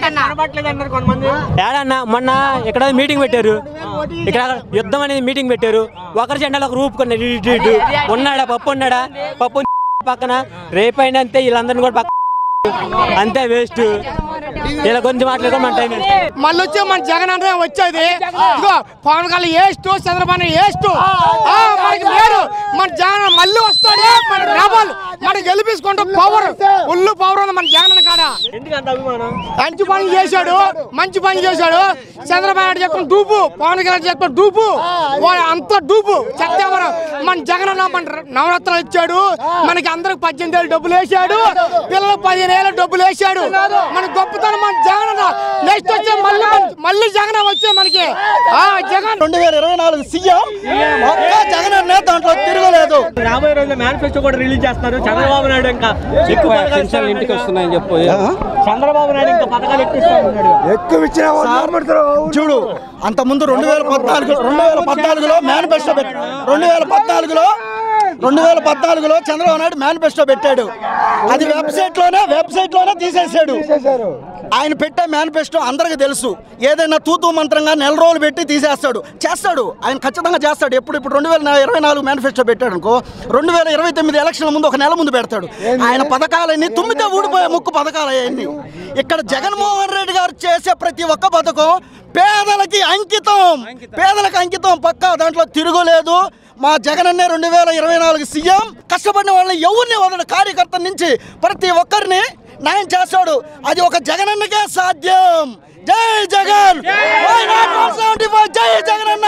ఏడన్నా మొన్న ఇక్కడ మీటింగ్ పెట్టారు ఇక్కడ యుద్ధం అనేది మీటింగ్ పెట్టారు ఒకరి జెండాలో ఒక రూపుకున్నారు ఇటు ఇటు ఉన్నాడా పప్పు ఉన్నాడా పప్పు పక్కన రేపైనా అంతే వీళ్ళందరినీ కూడా పక్క అంతే వేస్ట్ ఇలా గురించి మాట్లాడుకొని మన టైం మళ్ళీ వచ్చి మన జగన్ అంటే వచ్చేది ఇదిగో పవన్ కళ్యాణ్ ఏస్ట్ చంద్రబాబు ఏస్ట్ మనకి వేరు మన జగన్ మళ్ళీ వస్తాడు మన రెబల్ మన గెలిపించుకుంటూ పవర్ ఫుల్ పవర్ ఉంది మన జగన్ కాడ మంచి పని చేశాడు మంచి పని చేశాడు చంద్రబాబు నాయుడు చెప్పుకుని డూపు పవన్ కళ్యాణ్ చెప్పుకుని డూపు వాడు అంత డూపు చెత్తవరం మన జగన్ అన్న మన నవరత్నాలు ఇచ్చాడు మనకి అందరికి పద్దెనిమిది ఏళ్ళు డబ్బులు వేసాడు పిల్లలకు పదిహేను ఏళ్ళు డబ్బులు వేసాడు మన గొప్పతనం మన జగన్ అన్న నెక్స్ట్ వచ్చే మళ్ళీ మన- మళ్ళీ జగన్ వచ్చే మనకి ఆ జగన్ రెండు వేల ఇరవై నాలుగు సీఎం ఒక్క జగన్ అన్నే దాంట్లో తిరగలేదు రాబోయే రోజుల్లో మేనిఫెస్టో కూడా రిలీజ్ చేస్తారు చంద్రబాబు నాయుడు ఇంకా ఎక్కువ పథకాలు ఇస్తాను ఇంటికి వస్తున్నాయని చెప్పు చంద్రబాబు నాయుడు ఇంకా పథకాలు ఎక్కువ ఇస్తాను ఎక్కువ ఇచ్చిన చూడు అంత ముందు రెండు వేల పద్నాలుగు రెండు వేల పద్నాలుగులో మేనిఫెస్టో పెట్టి రెండు వేల పద్నాలుగులో రెండు వేల పద్నాలుగులో చంద్రబాబు నాయుడు మేనిఫెస్టో పెట్టాడు అది వెబ్సైట్ లోనే వెబ్సైట్ లోనే తీసేసాడు ఆయన పెట్టే మేనిఫెస్టో అందరికీ తెలుసు ఏదైనా తూతూ మంత్రంగా నెల రోజులు పెట్టి తీసేస్తాడు చేస్తాడు ఆయన ఖచ్చితంగా చేస్తాడు ఎప్పుడు ఇప్పుడు రెండు వేల ఇరవై నాలుగు మేనిఫెస్టో పెట్టాడు అనుకో రెండు వేల ఇరవై తొమ్మిది ఎలక్షన్ల ముందు ఒక నెల ముందు పెడతాడు ఆయన పథకాలన్నీ తుమ్మితే ఊడిపోయే ముక్కు పథకాలు అవన్నీ ఇక్కడ జగన్మోహన్ రెడ్డి గారు చేసే ప్రతి ఒక్క పథకం పేదలకి అంకితం పేదలకు అంకితం పక్కా దాంట్లో తిరుగులేదు మా జగనన్నే రెండు వేల ఇరవై నాలుగు సీఎం కష్టపడిన వాళ్ళని ఎవరిని వదలడు కార్యకర్త నుంచి ప్రతి ఒక్కరిని న్యాయం చేస్తాడు అది ఒక జగనన్నకే సాధ్యం జై జగన్ Why not 175? జై జగనన్న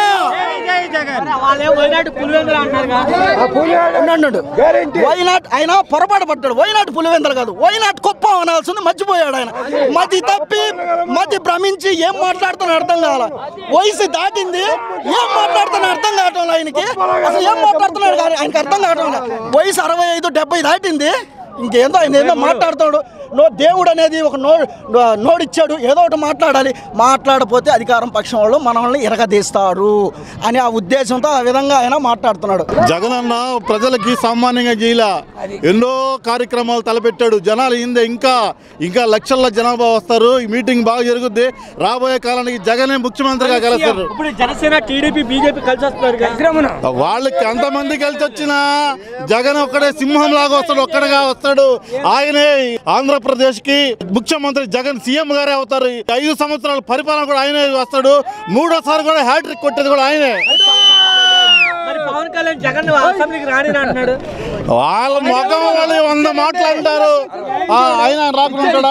ఉండు. వైనాట్ ఆయన పొరపాటు పడ్డాడు వైనాట్ పులివెందలు కాదు వైనాట్ కుప్పం అనాల్సింది మర్చిపోయాడు ఆయన మతి తప్పి మతి భ్రమించి ఏం మాట్లాడుతున్నా అర్థం కావాల వయసు దాటింది ఏం మాట్లాడుతున్నా అర్థం కావటం లేదు ఆయనకి అసలు ఏం మాట్లాడుతున్నాడు కానీ ఆయనకి అర్థం కావటం లేదు వయసు అరవై ఐదు డెబ్బై దాటింది ఇంకేందో ఆయన ఏందో మాట్లాడుతాడు నో దేవుడు అనేది ఒక నో నోడిచ్చాడు ఏదో ఒకటి మాట్లాడాలి మాట్లాడపోతే అధికారం పక్షం వాళ్ళు మనల్ని ఎరగదీస్తారు అని ఆ ఉద్దేశంతో ఆ విధంగా ఆయన మాట్లాడుతున్నాడు జగనన్న ప్రజలకి సామాన్యంగా చేయలే ఎన్నో కార్యక్రమాలు తలపెట్టాడు జనాలు ఇందే ఇంకా ఇంకా లక్షల జనాభా వస్తారు ఈ మీటింగ్ బాగా జరుగుద్ది రాబోయే కాలానికి జగనే ముఖ్యమంత్రిగా కలుస్తారు ఇప్పుడు జనసేన టీడీపీ బీజేపీ కలిసి వస్తున్నారు వాళ్ళకి ఎంతమంది కలిసి వచ్చినా జగన్ ఒక్కడే సింహం లాగా వస్తాడు ఒక్కడగా వస్తాడు ఆయనే ఆంధ్రప్రదేశ్ కి ముఖ్యమంత్రి జగన్ సీఎం గారే అవుతారు ఈ ఐదు సంవత్సరాల పరిపాలన కూడా ఆయనే వస్తాడు మూడోసారి కూడా హ్యాట్రిక్ కొట్టేది కూడా ఆయనే మరి పవన్ కళ్యాణ్ జగన్ అసెంబ్లీకి రాని అంటున్నాడు వాళ్ళ ముఖం వాళ్ళు వంద మాటలు అంటారు ఆ, ఆయన రాకుండా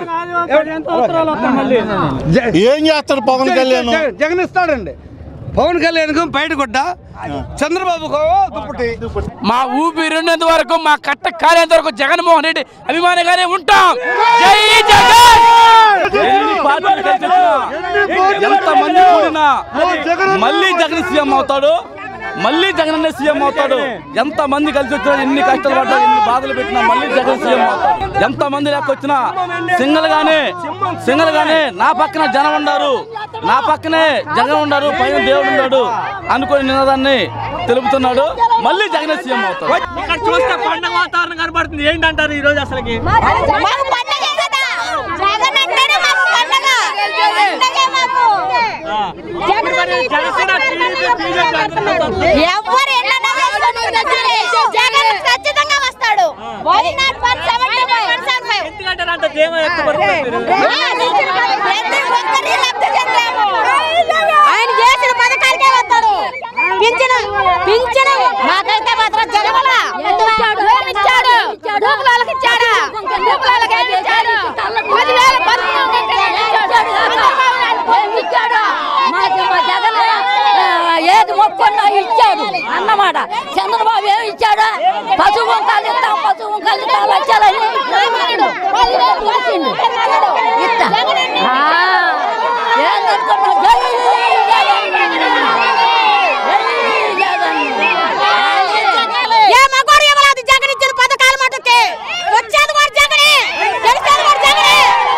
ఏం చేస్తాడు పవన్ కళ్యాణ్ జగన్ ఇస్తాడండి పవన్ కళ్యాణ్ బయట కొట్ట చంద్రబాబు దుప్పటి మా ఊపిరి ఉన్నంత వరకు మా కట్ట కాలేంత వరకు జగన్మోహన్ రెడ్డి అభిమానిగానే ఉంటాం జై జగన్ ఎన్ని పార్టీలు కలిసి వచ్చినా, ఎంత మంది కూడినా మళ్ళీ జగన్ సీఎం అవుతాడు మళ్ళీ జగన్ అనే సీఎం అవుతాడు ఎంత మంది కలిసి వచ్చినా ఎన్ని కష్టాలు పడ్డా ఎన్ని బాధలు పెట్టినా మళ్ళీ జగన్ సీఎం అవుతాడు ఎంత మంది లేకొచ్చినా సింగల్ గానే సింగల్ గానే నా పక్కన జనం ఉండారు నా పక్కనే జగన్ ఉండారు పైన దేవుడు ఉన్నాడు అనుకుని నినాదాన్ని తెలుపుతున్నాడు మళ్ళీ జగన్ సీఎం అవుతాడు ఇక్కడ చూస్తే పండగ వాతావరణం కనబడుతుంది ఏంటంటారు ఈ రోజు అసలుకి ఎవరు ఎన్నన్నా వేసుకొని సరే, జగన్ ఖచ్చితంగా వస్తాడు Why not 175, 175? ఎందుకంటే ధీమా ఎక్కబడుతున్నారు ప్రతి ఒక్కరి లబ్ధి చెందాము. ఆయన చేసిన పథకాలకే వస్తారు పింఛను పింఛను మాకైతే మాత్రం జగవల ఇచ్చాడు ఇచ్చాడు డూపులాలకు ఇచ్చాడా డూపులాలకు ఏమి ఇచ్చాడు పదివేల పథకం ఇచ్చాడు మాకు మా జగన్ ఆ, ఏది మొక్కున్నా ఇచ్చాడు అన్నమాట చంద్రబాబు ఏమి ఇచ్చాడు పశువు వంకాలు ఇస్తాం పశువు వంకాలు ఇస్తాం లక్షలని ఇచ్చిండు ఇస్తా ఆ, ఏం అనుకున్నావు? జై జగన్. ఏ మగోడు ఇవ్వలేదు జగన్ ఇచ్చిన పథకాలు మటుకే వచ్చేది కూడా జగనే గెలిచేది కూడా జగనే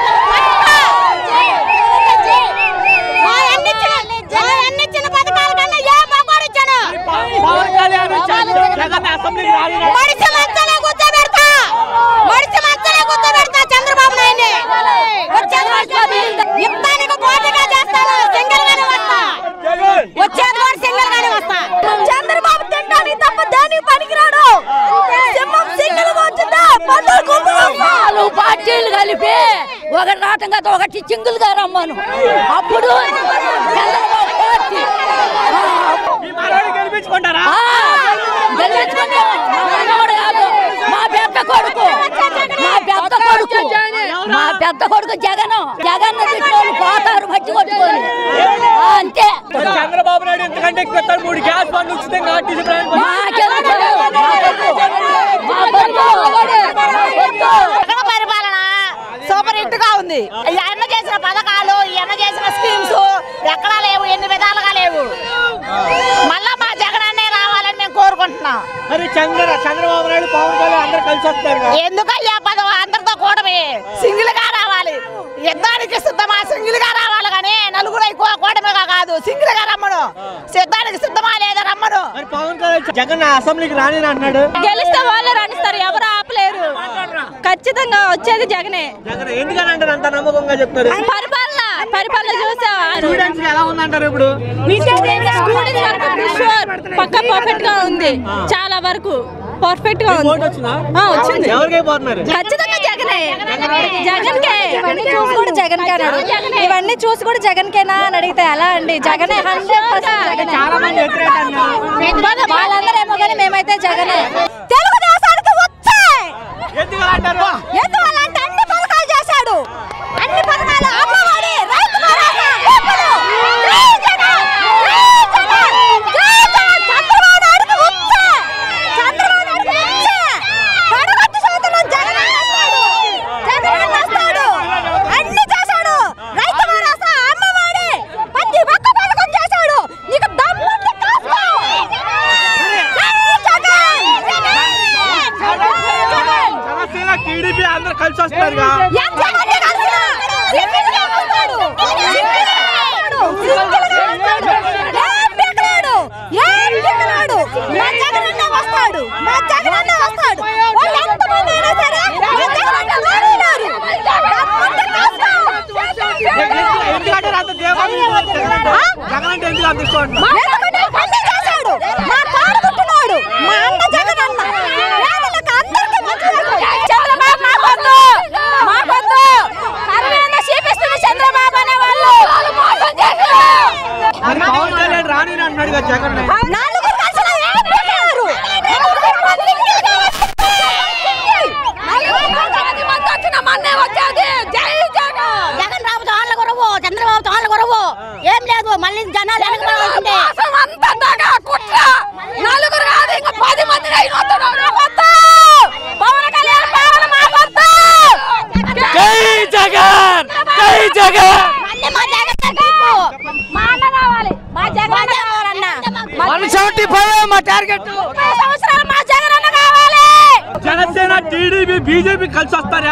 మా అన్నిచ్చిన మా అన్నిచ్చిన పథకాల కన్నా ఏ మగోడు ఇచ్చాడు పవన్ కళ్యాణ్ వచ్చాడు జగన్ అసెంబ్లీకి రాని మడిసి మంచలే కూర్చోబెడతా మడిసి మంచలే కూర్చోబెడతా చంద్రబాబు నాయుడిని వచ్చేది కూడా యుద్ధానికి పోటీగా చేస్తాను సింగల్ గానే వస్తా వచ్చేది కూడా సింగల్ గానే వస్తా చంద్రబాబు తింటానికి తప్ప దేనికి పనికిరాడు సింహం సింగల్ వచ్చిందా పందులు గుంపులు నాలుగు పార్టీలు కలిపి ఒకటి రావటం కదా ఒకటి చింగులు గా రమ్మను అప్పుడు చంద్రబాబు పార్టీ గెలిపించుకుంటారా ఆ, గెలిపించుకుంటాం. మా మనవడు కాదు, మా పెద్ద కొడుకు మా పెద్ద కొడుకు మా పెద్ద కొడుకు జగన్ జగన్ తిట్టోళ్ళు పోతారు మట్టి కొట్టుకొని ఆ, అంతే చంద్రబాబు నాయుడు ఎందుకంటే ఎక్కువ మూడు గ్యాస్ బండ్లు ఉచితంగా ఆర్టీసీ ప్రయాణం మాకెందుకు? మా కొడుకు, మా కొడుకు, మా కొడుకు. జగన్ పరిపాలన సూపర్ హిట్ గా ఉంది ఈ అన్న చేసిన పథకాలు ఈ అన్న చేసిన స్కీమ్స్ ఎక్కడా లేవు ఎన్ని విధాలుగా లేవు మళ్ళా మా జగన్ అన్నే రావాలని మేము కోరుకుంటున్నాం మరి చంద్ర చంద్రబాబు నాయుడు పవన్ కళ్యాణ్ అందరూ కలిసి వస్తారు ఎందుకయ్యా పదవ అందరితో కూడమి సింగిల్ గా రావాలి యుద్ధానికి సిద్ధమా సింగిల్ గా రావాలి కానీ నలుగురు ఎక్కువ కూడమిగా కాదు సింగిల్ గా రమ్మను సిద్ధానికి సిద్ధమా లేదా రమ్మను మరి పవన్ కళ్యాణ్ జగన్ అసెంబ్లీకి రాని అంటున్నాడు గెలిస్తే వాళ్ళే రాణిస్తారు ఎవరు ఆపలేరు ఖచ్చితంగా వచ్చేది జగనే జగన్ ఎందుకని అంటారు అంత నమ్మకంగా చెప్తారు పరిపాలన పరిపాలన చూసా స్టూడెంట్స్ ఎలా ఉందంటారు ఇప్పుడు స్టూడెంట్స్ వరకు షూర్ పక్క పర్ఫెక్ట్ గా ఉంది చాలా వరకు పర్ఫెక్ట్ గా ఉంది ఓటు వచ్చిందా? ఆ, వచ్చింది ఎవరికి అయిపోతున్నారు ఖచ్చితంగా జగనే జగన్కే ఇవన్నీ చూసి కూడా జగన్ ఇవన్నీ చూసి కూడా జగన్ కేనా అని అడిగితే ఎలా అండి జగనే హండ్రెడ్ చాలా మంది వ్యతిరేక అన్నారు. వాళ్ళందరూ ఏమో కానీ మేమైతే జగనే తెలుగుదేశానికి వచ్చే ఎందుకు అంటారు ఎందువల్లంటే అన్ని పథకాలు చేశాడు అన్ని పథకాలు అమ్మఒడి రైతు భరోసా డబ్బులు జై జగన్! జై జగన్! జై జగన్! చంద్రబాబు నాయుడుకి వచ్చే! చంద్రబాబు నాయుడుకి వచ్చే! పడగొట్టు చేతుల్లో జగన్ వస్తాడు! జగన్ వస్తాడు! అన్ని చేశాడు రైతు భరోసా అమ్మఒడి ప్రతి ఒక్క పథకం చేశాడు నీకు దమ్ముంటే కాసుకో! జై జగన్! జై జగన్! జనసేన టీడీపీ అందరూ కలిసి వస్తారు ఎందుకంటే అన్నీ చేశాడు మా కాడు పుట్టినోడు మా అన్న జగన్ అన్న పేదలకు అందరికీ మంచి చేశాడు. చంద్రబాబు మాకొద్దు మాకొద్దు కరువైన చూపిస్తుంది చంద్రబాబు అనే వాళ్ళు నలుగురు కలిసిన ఏం పెట్టారు? నలుగురు మందికి జగన్ బాబుతో వాళ్ళ కొరవు చంద్రబాబుతో వాళ్ళ కొరవు ఏం లేదు మళ్ళీ జనాలు వెనక రావాల్సిందే నలుగురు కాదు ఇంకా పది మంది పవన్ కళ్యాణ్ పాలన మాకొద్దు జై జగన్ జై జగన్ మళ్ళీ మా జగన్ తీర్పు. మా అన్న కావాలి మా జగన్ కావాలన్న వన్ సెవెంటీ ఫైవ్ మా టార్గెట్ ముప్పై సంవత్సరాలు మా జగన్ అన్న కావాలి జనసేన టీడీపీ బీజేపీ కలిసి వస్తారు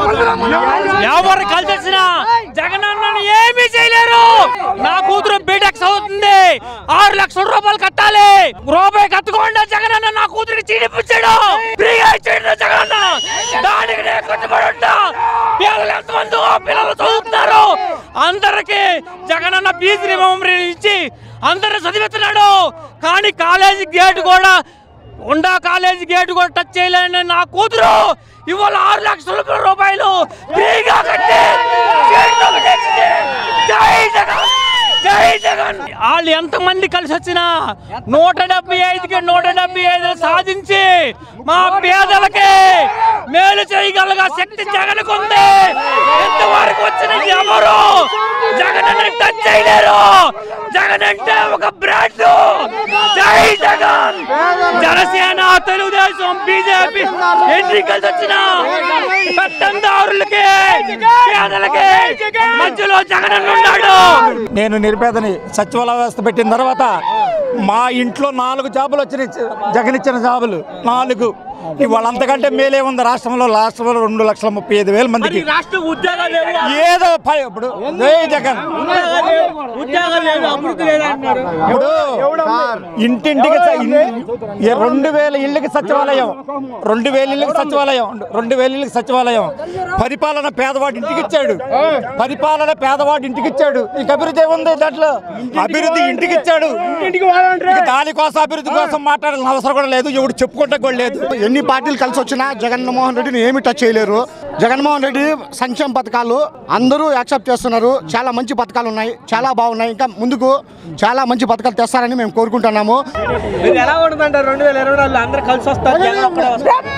ఎవరు కలిసి వచ్చినా జగన్ అన్నను ఏమీ చేయలేరు నా కూతురు బీటెక్స్ అవుతుంది ఆరు లక్షల రూపాయలు కట్టాలి రూపాయి కట్టుకోండి జగన్ అన్న నా కూతురికి చీడిపించాడు ఫ్రీగా ఇచ్చాడు జగన్ అన్న దానికి నేను కట్టుబడి ఉంటా పిల్లలు ఎంతమంది పిల్లలు చదువుతున్నారు అందరికి జగన్ అన్న ఫీజు రిమోమరీ ఇచ్చి అందరు చదివిస్తున్నాడు కానీ కాలేజీ గేట్ కూడా ఉండా కాలేజీ గేట్ కూడా టచ్ చేయలేని నా కూతురు ఇవాళ ఆరు లక్షల రూపాయలు ఫ్రీగా కట్టి చేతిలోకి తెచ్చింది. జై జగన్ జై జగన్ వాళ్ళు ఎంతమంది కలిసి వచ్చినా నూట డెబ్బై ఐదుకి నూట డెబ్బై ఐదు సాధించి మా పేదలకి మేలు చేయగలగా శక్తి జగన్కు ఉంది ఎంతవరకు వచ్చిన ఎవరు జగన్ అంటే టచ్ చేయలేరు జగన్ అంటే ఒక బ్రాండ్ జై జగన్ జనసేన తెలుగుదేశం బీజేపీ ఎన్ని కలిసి వచ్చిన పెత్తందారులకి పేదలకి మధ్యలో జగన్ అన్న ఉన్నాడు నేను నిరుపేదని సచివాలయ వ్యవస్థ పెట్టిన తర్వాత మా ఇంట్లో నాలుగు జాబులు వచ్చినాయి జగన్ ఇచ్చిన జాబులు నాలుగు ఇవాళ అంతకంటే మేలే ఉంది రాష్ట్రంలో రాష్ట్రంలో రెండు లక్షల ముప్పై ఐదు వేల మందికి రాష్ట్ర ఉద్యోగాలు ఏదో పై ఇప్పుడు జై జగన్ ఉద్యోగాలు లేవు అభివృద్ధి లేదంటున్నారు ఇప్పుడు ఇంటింటికి స- ఇన్- ఈ రెండు వేల ఇళ్ళకి సచివాలయం రెండు వేల ఇళ్ళకి సచివాలయం రెండు వేల ఇళ్ళకి సచివాలయం పరిపాలన పేదవాడి ఇంటికి ఇచ్చాడు పరిపాలన పేదవాడి ఇంటికి ఇచ్చాడు ఇక అభివృద్ధి ఏముంది దాంట్లో అభివృద్ధి ఇంటికి ఇచ్చాడు ఇక దానికోసం అభివృద్ధి కోసం మాట్లాడాల్సిన అవసరం కూడా లేదు ఎవడు చెప్పుకుంటా కూడా లేదు ఎన్ని పార్టీలు కలిసి వచ్చినా జగన్మోహన్ రెడ్డిని ఏమి టచ్ చేయలేరు జగన్మోహన్ రెడ్డి సంక్షేమ పథకాలు అందరూ యాక్సెప్ట్ చేస్తున్నారు చాలా మంచి పథకాలు ఉన్నాయి చాలా బాగున్నాయి ఇంకా ముందుకు చాలా మంచి పథకాలు తెస్తారని మేము కోరుకుంటున్నాము మీరు ఎలా ఉంటుందంటారు రెండు వేల ఇరవై నాలుగులో అందరూ కలిసి వస్తారు జగన్ ఒక్కడే వస్తారు.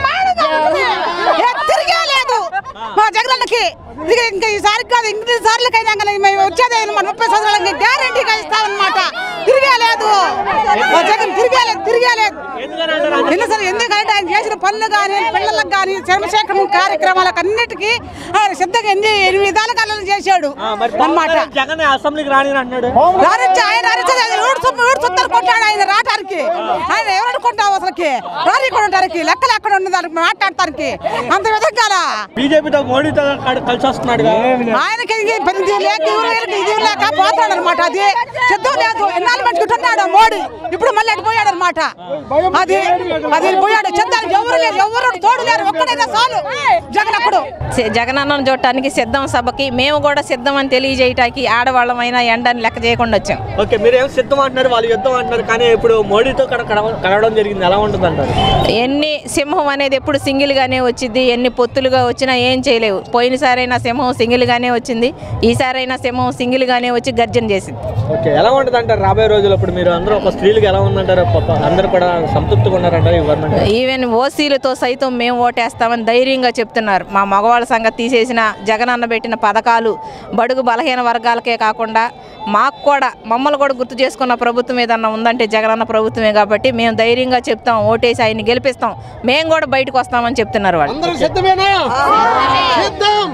తిరిగే లేదు మా జగనన్నకి ఇక ఇంకా ఈసారి కాదు ఇంటి సార్లకైనా కానీ మేము వచ్చేది మన ముప్పై సంవత్సరాలకి గ్యారంటీగా ఇస్తామన్నమాట తిరిగే లేదు మా జగన్ తిరిగే లేదు తిరిగే లేదు ఎన్నిసార్లు ఎందుకంటే ఆయన చేసిన పనులు కానీ పిల్లలకు కానీ చంద్రశేఖరం కార్యక్రమాలకు అన్నిటికీ ఆయన సిద్ధంగా ఎన్ని ఎన్ని విధాలుగా అల్లరి చేశాడు ఆ, మరి అన్నమాట జగన్ అసెంబ్లీకి రాని అంటున్నాడు రానిచ్చి ఆయన రానిచ్చేది ఆయన ఏడు సొమ్ము ఏడు సొత్తాలు కొట్టాడు ఆయన రావటానికి ఆయన ఎవరు అనుకుంటావు అసలుకి రాని కొనటానికి లెక్కలు ఎక్కడ ఉన్నది దానికి మాట్లాడటానికి అంత విధంగా బీజేపీతో మోడీతో కడ- కలిసి వస్తున్నాడు ఆయనకి ఇది పెద్ద లేక ఇవ్వరు వీళ్ళకి ఇది లేక పోతాడు అనమాట అది సిద్ధం లేదు ఎన్నాళ్ళు పెట్టుకుంటున్నాడు మోడీ ఇప్పుడు మళ్ళీ అటు పోయాడు అనమాట అది అది పోయాడు చెద్దానికి ఎవరు లేరు ఎవరు తోడు లేరు ఒక్కడైనా చాలు జగన్ అప్పుడు జగనన్నను చూడటానికి సిద్ధం సభకి మేము కూడా సిద్ధం అని తెలియజేయటానికి ఆడవాళ్ళమైనా ఎండని లెక్క చేయకుండా వచ్చాం ఓకే మీరు ఏం సిద్ధం అంటున్నారు వాళ్ళు యుద్ధం అంటున్నారు కానీ ఇప్పుడు మోడీతో కడ కడవ- కలవడం జరిగింది ఎలా ఉంటుంది అంటారు ఎన్ని సింహం అనేది ఎప్పుడు సింగిల్గానే వచ్చింది ఎన్ని పొత్తులుగా వచ్చినా ఏం చేయలేవు పోయినసారైనా సింహం సింగిల్గానే వచ్చింది ఈసారైనా సింహం సింగిల్గానే వచ్చి గర్జన చేసింది ఓకే ఎలా ఉంటుంది అంటారు రాబోయే రోజులు ఇప్పుడు మీరు అందరూ ఒక స్త్రీలకు ఎలా ఉందంటారు పాప అందరూ కూడా సంతృప్తిగా ఉన్నారంటారు ఈ గవర్నమెంట్ ఈవెన్ ఓసీలతో సైతం మేము ఓటేస్తామని ధైర్యంగా చెప్తున్నారు మా మగవాళ్ళ సంగతి తీసేసిన జగనన్న పెట్టిన పథకాలు బడుగు బలహీన వర్గాలకే కాకుండా మాకు కూడా మమ్మల్ని కూడా గుర్తు చేసుకున్న ప్రభుత్వం ఏదన్నా ఉందంటే జగనన్న ప్రభుత్వమే కాబట్టి మేము ధైర్యంగా చెప్తాం ఓటేసి ఆయన్ని గెలిపిస్తాం మేము కూడా బయటకు వస్తామని చెప్తున్నారు వాళ్ళు అందరూ సిద్ధమేనా సిద్ధం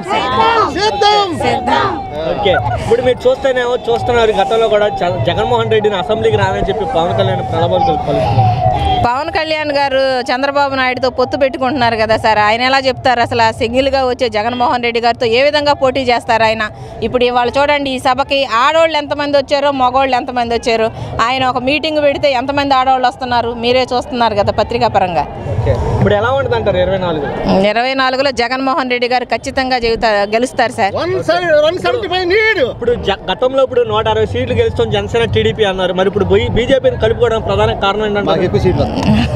సిద్ధం ఓకే ఇప్పుడు మీరు చూస్తేనేమో చూస్తున్నారు గతంలో కూడా జ- జగన్మోహన్ రెడ్డిని అసెంబ్లీకి రానని చెప్పి పవన్ కళ్యాణ్ ప్రలోభాలు పలుకుతున్నారు పవన్ కళ్యాణ్ గారు చంద్రబాబు నాయుడుతో పొత్తు పెట్టుకుంటున్నారు కదా సార్ ఆయన ఎలా చెప్తారు అసలు సింగిల్గా వచ్చే జగన్మోహన్ రెడ్డి గారితో ఏ విధంగా పోటీ చేస్తారు ఆయన ఇప్పుడు ఇవాళ చూడండి ఈ సభకి ఆడవాళ్ళు ఎంతమంది వచ్చారో మగవాళ్ళు ఎంతమంది వచ్చారు ఆయన ఒక మీటింగ్ పెడితే ఎంతమంది ఆడవాళ్ళు వస్తున్నారు మీరే చూస్తున్నారు కదా పత్రికా పరంగా ఇప్పుడు ఎలా ఉంటుంది అంటారు ఇరవై నాలుగు ఇరవై నాలుగులో జగన్మోహన్ రెడ్డి గారు ఖచ్చితంగా చెబుతా గెలుస్తారు సార్ ఇప్పుడు జ- గతంలో ఇప్పుడు నూట అరవై సీట్లు గెలుస్తాం జనసేన టీడీపీ అన్నారు మరి ఇప్పుడు బీజేపీని కలుపుకోవడానికి ప్రధాన కారణం ఏంటంటే ఎక్కువ సీట్లు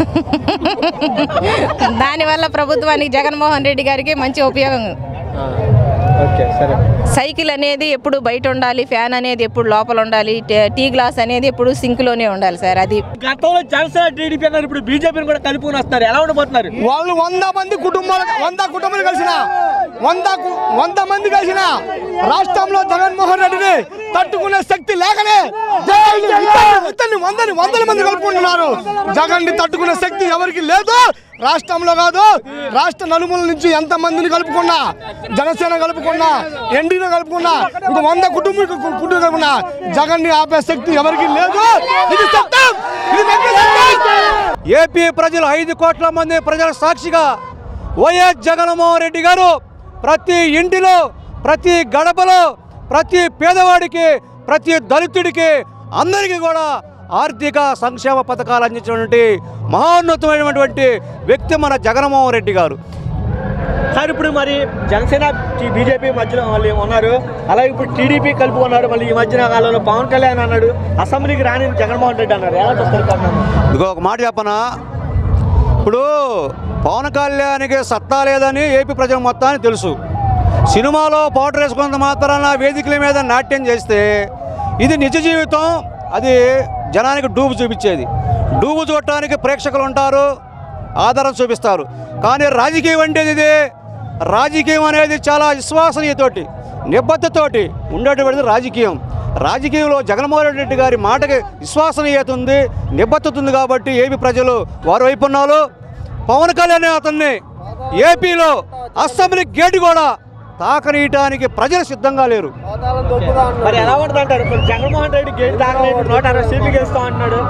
దానివల్ల ప్రభుత్వానికి జగన్మోహన్ రెడ్డి గారికి మంచి ఉపయోగం ఓకే సరే సైకిల్ అనేది ఎప్పుడు బయట ఉండాలి ఫ్యాన్ అనేది ఎప్పుడు లోపల ఉండాలి టే- టీ గ్లాస్ అనేది ఎప్పుడు సింక్లోనే ఉండాలి సార్ అది గతంలో జనసేన టీడీపీ అన్నారు ఇప్పుడు బీజేపీని కూడా కలుపుకొని వస్తున్నారు ఎలా ఉండబోతున్నారు వాళ్ళు వంద మంది కుటుంబాలు వంద కుటుంబాలు కలిసిన వంద కు- వంద మంది కలిసిన రాష్ట్రంలో జగన్మోహన్ రెడ్డిని తట్టుకునే శక్తి లేకనే ఇతన్ని వందని వందల మంది కలుపుకుంటున్నారు జగన్ ని తట్టుకునే శక్తి ఎవరికి లేదు రాష్ట్రంలో కాదు రాష్ట్ర నలుమూల నుంచి ఎంత మందిని కలుపుకున్నా జనసేన కలుపుకున్నా ఎన్డీని కలుపుకున్నా ఇంకో వంద కుటుంబం కుటుంబం కలుపుకున్నా జగన్ ని ఆపే శక్తి ఎవరికి లేదు ఇది సత్యం ఇది నగ్న సత్యం. ఏపీ ప్రజలు ఐదు కోట్ల మంది ప్రజల సాక్షిగా వైఎస్ జగన్మోహన్ రెడ్డి గారు ప్రతి ఇంటిలో ప్రతి గడపలో ప్రతి పేదవాడికి ప్రతి దళితుడికి అందరికీ కూడా ఆర్థిక సంక్షేమ పథకాలు అందించినటువంటి మహోన్నతమైనటువంటి వ్యక్తి మన జగన్మోహన్ రెడ్డి గారు సార్ ఇప్పుడు మరి జనసేన టీ- బీజేపీ మధ్యలో వాళ్ళు ఉన్నారు అలాగే ఇప్పుడు టీడీపీ కలుపుకున్నారు మళ్ళీ ఈ మధ్యన కాలంలో పవన్ కళ్యాణ్ అన్నాడు అసెంబ్లీకి రాని జగన్మోహన్ రెడ్డి అన్నారు ఎలా చూస్తారు కారణం? ఇదిగో ఒక మాట చెప్పనా ఇప్పుడు పవన్ కళ్యాణ్కి సత్తా లేదని ఏపీ ప్రజలు మొత్తానికి తెలుసు సినిమాలో పౌడర్ వేసుకున్నంత మాత్రాన వేదికల మీద నాట్యం చేస్తే ఇది నిజ జీవితం అది జనానికి డూబు చూపించేది డూబు చూడటానికి ప్రేక్షకులు ఉంటారు ఆధారం చూపిస్తారు కానీ రాజకీయం అంటే ఇది రాజకీయం అనేది చాలా విశ్వసనీయతోటి నిబద్ధతోటి ఉండేటువంటిది రాజకీయం రాజకీయంలో జగన్మోహన్ రెడ్డి గారి మాటకి విశ్వసనీయత ఉంది నిబద్ధత ఉంది కాబట్టి ఏపీ ప్రజలు వారి వైపు ఉన్నారు పవన్ కళ్యాణ్ అతన్ని ఏపీలో అసెంబ్లీ గేటు కూడా తాకనీయటానికి ప్రజలు సిద్ధంగా లేరు మరి ఎలా ఉంటుంది అంటారు ఇప్పుడు జగన్మోహన్ రెడ్డి గేట్ తాకలేదు నూట అరవై సీట్లు గెలుస్తాం అంటున్నాడు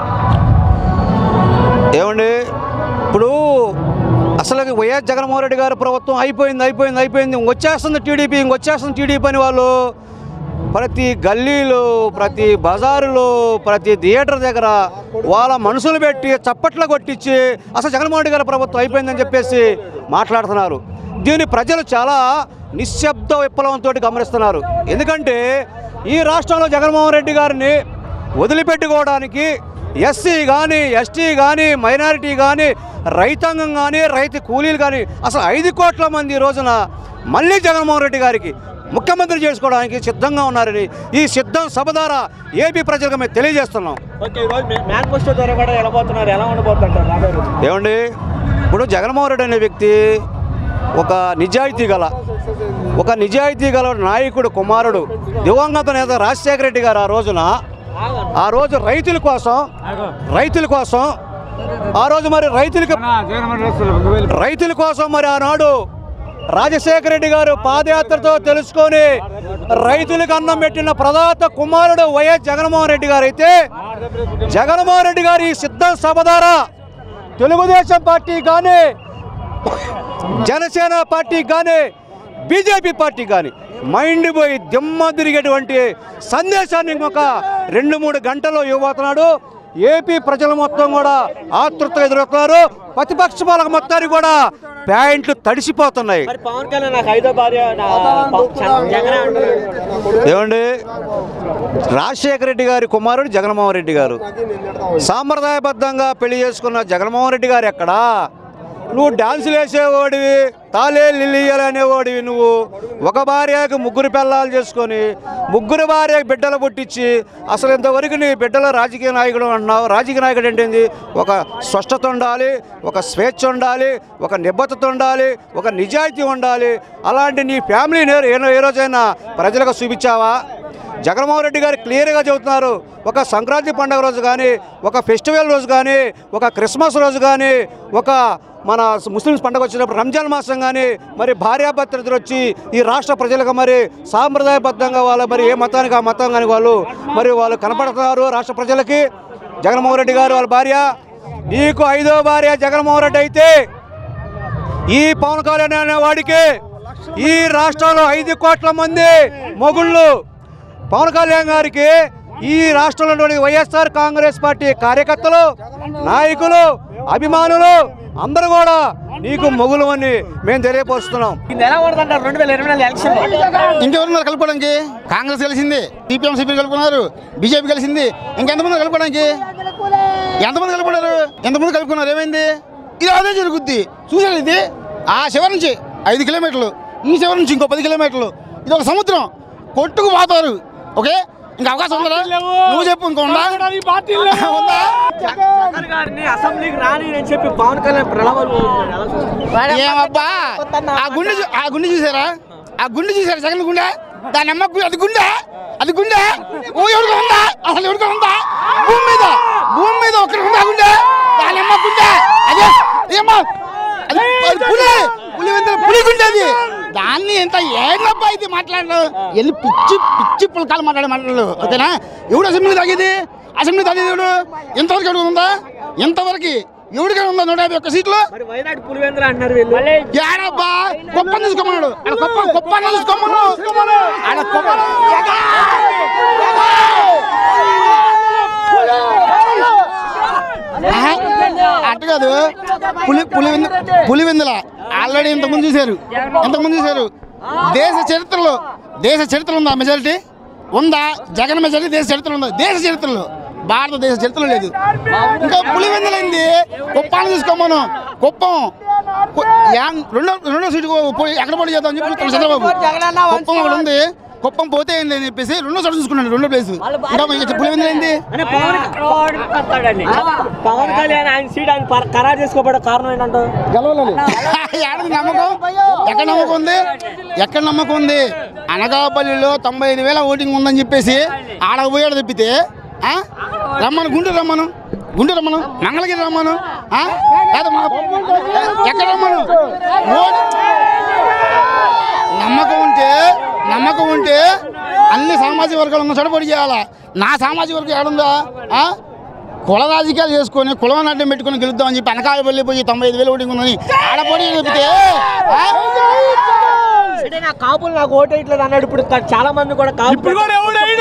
ఏమండి ఇప్పుడు అసలు వైఎస్ జగన్మోహన్ రెడ్డి గారి ప్రభుత్వం అయిపోయింది అయిపోయింది అయిపోయింది ఇంకొచ్చేస్తుంది టీడీపీ ఇంకొచ్చేస్తుంది టీడీపీ అని వాళ్ళు ప్రతి గల్లీలో ప్రతి బజారులో ప్రతి థియేటర్ దగ్గర వాళ్ళ మనుషులు పెట్టి చప్పట్లు కొట్టించి అసలు జగన్మోహన్ రెడ్డి గారి ప్రభుత్వం అయిపోయిందని చెప్పేసి మాట్లాడుతున్నారు దీన్ని ప్రజలు చాలా నిశ్శబ్ద విప్లవంతో గమనిస్తున్నారు ఎందుకంటే ఈ రాష్ట్రంలో జగన్మోహన్ రెడ్డి గారిని వదిలిపెట్టుకోవడానికి ఎస్సీ కానీ ఎస్టీ కానీ మైనారిటీ కానీ రైతాంగం కానీ రైతు కూలీలు కానీ అసలు ఐదు కోట్ల మంది ఈ రోజున మళ్ళీ జగన్మోహన్ రెడ్డి గారికి ముఖ్యమంత్రి చేసుకోవడానికి సిద్ధంగా ఉన్నారని ఈ సిద్ధం సభ ద్వారా ఏపీ ప్రజలకు మేము తెలియజేస్తున్నాం ఓకే ఈరోజు మేనిఫెస్టో ద్వారా కూడా ఎలా పోతున్నారు ఎలా ఉండబోతుంటారు రాబోయే రోజుల్లో? ఏమండి ఇప్పుడు జగన్మోహన్ రెడ్డి అనే వ్యక్తి ఒక నిజాయితీ గల ఒక నిజాయితీ గల నాయకుడు కుమారుడు దివంగత నేత రాజశేఖర రెడ్డి గారు ఆ రోజున ఆ రోజు రైతుల కోసం రైతుల కోసం ఆ రోజు మరి రైతులకి రైతుల కోసం మరి ఆనాడు రాజశేఖర రెడ్డి గారు పాదయాత్రతో తెలుసుకొని రైతులకు అన్నం పెట్టిన ప్రదాత కుమారుడు వైఎస్ జగన్మోహన్ రెడ్డి గారు అయితే జగన్మోహన్ రెడ్డి గారి ఈ సిద్ధం సభ ద్వారా తెలుగుదేశం పార్టీ కానీ జనసేన పార్టీ కానీ బీజేపీ పార్టీ కానీ మైండ్ పోయి దిమ్మ తిరిగేటువంటి సందేశాన్ని ఇంకొక రెండు మూడు గంటల్లో ఇవ్వబోతున్నాడు ఏపీ ప్రజలు మొత్తం కూడా ఆతృతగా ఎదురవుతున్నారు ప్రతిపక్ష పాలక మొత్తానికి కూడా ప్యాంట్లు తడిసిపోతున్నాయి మరి పవన్ కళ్యాణ్ నాకు ఐదో భార్య నా జగన్ అంటున్నాడు ఏమండి రాజశేఖర రెడ్డి గారి కుమారుడు జగన్మోహన్ రెడ్డి గారు సాంప్రదాయబద్ధంగా పెళ్లి చేసుకున్న జగన్మోహన్ రెడ్డి గారు ఎక్కడా నువ్వు డాన్సులు వేసేవాడివి తాలే లిల్లియలు అనేవాడివి నువ్వు ఒక భార్యకు ముగ్గురు పిల్లలు చేసుకొని ముగ్గురు భార్యకు బిడ్డలు పుట్టించి అసలు ఇంతవరకు నీ బిడ్డల రాజకీయ నాయకుడు అన్నావు రాజకీయ నాయకుడు ఏంటింది ఒక స్పష్టత ఉండాలి ఒక స్వేచ్ఛ ఉండాలి ఒక నిబద్ధత ఉండాలి ఒక నిజాయితీ ఉండాలి అలాంటి నీ ఫ్యామిలీని ఏ- ఏ రోజైనా ప్రజలకు చూపించావా జగన్మోహన్ రెడ్డి గారు క్లియర్గా చెబుతున్నారు ఒక సంక్రాంతి పండుగ రోజు కానీ ఒక ఫెస్టివల్ రోజు కానీ ఒక క్రిస్మస్ రోజు కానీ ఒక మన ముస్లిమ్స్ పండుగ వచ్చినప్పుడు రంజాన్ మాసం కానీ మరి భార్యాభర్తలు వచ్చి ఈ రాష్ట్ర ప్రజలకు మరి సాంప్రదాయబద్ధంగా వాళ్ళ మరి ఏ మతానికి ఆ మతం కానీ వాళ్ళు మరి వాళ్ళు కనపడుతున్నారు రాష్ట్ర ప్రజలకి జగన్మోహన్ రెడ్డి గారు వాళ్ళ భార్య నీకు ఐదో భార్య జగన్మోహన్ రెడ్డి అయితే ఈ పవన్ కళ్యాణ్ అనే వాడికి ఈ రాష్ట్రంలో ఐదు కోట్ల మంది మొగుళ్ళు పవన్ కళ్యాణ్ గారికి ఈ రాష్ట్రంలోని వైఎస్ఆర్ కాంగ్రెస్ పార్టీ కార్యకర్తలు నాయకులు అభిమానులు అందరూ కూడా నీకు మొగులు అని మేము తెలియపరుస్తున్నాం ఇది ఎలా పడుతుంటారు రెండు వేల ఇరవై నాలుగు ఎలక్షన్ ఇంకెవరున్నారు కలుపుకోవడానికి కాంగ్రెస్ కలిసింది సిపిఎం సిపి కలుపుకున్నారు బీజేపీ కలిసింది ఇంకెంతమంది కలుపుకోవడానికి ఎంతమంది కలుపుకున్నారు ఎంతమంది కలుపుకున్నారు ఏమైంది ఇది అదే జరుగుద్ది చూసారు ఇది ఆ శివరి నుంచి ఐదు కిలోమీటర్లు ఈ శివరి నుంచి ఇంకో పది కిలోమీటర్లు ఇది ఒక సముద్రం కొట్టుకు పోతారు ఓకే ఇంకా అవకాశం ఉందా నువ్వు చెప్పు ఇంకో ఉందా ఉందా జగన్ గారిని అసెంబ్లీకి రాని అని చెప్పి పవన్ కళ్యాణ్ ప్రలవలు ఏమబ్బా ఆ గుండె చూ- ఆ గుండె చూసారా ఆ గుండె చూసారా జగన్ గుండె దాని అమ్మ గు- అది గుండె అది గుండె ఓ ఎవరికో ఉందా అసలు ఎవరికో ఉందా భూమి మీద భూమి మీద ఒక్కరికి ఉందా గుండె దాని అమ్మ గుండె అదే ఏమ్మా అది అది పులి పులి వెంతల పులి గుండె అది దాన్ని ఎంత ఏంటబ్బా ఇది మాట్లాడరు ఎన్ని పిచ్చి పిచ్చి పులకాలు మాట్లాడే మాట్లాడరు ఓకేనా ఎవడు అసెంబ్లీ తాగేది అసెంబ్లీ తాగేది ఎవడు ఎంతవరకు ఎవడు ఉందా ఎంతవరకు ఎవరికైనా ఉందా నూట యాభై ఒక్క సీట్లు మరి వైనాడు పులివెందులు అంటున్నారు వీళ్ళు ఏడబ్బా గొప్ప తీసుకోమన్నాడు ఆడ గొప్ప గొప్ప తీసుకోమన్నాడు ఆడ గొప్ప ఆహా, అట్ట కాదు పులి పులివెందు పులివెందుల ఆల్రెడీ ఇంతకుముందు చూశారు ఇంతకుముందు చూశారు దేశ చరిత్రలో దేశ చరిత్ర ఉందా మెజారిటీ ఉందా జగన్ మెజారిటీ దేశ చరిత్రలో ఉందా దేశ చరిత్రలో భారతదేశ చరిత్రలో లేదు ఇంకా పులివెందులైంది కుప్పాన్ని తీసుకోమను కుప్పం కు- యాం- రెండో రెండో సీటు పోయి ఎక్కడ పోటీ చేద్దాం అని చెప్పి చూస్తున్నాడు చంద్రబాబు కుప్పం ఒకటి ఉంది కుప్పం పోతే ఏంది అని చెప్పేసి రెండో చోట చూసుకున్నాడు రెండో ప్లేస్ ఇంకా ఇంకా పులివెందులైంది అంటే పవన్ వస్తాడండి. పవన్ కళ్యాణ్ ఆయన సీట్ ఆయన పర- ఖరారు చేసుకోబడే కారణం ఏంటంటే ఏడాది నమ్మకం ఎక్కడ నమ్మకం ఉంది ఎక్కడ నమ్మకం ఉంది అనకాపల్లిలో తొంభై ఐదు వేల ఓటింగ్ ఉందని చెప్పేసి ఆడ పోయాడు తప్పితే ఆ? రమ్మను గుంటూరు రమ్మను గుంటూరు రమ్మను మంగళగిరి రమ్మను ఆ? లేదా మా- ఎక్కడ రమ్మను ఓటు నమ్మకం ఉంటే నమ్మకం ఉంటే అన్ని సామాజిక వర్గాలు ఉన్న చోట పోటీ చేయాలా నా సామాజిక వర్గం ఏడుందా ఆ? కుల రాజకీయాలు చేసుకొని కులం అడ్డం పెట్టుకొని గెలుద్దామని చెప్పి వెనకాల వెళ్ళిపోయి తొంభై ఐదు వేలు ఓటింగ్ ఉందని ఆడ పోటీ చెప్తే ఆ? అంటే నా కాపులు నాకు ఓటు వేయట్లేదు అన్నాడు ఇప్పుడు క- చాలా మంది కూడా కాపు ఇప్పుడు కూడా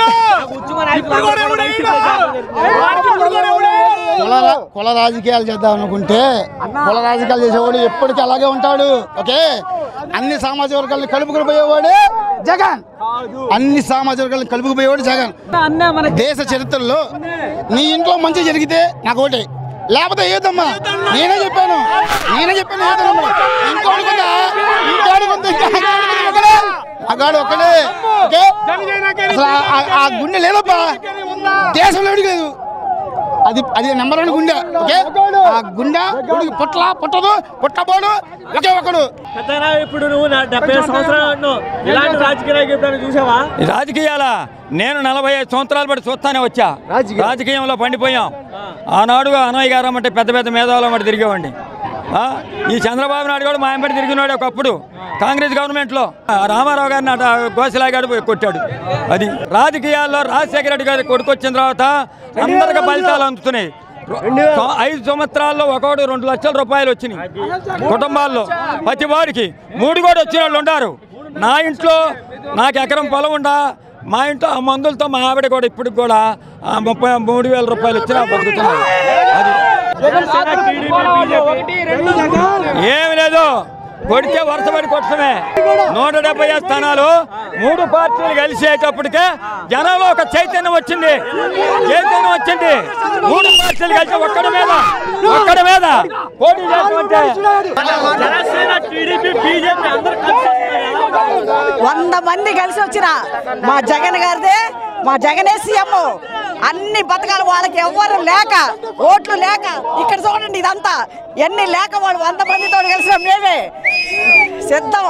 కుల రా- కుల రాజకీయాలు చేద్దాం అనుకుంటే కుల రాజకీయాలు చేసేవాడు ఎప్పటికీ అలాగే ఉంటాడు ఓకే అన్ని సామాజిక వర్గాలను కలుపుకుని పోయేవాడు జగన్ అన్ని సామాజిక వర్గాలను కలుపుకుపోయేవాడు జగన్ దేశ చరిత్రలో నీ ఇంట్లో మంచి జరిగితే నాకు ఒకటి లేకపోతే ఏదమ్మా నేనే చెప్పాను నేనే చెప్పాను ఏదమ్మా ఇంకోటి కొందా ఇంకోటి కొందా ఒకడే మగాడు ఒక్కడే ఓకే అసలు ఆ- ఆ- ఆ గుండె లేదప్పా దేశంలో ఎవడికి లేదు అది అది నెంబర్ వన్ గుండె ఓకే ఆ గుండె గుడికి పుట్ల పుట్టదు పుట్టబోడు ఒకే ఒకడు పెద్దనా ఇప్పుడు నువ్వు నా డెబ్బై ఐదు సంవత్సరాలు ఉన్నావు ఇలాంటి రాజకీయాలు ఎప్పుడైనా చూసావా రాజకీయాల నేను నలభై ఐదు సంవత్సరాలు బట్టి చూస్తానే వచ్చా రాజకీయంలో పండిపోయాం ఆనాడు అన్నయ్య గారు అంటే పెద్ద పెద్ద మేధావులు అమ్మటి తిరిగేవాడిని ఆ, ఈ చంద్రబాబు నాయుడు కూడా మా ఎంబడి తిరిగినాడు ఒకప్పుడు కాంగ్రెస్ గవర్నమెంట్లో ఆ, రామారావు గారిని అట గోసిలాగాడు పోయి కొట్టాడు అది రాజకీయాల్లో రాజశేఖర రెడ్డి గారి కొడుకు వచ్చిన తర్వాత అందరికి ఫలితాలు అందుతున్నాయి సం- ఐదు సంవత్సరాల్లో ఒకడు రెండు లక్షల రూపాయలు వచ్చినాయి కుటుంబాల్లో ప్రతి వాడికి మూడు కూడా వచ్చిన వాళ్ళు ఉన్నారు నా ఇంట్లో నాకు ఎకరం పొలం ఉండా మా ఇంట్లో ఆ మందులతో మా ఆవిడ కూడా ఇప్పటికి కూడా ఆ ముప్పై మూడు వేల రూపాయలు వచ్చినా బతుకుతున్నారు అది ఏమి లేదు కొడితే వరుసపడి కొట్టమే నూట డెబ్బై ఐదు స్థానాలు మూడు పార్టీలు కలిసేటప్పటికే జనంలో ఒక చైతన్యం వచ్చింది చైతన్యం వచ్చింది మూడు పార్టీలు కలిసి ఒక్కడి మీద ఒక్కడి మీద పోటీ చేస్తుంటే జనసేన టీడీపీ బీజేపీ అందరూ కలిసి వంద మంది కలిసి వచ్చిన మా జగన్ గారిదే మా జగనే సీఎం అన్ని పథకాలు వాళ్ళకి ఎవ్వరు లేక ఓట్లు లేక ఇక్కడ చూడండి ఇదంతా ఎన్ని లేక వాళ్ళు వంద మందితో కలిసిన మేమే సిద్ధం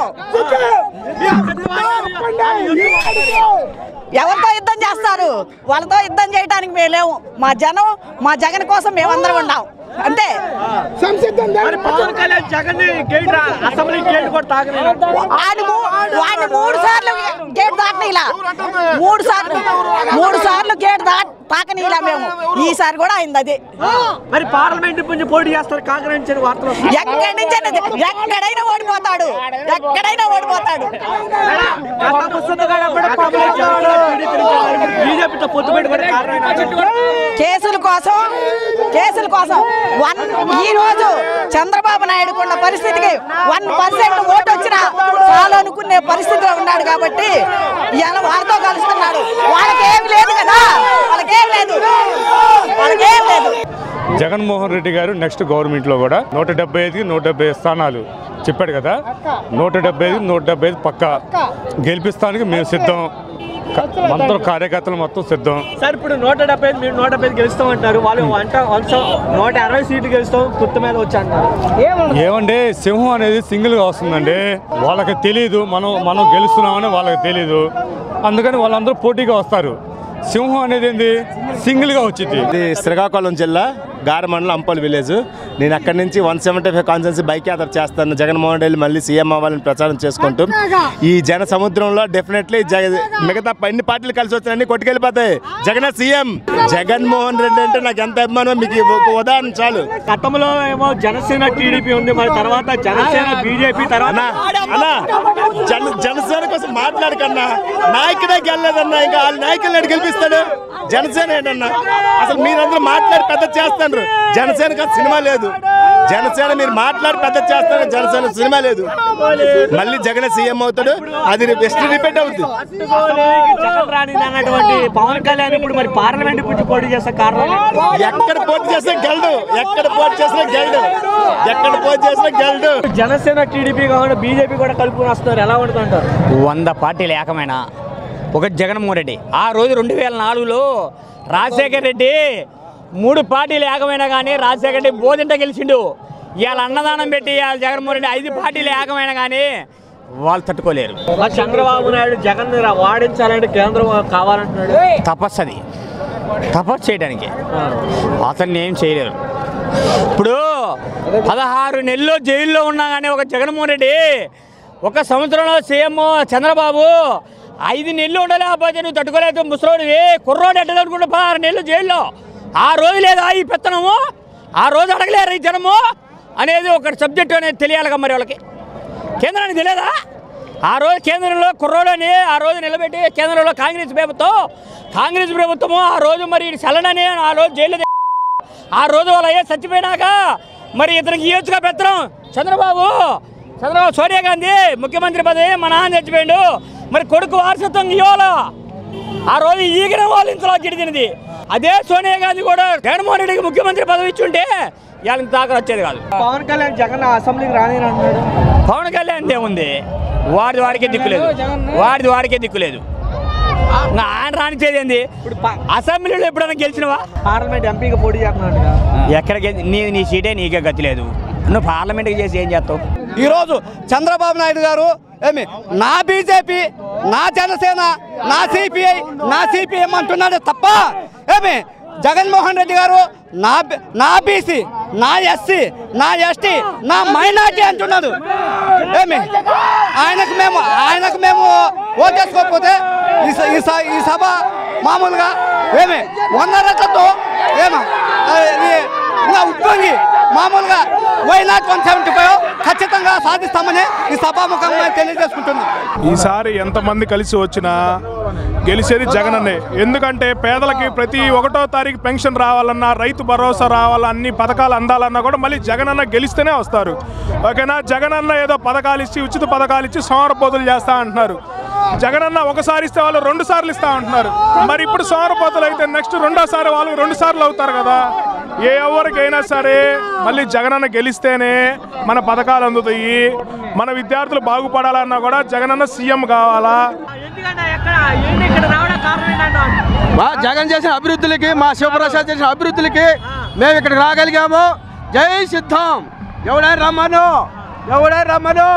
ఎవరితో యుద్ధం చేస్తారు వాళ్ళతో యుద్ధం చేయడానికి మేము లేవు మా జనం మా జగన్ కోసం మేమందరం ఉన్నాం అంతే మరి పవన్ కళ్యాణ్ జగన్ గేట్ రా- అసెంబ్లీ గేట్ కూడా తాగలేదు వాడిని మూ- వాడిని మూడు సార్లు గేట్ దాటిన ఇలా మూడు సార్లు మూడు సార్లు గేట్ దాట్ తాకనీలా మేము ఈసారి కూడా అయింది అదే మరి పార్లమెంట్ నుంచి పోటీ చేస్తారు కాంగ్రెస్ అని వార్తలు వస్తున్నాయి. ఎక్కడి నుంచి అన్నది ఎక్కడైనా ఓడిపోతాడు ఎక్కడైనా ఓడిపోతాడు బీజేపీతో పొత్తు పెట్టుకునే కారణం ఏంటంటే కేసుల కోసం కేసుల కోసం వన్ ఈ రోజు చంద్రబాబు నాయుడు ఉన్న పరిస్థితికి వన్ పర్సెంట్ ఓటు వచ్చినా చాలు అనుకునే పరిస్థితిలో ఉన్నాడు కాబట్టి ఇలా వాళ్ళతో కలుస్తున్నాడు వాళ్ళకేం లేదు కదా వాళ్ళకేం లేదు వాళ్ళకేం లేదు జగన్మోహన్ రెడ్డి గారు నెక్స్ట్ గవర్నమెంట్లో కూడా నూట డెబ్బై ఐదుకి నూట డెబ్బై ఐదు స్థానాలు చెప్పాడు కదా నూట డెబ్బై ఐదు నూట డెబ్బై ఐదు పక్క గెలిపిస్తానికి మేము సిద్ధం క- మొత్తం కార్యకర్తలు మొత్తం సిద్ధం సార్ ఇప్పుడు నూట డెబ్బై ఐదు మీరు నూట డెబ్బై ఐదు గెలుస్తాం అంటారు వాళ్ళు వంట వంశం నూట అరవై సీట్లు గెలుస్తాం గుర్తు మీద వచ్చి అంటారు ఏమంటే సింహం అనేది సింగిల్గా వస్తుందండి వాళ్ళకి తెలియదు మనం మనం గెలుస్తున్నామని వాళ్ళకి తెలియదు అందుకని వాళ్ళందరూ పోటీగా వస్తారు సింహం అనేది ఏంది సింగిల్గా వచ్చింది ఇది శ్రీకాకుళం జిల్లా గార మండలం అంపల్ విలేజ్ నేను అక్కడి నుంచి one seventy five constituency bike యాత్ర చేస్తాను జగన్మోహన్ రెడ్డి మళ్ళీ సీఎం అవ్వాలని ప్రచారం చేసుకుంటూ ఈ జన సముద్రంలో డెఫినెట్లీ మిగతా అన్ని పార్టీలు కలిసి వచ్చినన్ని కొట్టుకెళ్ళిపోతాయి జగన్ సీఎం జగన్మోహన్ రెడ్డి అంటే నాకు ఎంత అభిమానం మీకు ఒక ఉదాహరణ చాలు గతంలో ఏమో జనసేన టీడీపీ ఉంది మరి తర్వాత జనసేన బీజేపీ తర్వాత అన్నా జన జనసేన కోసం మాట్లాడకన్నా నాయకుడే గెలలేదన్నా ఇంకా వాళ్ళ నాయకులు గెలిపిస్తాడు జనసేన ఏంటన్నా అసలు మీరందరూ మాట్లాడి పెద్ద చేస్తారు జనసేన కాదు సినిమా లేదు జనసేన మీరు మాట్లాడి పెద్ద చేస్తారు జనసేన సినిమా లేదు మళ్ళీ జగన్ సీఎం అవుతాడు అది బెస్ట్ రిపీట్ అవుతుంది అసెంబ్లీకి జగన్ రాని అన్నటువంటి పవన్ కళ్యాణ్ ఇప్పుడు మరి పార్లమెంట్ నుంచి పోటీ చేసే కారణం ఎక్కడ పోటీ చేసినా గెలడు ఎక్కడ పోటీ చేసినా గెలడు ఎక్కడ పోటీ చేసినా గెలడు జనసేన టీడీపీ కాకుండా బీజేపీ కూడా కలుపుకొని వస్తున్నారు ఎలా ఉంటుందంటారు వంద పార్టీలు ఏకమైన ఒక జగన్మోహన్ రెడ్డి ఆ రోజు రెండు వేల నాలుగులో రాజశేఖర్ రెడ్డి మూడు పార్టీలు ఏకమైనా కానీ రాజశేఖర్ రెడ్డి బోధింట గెలిచిండు ఇవాళ అన్నదానం పెట్టి ఇవాళ జగన్మోహన్ రెడ్డి ఐదు పార్టీలు ఏకమైనా కానీ వాళ్ళు తట్టుకోలేరు మరి చంద్రబాబు నాయుడు జగన్ వాడించాలంటే కేంద్రం కావాలంటున్నాడు తపస్సు అది తపస్సు చేయడానికి అతన్ని ఏం చేయలేరు ఇప్పుడు పదహారు నెలలు జైల్లో ఉన్నా కానీ ఒక జగన్మోహన్ రెడ్డి ఒక సంవత్సరంలో సీఎం చంద్రబాబు ఐదు నెలలు ఉండలేకపోతే నువ్వు తట్టుకోలేదు ముసలోడివి కుర్రోడు ఎట్టదనుకుంటే పదహారు నెలలు జైల్లో ఆ రోజు లేదా ఈ పెత్తనము ఆ రోజు అడగలేరు ఈ జనము అనేది ఒక సబ్జెక్టు అనేది తెలియాలిగా మరి వాళ్ళకి కేంద్రానికి తెలియదా ఆ రోజు కేంద్రంలో కుర్రోడని ఆ రోజు నిలబెట్టి కేంద్రంలో కాంగ్రెస్ ప్రభుత్వం కాంగ్రెస్ ప్రభుత్వము ఆ రోజు మరి చలనని ఆ రోజు జైలు ఆ రోజు వాళ్ళ అయ్యే చచ్చిపోయినాక మరి ఇతనికి ఇవ్వచ్చుగా పెత్తనం చంద్రబాబు చంద్రబాబు సోనియా గాంధీ ముఖ్యమంత్రి పదవి మా నాన్న చచ్చిపోయాడు మరి కొడుకు వారసత్వం ఇవ్వాలా ఆ రోజు ఈగిన వాళ్ళు ఇంతలో గిడిదినది అదే సోనియా గాంధీ కూడా జగన్మోహన్ రెడ్డికి ముఖ్యమంత్రి పదవి ఇచ్చుంటే ఇవాళ ఇంత దాకా వచ్చేది కాదు పవన్ కళ్యాణ్ జగన్ అసెంబ్లీకి రాని అంటున్నాడు పవన్ కళ్యాణ్ ఏముంది వాడిది వాడికే దిక్కులేదు వాడిది వాడికే దిక్కులేదు ఇంకా ఆయన రానిచ్చేది ఏంది అసెంబ్లీలో ఎప్పుడైనా గెలిచినవా పార్లమెంట్ ఎంపీగా పోటీ చేస్తున్నాడు ఎక్కడ గెలి- నీ నీ సీటే నీకే గతి లేదు నువ్వు పార్లమెంట్కి చేసి ఏం చేస్తావు ఈరోజు చంద్రబాబు నాయుడు గారు ఏమి నా బీజేపీ నా జనసేన నా సిపిఐ నా సిపిఎం అంటున్నాడు తప్ప ఏమి జగన్మోహన్ రెడ్డి గారు నా బి- నా బీసీ నా ఎస్సీ నా ఎస్టీ నా మైనార్టీ అంటున్నాడు ఏమి ఆయనకు మేము ఆయనకు మేము ఓటేసుకోకపోతే ఈ స- ఈ స- ఈ సభ మామూలుగా ఏమి వంద రెట్లతో ఏమా ఇంకా ఉప్పొంగి మామూలుగా why not one seventy five ఖచ్చితంగా సాధిస్తామని ఈ సభాముఖంగా తెలియజేసుకుంటుంది ఈసారి ఎంతమంది కలిసి వచ్చినా గెలిచేది జగన్ అన్నే ఎందుకంటే పేదలకి ప్రతి ఒకటో తారీఖు పెన్షన్ రావాలన్నా రైతు భరోసా రావాలన్నా అన్ని పథకాలు అందాలన్నా కూడా మళ్ళీ జగన్ అన్న గెలిస్తేనే వస్తారు ఓకేనా జగన్ అన్న ఏదో పథకాలు ఇచ్చి ఉచిత పథకాలు ఇచ్చి సోమరపోతులు చేస్తా అంటున్నారు జగన్ అన్న ఒకసారి ఇస్తే వాళ్ళు రెండు సార్లు ఇస్తా అంటున్నారు మరి ఇప్పుడు సోమరపోతులు అయితే నెక్స్ట్ రెండోసారి వాళ్ళు రెండు సార్లు అవుతారు కదా ఏ ఎవరికైనా సరే మళ్ళీ జగనన్న గెలిస్తేనే మన పథకాలు అందుతాయి మన విద్యార్థులు బాగుపడాలన్నా కూడా జగనన్న సీఎం కావాలా మా జగన్ చేసిన అభివృద్ధులకి మా శివప్రసాద్ చేసిన అభివృద్ధులకి మేము ఇక్కడికి రాగలిగాము జై సిద్ధం ఎవడైనా రమ్మను ఎవడైనా రమ్మను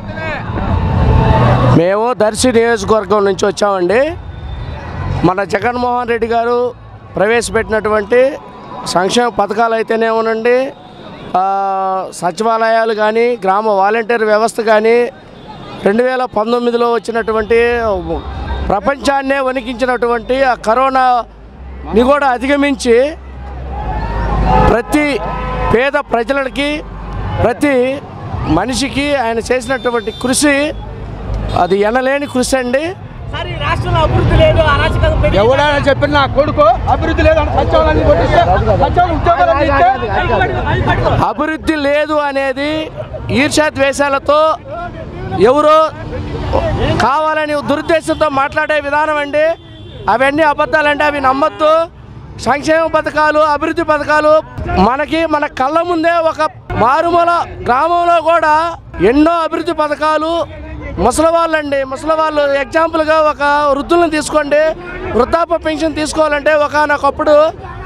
మేము దర్శి నియోజకవర్గం నుంచి వచ్చామండి మన జగన్మోహన్ రెడ్డి గారు ప్రవేశపెట్టినటువంటి సంక్షేమ పథకాలు అయితేనేమోనండి ఆ, సచివాలయాలు కానీ గ్రామ వాలంటీర్ వ్యవస్థ కానీ రెండు వేల పంతొమ్మిదిలో వచ్చినటువంటి ప్రపంచాన్నే వణికించినటువంటి ఆ కరోనా ని కూడా అధిగమించి ప్రతి పేద ప్రజలకి ప్రతి మనిషికి ఆయన చేసినటువంటి కృషి అది ఎనలేని కృషి అండి సార్ ఈ రాష్ట్రంలో అభివృద్ధి లేదు అరాచకం పెరిగింది. ఎవడైనా చెప్పిన నా కొడుకు అభివృద్ధి లేదు అని సత్యాలన్నీ కొట్టిస్తే సత్యాలు ఉద్యోగాలు ఇస్తే అభివృద్ధి లేదు అనేది ఈర్ష్యా ద్వేషాలతో ఎవరో కావాలని దురుద్దేశంతో మాట్లాడే విధానం అండి అవన్నీ అబద్ధాలండి అవి నమ్మొద్దు సంక్షేమ పథకాలు అభివృద్ధి పథకాలు మనకి మన కళ్ళ ముందే ఒక మారుమూల గ్రామంలో కూడా ఎన్నో అభివృద్ధి పథకాలు ముసలి వాళ్ళండి ముసలి వాళ్ళు ఎగ్జాంపుల్గా ఒక వృద్ధులను తీసుకోండి వృద్ధాప్య పెన్షన్ తీసుకోవాలంటే ఒకనొకప్పుడు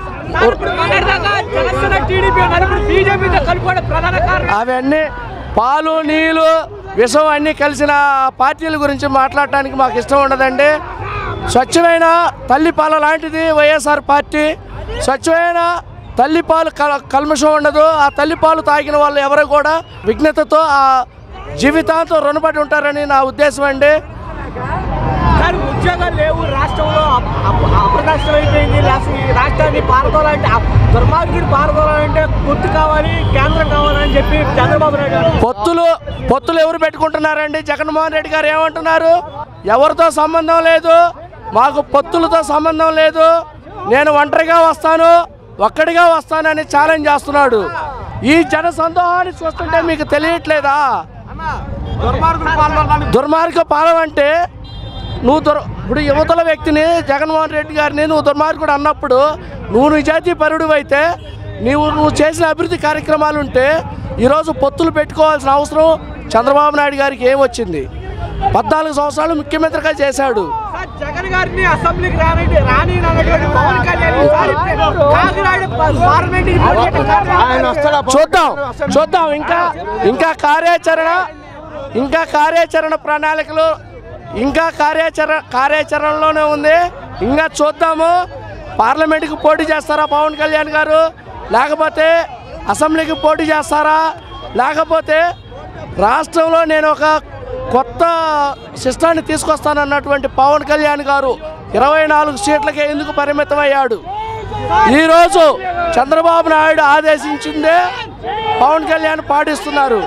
అవన్నీ పాలు నీళ్ళు విషం అన్నీ కలిసిన పార్టీల గురించి మాట్లాడటానికి మాకు ఇష్టం ఉండదండి స్వచ్ఛమైన తల్లిపాల లాంటిది వైఎస్ఆర్ పార్టీ స్వచ్ఛమైన తల్లిపాలు కల కల్మషం ఉండదు ఆ తల్లిపాలు తాగిన వాళ్ళు ఎవరు కూడా విఘ్నతతో ఆ జీవితాంతం రుణపడి ఉంటారని నా ఉద్దేశం అండి సార్ ఉద్యోగాలు లేవు రాష్ట్రంలో అప్- అప్- అప్రదర్శనం అయిపోయింది రాష్ట్ర- ఈ రాష్ట్రాన్ని పారదోలాలంటే ఆ దుర్మార్గుడు పారదోలాలంటే గుర్తు కావాలి కేంద్రం కావాలని చెప్పి చంద్రబాబు నాయుడు గారు పొత్తులు పొత్తులు ఎవరు పెట్టుకుంటున్నారండి జగన్మోహన్ రెడ్డి గారు ఏమంటున్నారు ఎవరితో సంబంధం లేదు మాకు పొత్తులతో సంబంధం లేదు నేను ఒంటరిగా వస్తాను ఒక్కడిగా వస్తానని ఛాలెంజ్ చేస్తున్నాడు ఈ జన సందోహాన్ని చూస్తుంటే మీకు తెలియట్లేదా దుర్మార్గ పాలన అంటే నువ్వు దుర్ ఇప్పుడు యువతల వ్యక్తిని జగన్మోహన్ రెడ్డి గారిని నువ్వు దుర్మార్గుడు అన్నప్పుడు నువ్వు నిజాతీ పరుడు అయితే నీవు నువ్వు చేసిన అభివృద్ధి కార్యక్రమాలు ఉంటే ఈరోజు పొత్తులు పెట్టుకోవాల్సిన అవసరం చంద్రబాబు నాయుడు గారికి ఏమొచ్చింది పద్నాలుగు సంవత్సరాలు ముఖ్యమంత్రిగా చేశాడు సార్ జగన్ గారిని అసెంబ్లీకి రానండి రాని అన్నటువంటి పవన్ కళ్యాణ్ ఈసారి కాకినాడ పార్లమెంట్ చూద్దాం చూద్దాం ఇంకా ఇంకా కార్యాచరణ ఇంకా కార్యాచరణ ప్రణాళికలు ఇంకా కార్యాచరణ కార్యాచరణలోనే ఉంది ఇంకా చూద్దాము పార్లమెంట్కి పోటీ చేస్తారా పవన్ కళ్యాణ్ గారు లేకపోతే అసెంబ్లీకి పోటీ చేస్తారా లేకపోతే రాష్ట్రంలో నేను ఒక కొత్త సిస్టాన్ని తీసుకొస్తానన్నటువంటి పవన్ కళ్యాణ్ గారు ఇరవై నాలుగు సీట్లకే ఎందుకు పరిమితమయ్యాడు ఈరోజు చంద్రబాబు నాయుడు ఆదేశించిందే పవన్ కళ్యాణ్ పాటిస్తున్నారు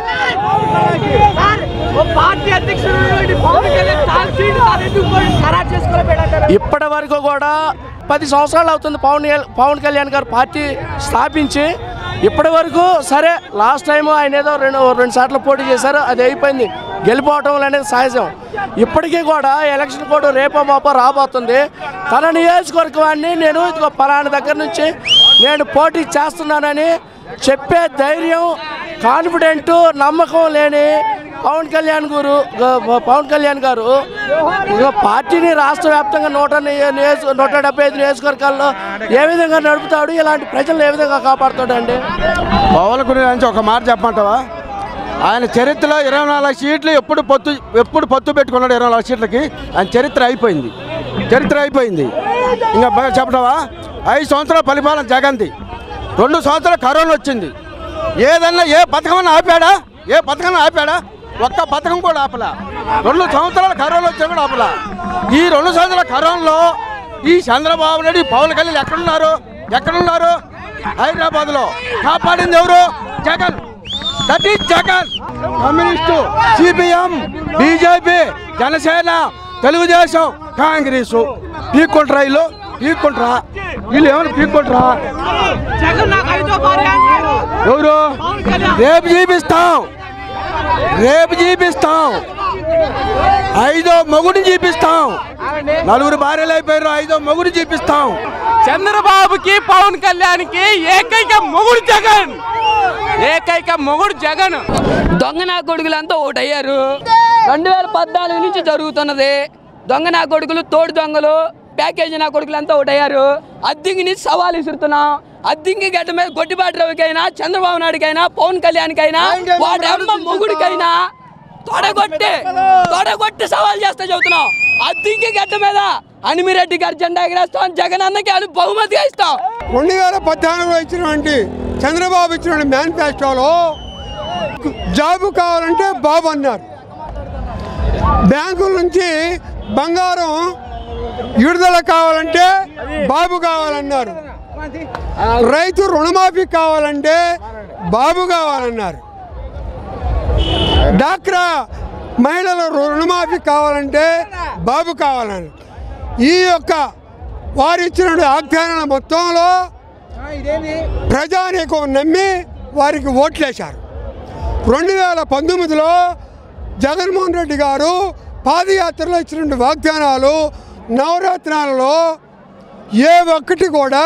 పార్టీ అధ్యక్షుడు పవన్ కళ్యాణ్ తాను సీటు తాను ఎందుకు పోయి ఖరారు చేసుకోలేకపోయాడు ఇప్పటి వరకు కూడా పది సంవత్సరాలు అవుతుంది పవన్ కల్- పవన్ కళ్యాణ్ గారు పార్టీ స్థాపించి ఇప్పటి వరకు సరే లాస్ట్ టైం ఆయన ఏదో రెండు రెండు సార్లు పోటీ చేశారు అది అయిపోయింది గెలిపోవటం అనేది సహజం ఇప్పటికీ కూడా ఎలక్షన్ కోడ్ రేపో మాపో రాబోతుంది తన నియోజకవర్గాన్ని నేను ఇదిగో పలానా దగ్గర నుంచి నేను పోటీ చేస్తున్నానని చెప్పే ధైర్యం కాన్ఫిడెంట్ నమ్మకం లేని పవన్ కళ్యాణ్ గారు పవన్ కళ్యాణ్ గారు ఇక పార్టీని రాష్ట్ర వ్యాప్తంగా నూట ని- నియోజక నూట డెబ్బై ఐదు నియోజకవర్గాల్లో ఏ విధంగా నడుపుతాడు ఇలాంటి ప్రజలను ఏ విధంగా కాపాడుతాడు అండి పవన్ గురించి ఒక మాట చెప్పమంటావా ఆయన చరిత్రలో ఇరవై నాలుగు సీట్లు ఎప్పుడు పొత్తు ఎప్పుడు పొత్తు పెట్టుకున్నాడు ఇరవై నాలుగు సీట్లకి ఆయన చరిత్ర అయిపోయింది చరిత్ర అయిపోయింది ఇంకా బాగా చెప్పటవా ఐదు సంవత్సరాల పరిపాలన జగన్ది రెండు సంవత్సరాలు కరోనా వచ్చింది ఏదన్నా ఏ పథకం ఆపాడా ఏ పథకం ఆపాడా ఒక్క పథకం కూడా ఆపలా రెండు సంవత్సరాల కరోనా వచ్చినా కూడా ఆపలా ఈ రెండు సంవత్సరాల కరోనాలో ఈ చంద్రబాబు నాయుడు ఈ పవన్ కళ్యాణ్ ఎక్కడున్నారు ఎక్కడున్నారు హైదరాబాద్లో కాపాడింది ఎవరు Jagan that is Jagan communist CPM BJP Janasena Telugu Desam Congress పీక్కుంటారా వీళ్ళు పీక్కుంటారా వీళ్ళు ఏమైనా పీక్కుంటారా జగన్ నాకు ఐదో భార్య అంటారు ఎవరు రేపు చూపిస్తాం రేపు చూపిస్తాం ఐదో మొగుడిని చూపిస్తాం నలుగురు భార్యలు అయిపోయారు ఐదో మొగుడిని చూపిస్తాం చంద్రబాబుకి పవన్ కళ్యాణ్కి ఏకైక మొగుడు జగన్ ఏకైక మొగుడు జగన్ దొంగ నా కొడుకులంతా ఓటయ్యారు రెండు వేల పద్నాలుగు నుంచి జరుగుతున్నది దొంగ నా కొడుకులు తోడు దొంగలు ప్యాకేజీ నా కొడుకులంతా ఓటయ్యారు అద్దింగిని సవాల్ విసురుతున్నాం అద్దింగి గడ్డ మీద గొడ్డిబాటి రవికైనా చంద్రబాబు నాయుడుకైనా పవన్ కళ్యాణ్కైనా వాడి అమ్మ మొగుడికైనా తొడగొట్టి తొడగొట్టి సవాల్ చేస్తా చెబుతున్నాం అద్దింగి గడ్డ మీద అనిమిరెడ్డి గారి జెండా ఎగరేస్తాం జగన్ అన్నకి అది బహుమతిగా ఇస్తాం రెండు వేల పద్నాలుగులో ఇచ్చినటువంటి చంద్రబాబు ఇచ్చిన మేనిఫెస్టోలో జాబు కావాలంటే బాబు అన్నారు బ్యాంకుల నుంచి బంగారం విడుదల కావాలంటే బాబు కావాలన్నారు రైతు రుణమాఫీ కావాలంటే బాబు కావాలన్నారు డాక్రా మహిళల రుణమాఫీ కావాలంటే బాబు కావాలని ఈ యొక్క వారు ఇచ్చిన వాగ్దానాల మొత్తంలో ప్రజానీకం నమ్మి వారికి ఓట్లేశారు రెండు వేల పంతొమ్మిదిలో జగన్మోహన్ రెడ్డి గారు పాదయాత్రలో ఇచ్చిన వాగ్దానాలు నవరత్నాలలో ఏ ఒక్కటి కూడా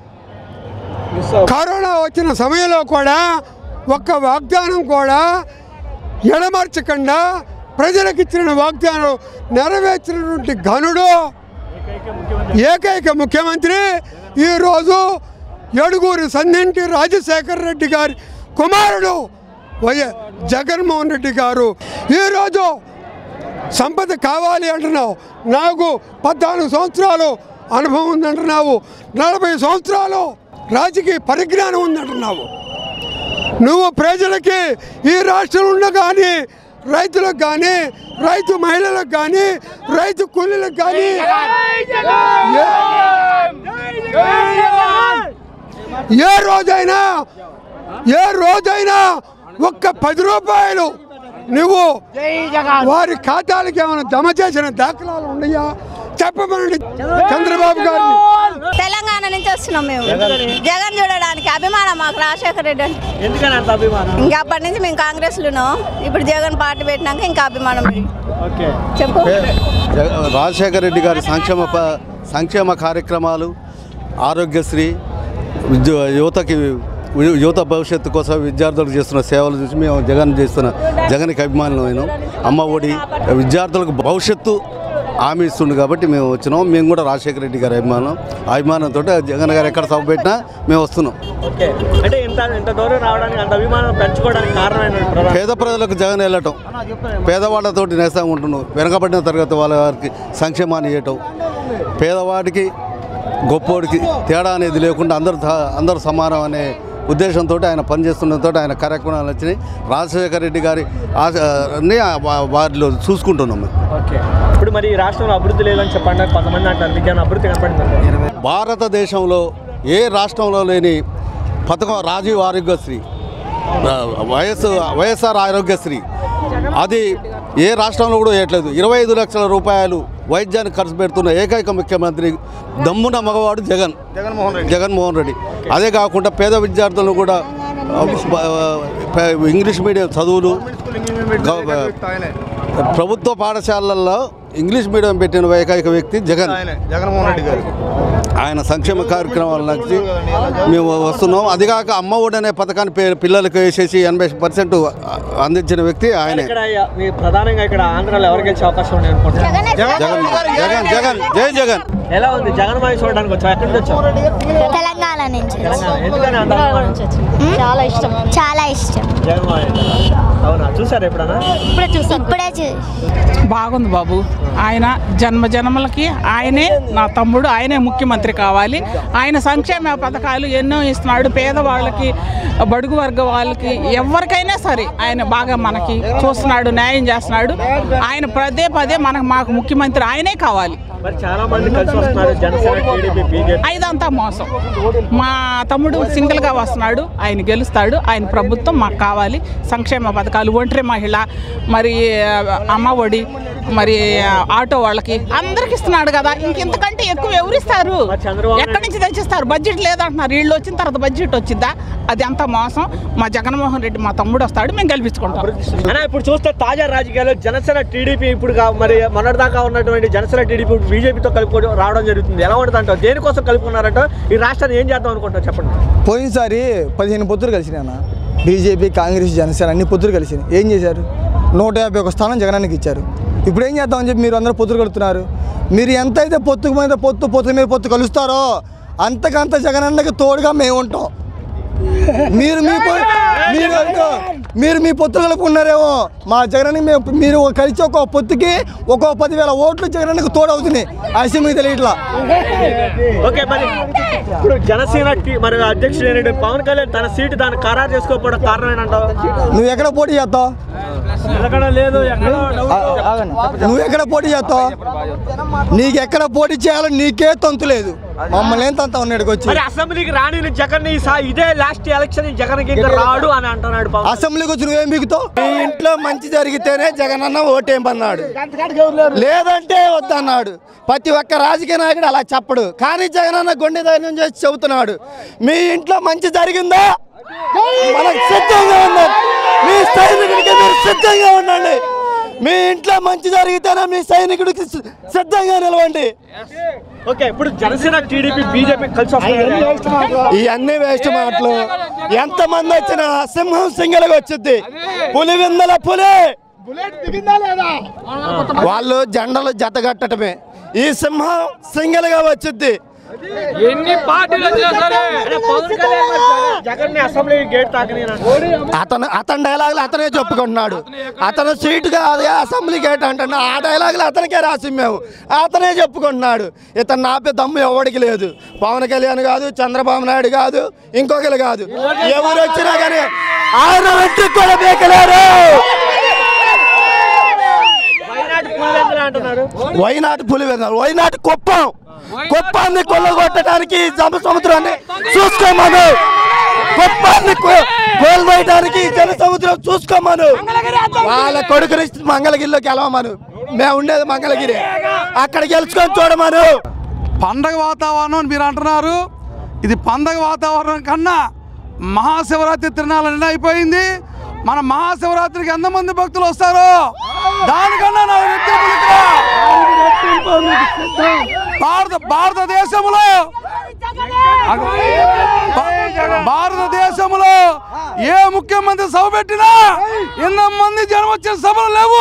కరోనా వచ్చిన సమయంలో కూడా ఒక్క వాగ్దానం కూడా ఎడమర్చకుండా ప్రజలకు ఇచ్చిన వాగ్దానం నెరవేర్చినటువంటి ఘనుడు ఏకైక ముఖ్యమంత్రి ఈరోజు ఏడుగురి సన్నింటి రాజశేఖర రెడ్డి గారి కుమారుడు వై జగన్మోహన్ రెడ్డి గారు ఈరోజు సంపద కావాలి అంటున్నావు నాకు పద్నాలుగు సంవత్సరాలు అనుభవం ఉందంటున్నావు నలభై సంవత్సరాలు రాజకీయ పరిజ్ఞానం ఉందంటున్నావు నువ్వు ప్రజలకి ఈ రాష్ట్రంలో ఉన్న కానీ రైతులకు కానీ రైతు మహిళలకు కానీ రైతు కూలీలకు కానీ ఏ రోజైనా ఏ రోజైనా ఒక్క పది రూపాయలు నువ్వు వారి ఖాతాలకి ఏమైనా జమ చేసిన దాఖలాలు ఉన్నాయా చెప్పమనండి చంద్రబాబు గారిని తెలంగాణ నుంచి వస్తున్నాం మేము జగన్ చూడడానికి అభిమానం మాకు రాజశేఖర రెడ్డి అంటే ఎందుకని అంత అభిమానం ఇంకా అప్పటి నుంచి మేము కాంగ్రెస్లో ఉన్నాం ఇప్పుడు జగన్ పార్టీ పెట్టినాక ఇంకా అభిమానం పెరిగింది. ఓకే చెప్పు జగ- రాజశేఖర రెడ్డి గారి సంక్షేమ ప- సంక్షేమ కార్యక్రమాలు ఆరోగ్యశ్రీ విద్యు యువతకి యు- యువత భవిష్యత్తు కోసం విద్యార్థులకు చేస్తున్న సేవలు చూసి మేము జగన్ చేస్తున్న జగన్కి అభిమానులమైన అమ్మ ఒడి విద్యార్థులకు భవిష్యత్తు హామీ ఇస్తుండు కాబట్టి మేము వచ్చినాం మేము కూడా రాజశేఖర రెడ్డి గారి అభిమానం ఆ అభిమానంతో జగన్ గారు ఎక్కడ సభ పెట్టినా మేము వస్తున్నాం ఓకే అంటే ఇంత ఇంత దూరం రావడానికి అంత అభిమానం పెంచుకోవడానికి కారణమైన ప్రధాన పేద ప్రజలకు జగన్ వెళ్ళటం పేదవాళ్ళతోటి నేస్తంగా ఉంటున్నాం వెనకబడిన తరగతి వాళ్ళ వారికి సంక్షేమాన్ని ఇవ్వటం పేదవాడికి గొప్పోడికి తేడా అనేది లేకుండా అందరూ ధ- అందరూ సమానం అనే ఉద్దేశంతో ఆయన పనిచేస్తుండటంతో ఆయన కార్యక్రమాలు వచ్చినాయి రాజశేఖర రెడ్డి గారి ఆశ అన్ని వా- వారిలో చూసుకుంటున్నాం మేము ఓకే ఇప్పుడు మరి ఈ రాష్ట్రంలో అభివృద్ధి లేదని చెప్పండి కొంతమంది అంటారు మీకు ఏమైనా అభివృద్ధి కనపడింది భారతదేశంలో ఏ రాష్ట్రంలో లేని పథకం రాజీవ్ ఆరోగ్యశ్రీ ఆ, వైఎస్ వైఎస్ఆర్ ఆరోగ్యశ్రీ అది ఏ రాష్ట్రంలో కూడా వేయట్లేదు ఇరవై ఐదు లక్షల రూపాయలు వైద్యానికి ఖర్చు పెడుతున్న ఏకైక ముఖ్యమంత్రి దమ్మున మగవాడు జగన్ జగన్మోహన్ రెడ్డి జగన్మోహన్ రెడ్డి అదే కాకుండా పేద విద్యార్థులను కూడా ఆ, ప- ఇంగ్లీష్ మీడియం చదువులు గవ- ప్రభుత్వ పాఠశాలల్లో ఇంగ్లీష్ మీడియం పెట్టిన ఏకైక వ్యక్తి జగన్ జగన్మోహన్ రెడ్డి గారు ఆయన సంక్షేమ కార్యక్రమాలు నచ్చి మేము వస్తున్నాం అది కాక అమ్మ ఒడి అనే పథకాన్ని పే- పిల్లలకు వేసేసి ఎనభై పర్సెంట్ అందించిన వ్యక్తి ఆయనే ఇక్కడ మీ ప్రధానంగా ఇక్కడ ఆంధ్రాలో ఎవరు గెలిచే అవకాశం ఉంది అనుకుంటున్నారు జగన్ జగన్ జగన్ జై జగన్ ఎలా ఉంది జగన్ మావి చూడడానికి వచ్చావు ఎక్కడి నుంచి వచ్చావు తెలంగాణ నుంచి తెలంగాణ ఎందుకని అంత అభిమానం? చాలా ఇష్టం చాలా ఇష్టం జగన్ మావి అవునా చూసారు ఎప్పుడన్నా ఇప్పుడే చూస్తాం ఇప్పుడే చూ బాగుంది బాబు ఆయన జన్మ జన్మలకి ఆయనే నా తమ్ముడు ఆయనే ముఖ్యమంత్రి కావాలి ఆయన సంక్షేమ పథకాలు ఎన్నో ఇస్తున్నాడు పేదవాళ్ళకి బడుగు వర్గ వాళ్ళకి ఎవరికైనా సరే ఆయన బాగా మనకి చూస్తున్నాడు న్యాయం చేస్తున్నాడు ఆయన పదే పదే మనకు మాకు ముఖ్యమంత్రి ఆయనే కావాలి మరి చాలా మంది కలిసి వస్తున్నారు జనసేన టీడీపీ బీజేపీ ఐదంతా మోసం మా తమ్ముడు సింగిల్గా వస్తున్నాడు ఆయన గెలుస్తాడు ఆయన ప్రభుత్వం మాకు కావాలి సంక్షేమ పథకాలు ఒంటరి మహిళ మరి ఆ, అమ్మ ఒడి మరి ఆ, ఆటో వాళ్ళకి అందరికి ఇస్తున్నాడు కదా ఇంకెంతకంటే ఎక్కువ ఎవరిస్తారు ఎక్కడి నుంచి తెచ్చిస్తారు బడ్జెట్ లేదంటున్నారు వీళ్ళు వచ్చిన తర్వాత బడ్జెట్ వచ్చిందా అది అంతా మోసం మా జగన్మోహన్ రెడ్డి మా తమ్ముడు వస్తాడు మేము గెలిపించుకుంటాం అన్న ఇప్పుడు చూస్తే తాజా రాజకీయాల్లో జనసేన టీడీపీ ఇప్పుడు కా- మరి మొన్నటిదాకా ఉన్నటువంటి జనసేన టీడీపీ ఇప్పుడు బీజేపీతో కలుపుకోవడం రావడం జరుగుతుంది ఎలా ఉంటుంది అంటావు దేనికోసం కలుపుకున్నారంట ఈ రాష్ట్రాన్ని ఏం చేద్దాం అనుకుంటారు చెప్పండి పోయినసారి పదిహేను పొత్తులు కలిసినాయి అన్న బీజేపీ కాంగ్రెస్ జనసేన అన్ని పొత్తులు కలిసినాయి ఏం చేశారు నూట యాభై ఒక స్థానం జగనానికి ఇచ్చారు ఇప్పుడు ఏం చేద్దామని చెప్పి మీరు అందరూ పొత్తులు కలుపుతున్నారు మీరు ఎంత అయితే పొత్తుకు మీద పొత్తు పొత్తు మీద పొత్తు కలుస్తారో అంతకంత జగనన్నకి తోడుగా మేము ఉంటాం మీరు మీ పొ- మీరు ఏంటో, మీరు మీ పొత్తు కలుపుకున్నారేమో మా జగనానికి మేము మీరు కలిసి ఒక పొత్తుకి ఒక్కో పదివేల ఓట్లు జగనానికి తోడవుతున్నాయి అసి మీకు తెలియట్లా ఓకే మరి ఇప్పుడు జనసేన టీ- మరి అధ్యక్షుడు ఏంటంటే పవన్ కళ్యాణ్ తన సీటు దాన్ని ఖరారు చేసుకోకపోవడం కారణం ఏంటంటావు నువ్వు ఎక్కడ పోటీ చేస్తావు ఎక్కడ లేదు ఎక్కడో నువ్వు ఎక్కడ పోటీ చేస్తావు నీకు ఎక్కడ పోటీ చేయాలో నీకే తంతు లేదు మమ్మల్ని ఏం తంత ఉన్నాడు వచ్చి మరి అసెంబ్లీకి రాని జగన్ ఇదే లాస్ట్ ఎలక్షన్ జగన్ ఇంకా రాడు అని అంటున్నాడు పవన్ అసెంబ్లీకి వచ్చి నువ్వేం బిగుతావు మీ ఇంట్లో మంచి జరిగితేనే జగన్ అన్న ఓటేయమన్నాడు లేదంటే వద్దన్నాడు ప్రతి ఒక్క రాజకీయ నాయకుడు అలా చెప్పడు కానీ జగన్ అన్న గుండె ధైర్యం చేసి చెబుతున్నాడు మీ ఇంట్లో మంచి జరిగిందా మనకు సిద్ధంగా ఉన్నాం మీ సైనికుడికి మీరు సిద్ధంగా ఉండండి మీ ఇంట్లో మంచి జరిగితేనే మీ సైనికుడికి సి- సిద్ధంగా నిలవండి ఓకే ఇప్పుడు జనసేన టీడీపీ బీజేపీ కలిసి వస్తున్నాయి ఇవన్నీ వేస్ట్ మాటలు ఎంతమంది వచ్చినా సింహం సింగల్గా వచ్చింది పులి విందల పులి వాళ్ళు జెండలు జతగట్టడమే ఈ సింహం సింగల్ గా వచ్చింది ఎన్ని పార్టీలు వచ్చినా సరే పవన్ కళ్యాణ్ జగన్ ని అసెంబ్లీ గేట్ తాకని అతను అతని డైలాగులు అతనే చెప్పుకుంటున్నాడు అతను సీట్ కాదు అసెంబ్లీ గేట్ అంటున్నా ఆ డైలాగులు అతనికే రాసి మేము అతనే చెప్పుకుంటున్నాడు ఇతను నాపే దమ్ము ఎవడికి లేదు పవన్ కళ్యాణ్ కాదు చంద్రబాబు నాయుడు కాదు ఇంకొకరు కాదు ఎవరు వచ్చినా కానీ ఆయన వెంట్రుకు కూడా బీకలేరు వైనాడు పులివెందులు అంటున్నారు వైనాటి పులి వెన్నారు వైనాటి కుప్పం కుప్పాన్ని కొల్లగొట్టడానికి ఈ జమ సముద్రాన్ని చూసుకోమను కుప్పాన్ని కో- కోల్పోయడానికి ఈ జన సముద్రం చూసుకోమను వాళ్ళ కొడుకుని మంగళగిరిలోకి వెళ్ళమను మేము ఉండేది మంగళగిరి అక్కడ గెలుచుకొని చూడమను పండగ వాతావరణం అని మీరు అంటున్నారు ఇది పండగ వాతావరణం కన్నా మహాశివరాత్రి తిరణాలన్నీ అయిపోయింది మన మహాశివరాత్రికి ఎంతమంది భక్తులు వస్తారు దానికన్నా నా రెట్టింపులు ఇక్కడ. భారత భారతదేశంలో భారతదేశంలో ఏ ముఖ్యమంత్రి సభ పెట్టినా మంది జనం వచ్చిన సభలు లేవు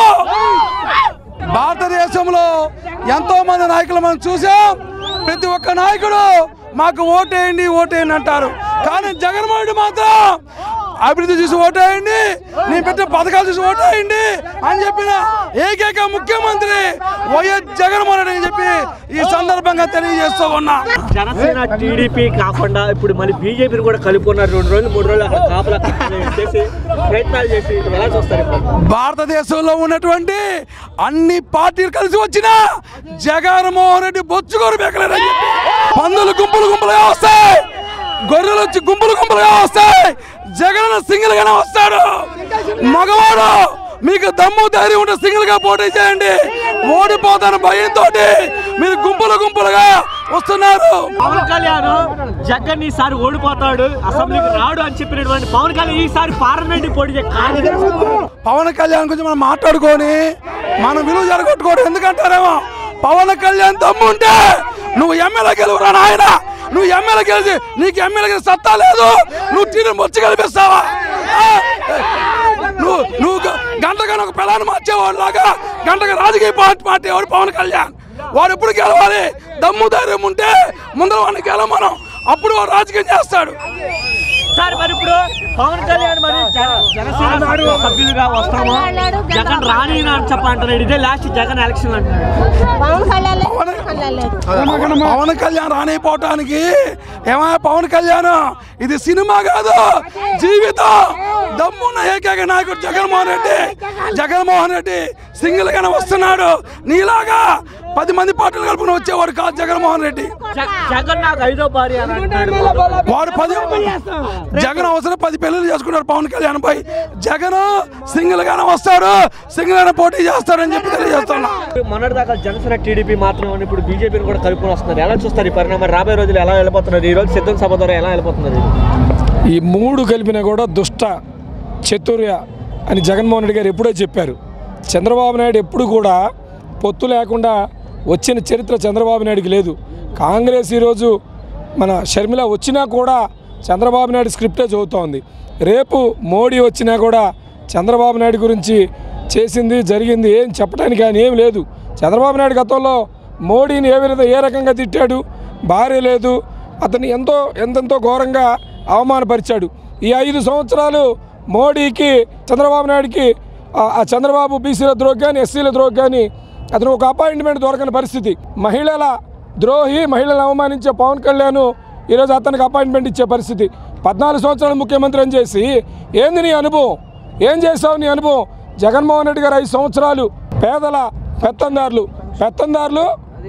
భారతదేశంలో ఎంతో మంది నాయకులు మనం చూసాం ప్రతి ఒక్క నాయకుడు మాకు ఓటేయండి ఓటేయండి అంటారు కానీ జగన్మోహన్ రెడ్డి మాత్రం అభివృద్ధి చూసి ఓటేయండి నేను పెట్టిన పథకాలు చూసి ఓటేయండి అని చెప్పిన ఏకైక ముఖ్యమంత్రి వైఎస్ జగన్మోహన్ రెడ్డి అని చెప్పి ఈ సందర్భంగా తెలియజేస్తూ ఉన్నా జనసేన టీడీపీ కాకుండా ఇప్పుడు మళ్ళీ బీజేపీని కూడా కలుపుకున్నారు రెండు రోజులు మూడు రోజులు అక్కడ కాపలా చేసి ప్రయత్నాలు చేసి ఇప్పుడు ఎలా చూస్తారు ఇప్పుడు భారతదేశంలో ఉన్నటువంటి అన్ని పార్టీలు కలిసి వచ్చిన జగన్మోహన్ రెడ్డి బొచ్చుకోరు బెక్కలేరని చెప్పి పందులు గుంపులు గుంపులుగా వస్తాయి గొర్రెలు వచ్చి గుంపులు గుంపులుగా వస్తాయి జగన్ సింగిల్ గానే వస్తాడు మగవాడు మీకు దమ్ము ధైర్యం ఉంటే సింగిల్ గా పోటీ చేయండి ఓడిపోతాను భయంతో మీరు గుంపులు గుంపులుగా వస్తున్నారు పవన్ కళ్యాణ్ జగన్ ఈసారి ఓడిపోతాడు అసెంబ్లీకి రాడు అని చెప్పినటువంటి పవన్ కళ్యాణ్ ఈసారి పార్లమెంట్ పోటీ చేయ- పవన్ కళ్యాణ్ గురించి మనం మాట్లాడుకొని మనం విలువ జరగొట్టుకోవడం ఎందుకంటారేమో పవన్ కళ్యాణ్ దమ్ముంటే నువ్వు ఎమ్మెల్యే గెలువురా నాయన నువ్వు ఎమ్మెల్యే గెలిచి నీకు ఎమ్మెల్యే గెలిచి సత్తా లేదు నువ్వు టీని మొచ్చి గెలిపిస్తావా ఆ? నువ్వు నువ్వు గ- గంటగా ఒక పిల్లని మార్చేవాడు లాగా గంటగా రాజకీయ పార్టీ పార్టీ వాడు పవన్ కళ్యాణ్ వాడు ఎప్పుడు గెలవాలి దమ్ము ధైర్యం ఉంటే ముందర వాడిని గెలవమనం అప్పుడు వాడు రాజకీయం చేస్తాడు సార్ మరి ఇప్పుడు పవన్ కళ్యాణ్ మరి జన- జనసేన సభ్యులుగా వస్తాము జగన్ రాని అని చెప్పంటున్నాడు ఇదే లాస్ట్ జగన్ ఎలక్షన్ అంటున్నాడు పవన్ కళ్యాణ్ లేదు పవన్ కళ్యాణ్ రానిపోవటానికి ఏమయ్య పవన్ కళ్యాణ్ ఇది సినిమా కాదు జీవితం దమ్మున్న ఏకైక నాయకుడు జగన్మోహన్ రెడ్డి జగన్మోహన్ రెడ్డి సింగిల్ గానే వస్తున్నాడు నీలాగా పది మంది పార్టీలు కలుపుకుని వచ్చేవాడు కాదు జగన్మోహన్ రెడ్డి జ- జగన్ నాకు ఐదో భార్య అని అంటున్నాడు వాడు పది జగన్ అవసరం పది పెళ్లిళ్ళు చేసుకున్నాడు పవన్ కళ్యాణ్ పై జగన్ సింగిల్ గానే వస్తాడు సింగిల్ గానే పోటీ చేస్తాడని చెప్పి తెలియజేస్తున్నా మొన్నటి దాకా జనసేన టీడీపీ మాత్రం ఉంది, ఇప్పుడు బీజేపీని కూడా కలుపుకొని వస్తున్నారు ఎలా చూస్తారు ఈ పరిణామం రాబోయే రోజులు ఎలా వెళ్ళిపోతున్నారు ఈ రోజు సిద్ధం సభ ద్వారా ఎలా వెళ్ళిపోతున్నారు ఈ మూడు కలిపిన కూడా దుష్ట చతుర్య అని జగన్మోహన్ రెడ్డి గారు ఎప్పుడో చెప్పారు చంద్రబాబు నాయుడు ఎప్పుడు కూడా పొత్తు లేకుండా వచ్చిన చరిత్ర చంద్రబాబు నాయుడికి లేదు కాంగ్రెస్ ఈరోజు మన షర్మిల వచ్చినా కూడా చంద్రబాబు నాయుడు స్క్రిప్టే చదువుతోంది రేపు మోడీ వచ్చినా కూడా చంద్రబాబు నాయుడు గురించి చేసింది జరిగింది ఏం చెప్పడానికి కానీ ఏం లేదు చంద్రబాబు నాయుడు గతంలో మోడీని ఏ విధంగా ఏ రకంగా తిట్టాడు భార్య లేదు అతన్ని ఎంతో ఎంతెంతో ఘోరంగా అవమానపరిచాడు ఈ ఐదు సంవత్సరాలు మోడీకి చంద్రబాబు నాయుడికి ఆ- ఆ చంద్రబాబు బీసీల ద్రోహి కానీ ఎస్సీల ద్రోహి కానీ అతను ఒక అపాయింట్మెంట్ దొరకని పరిస్థితి మహిళల ద్రోహి మహిళలను అవమానించే పవన్ కళ్యాణ్ ఈరోజు అతనికి అపాయింట్మెంట్ ఇచ్చే పరిస్థితి పద్నాలుగు సంవత్సరాలు ముఖ్యమంత్రి అని చేసి ఏంది నీ అనుభవం ఏం చేసావు నీ అనుభవం జగన్మోహన్ రెడ్డి గారు ఐదు సంవత్సరాలు పేదల పెత్తందారులు పెత్తందారులు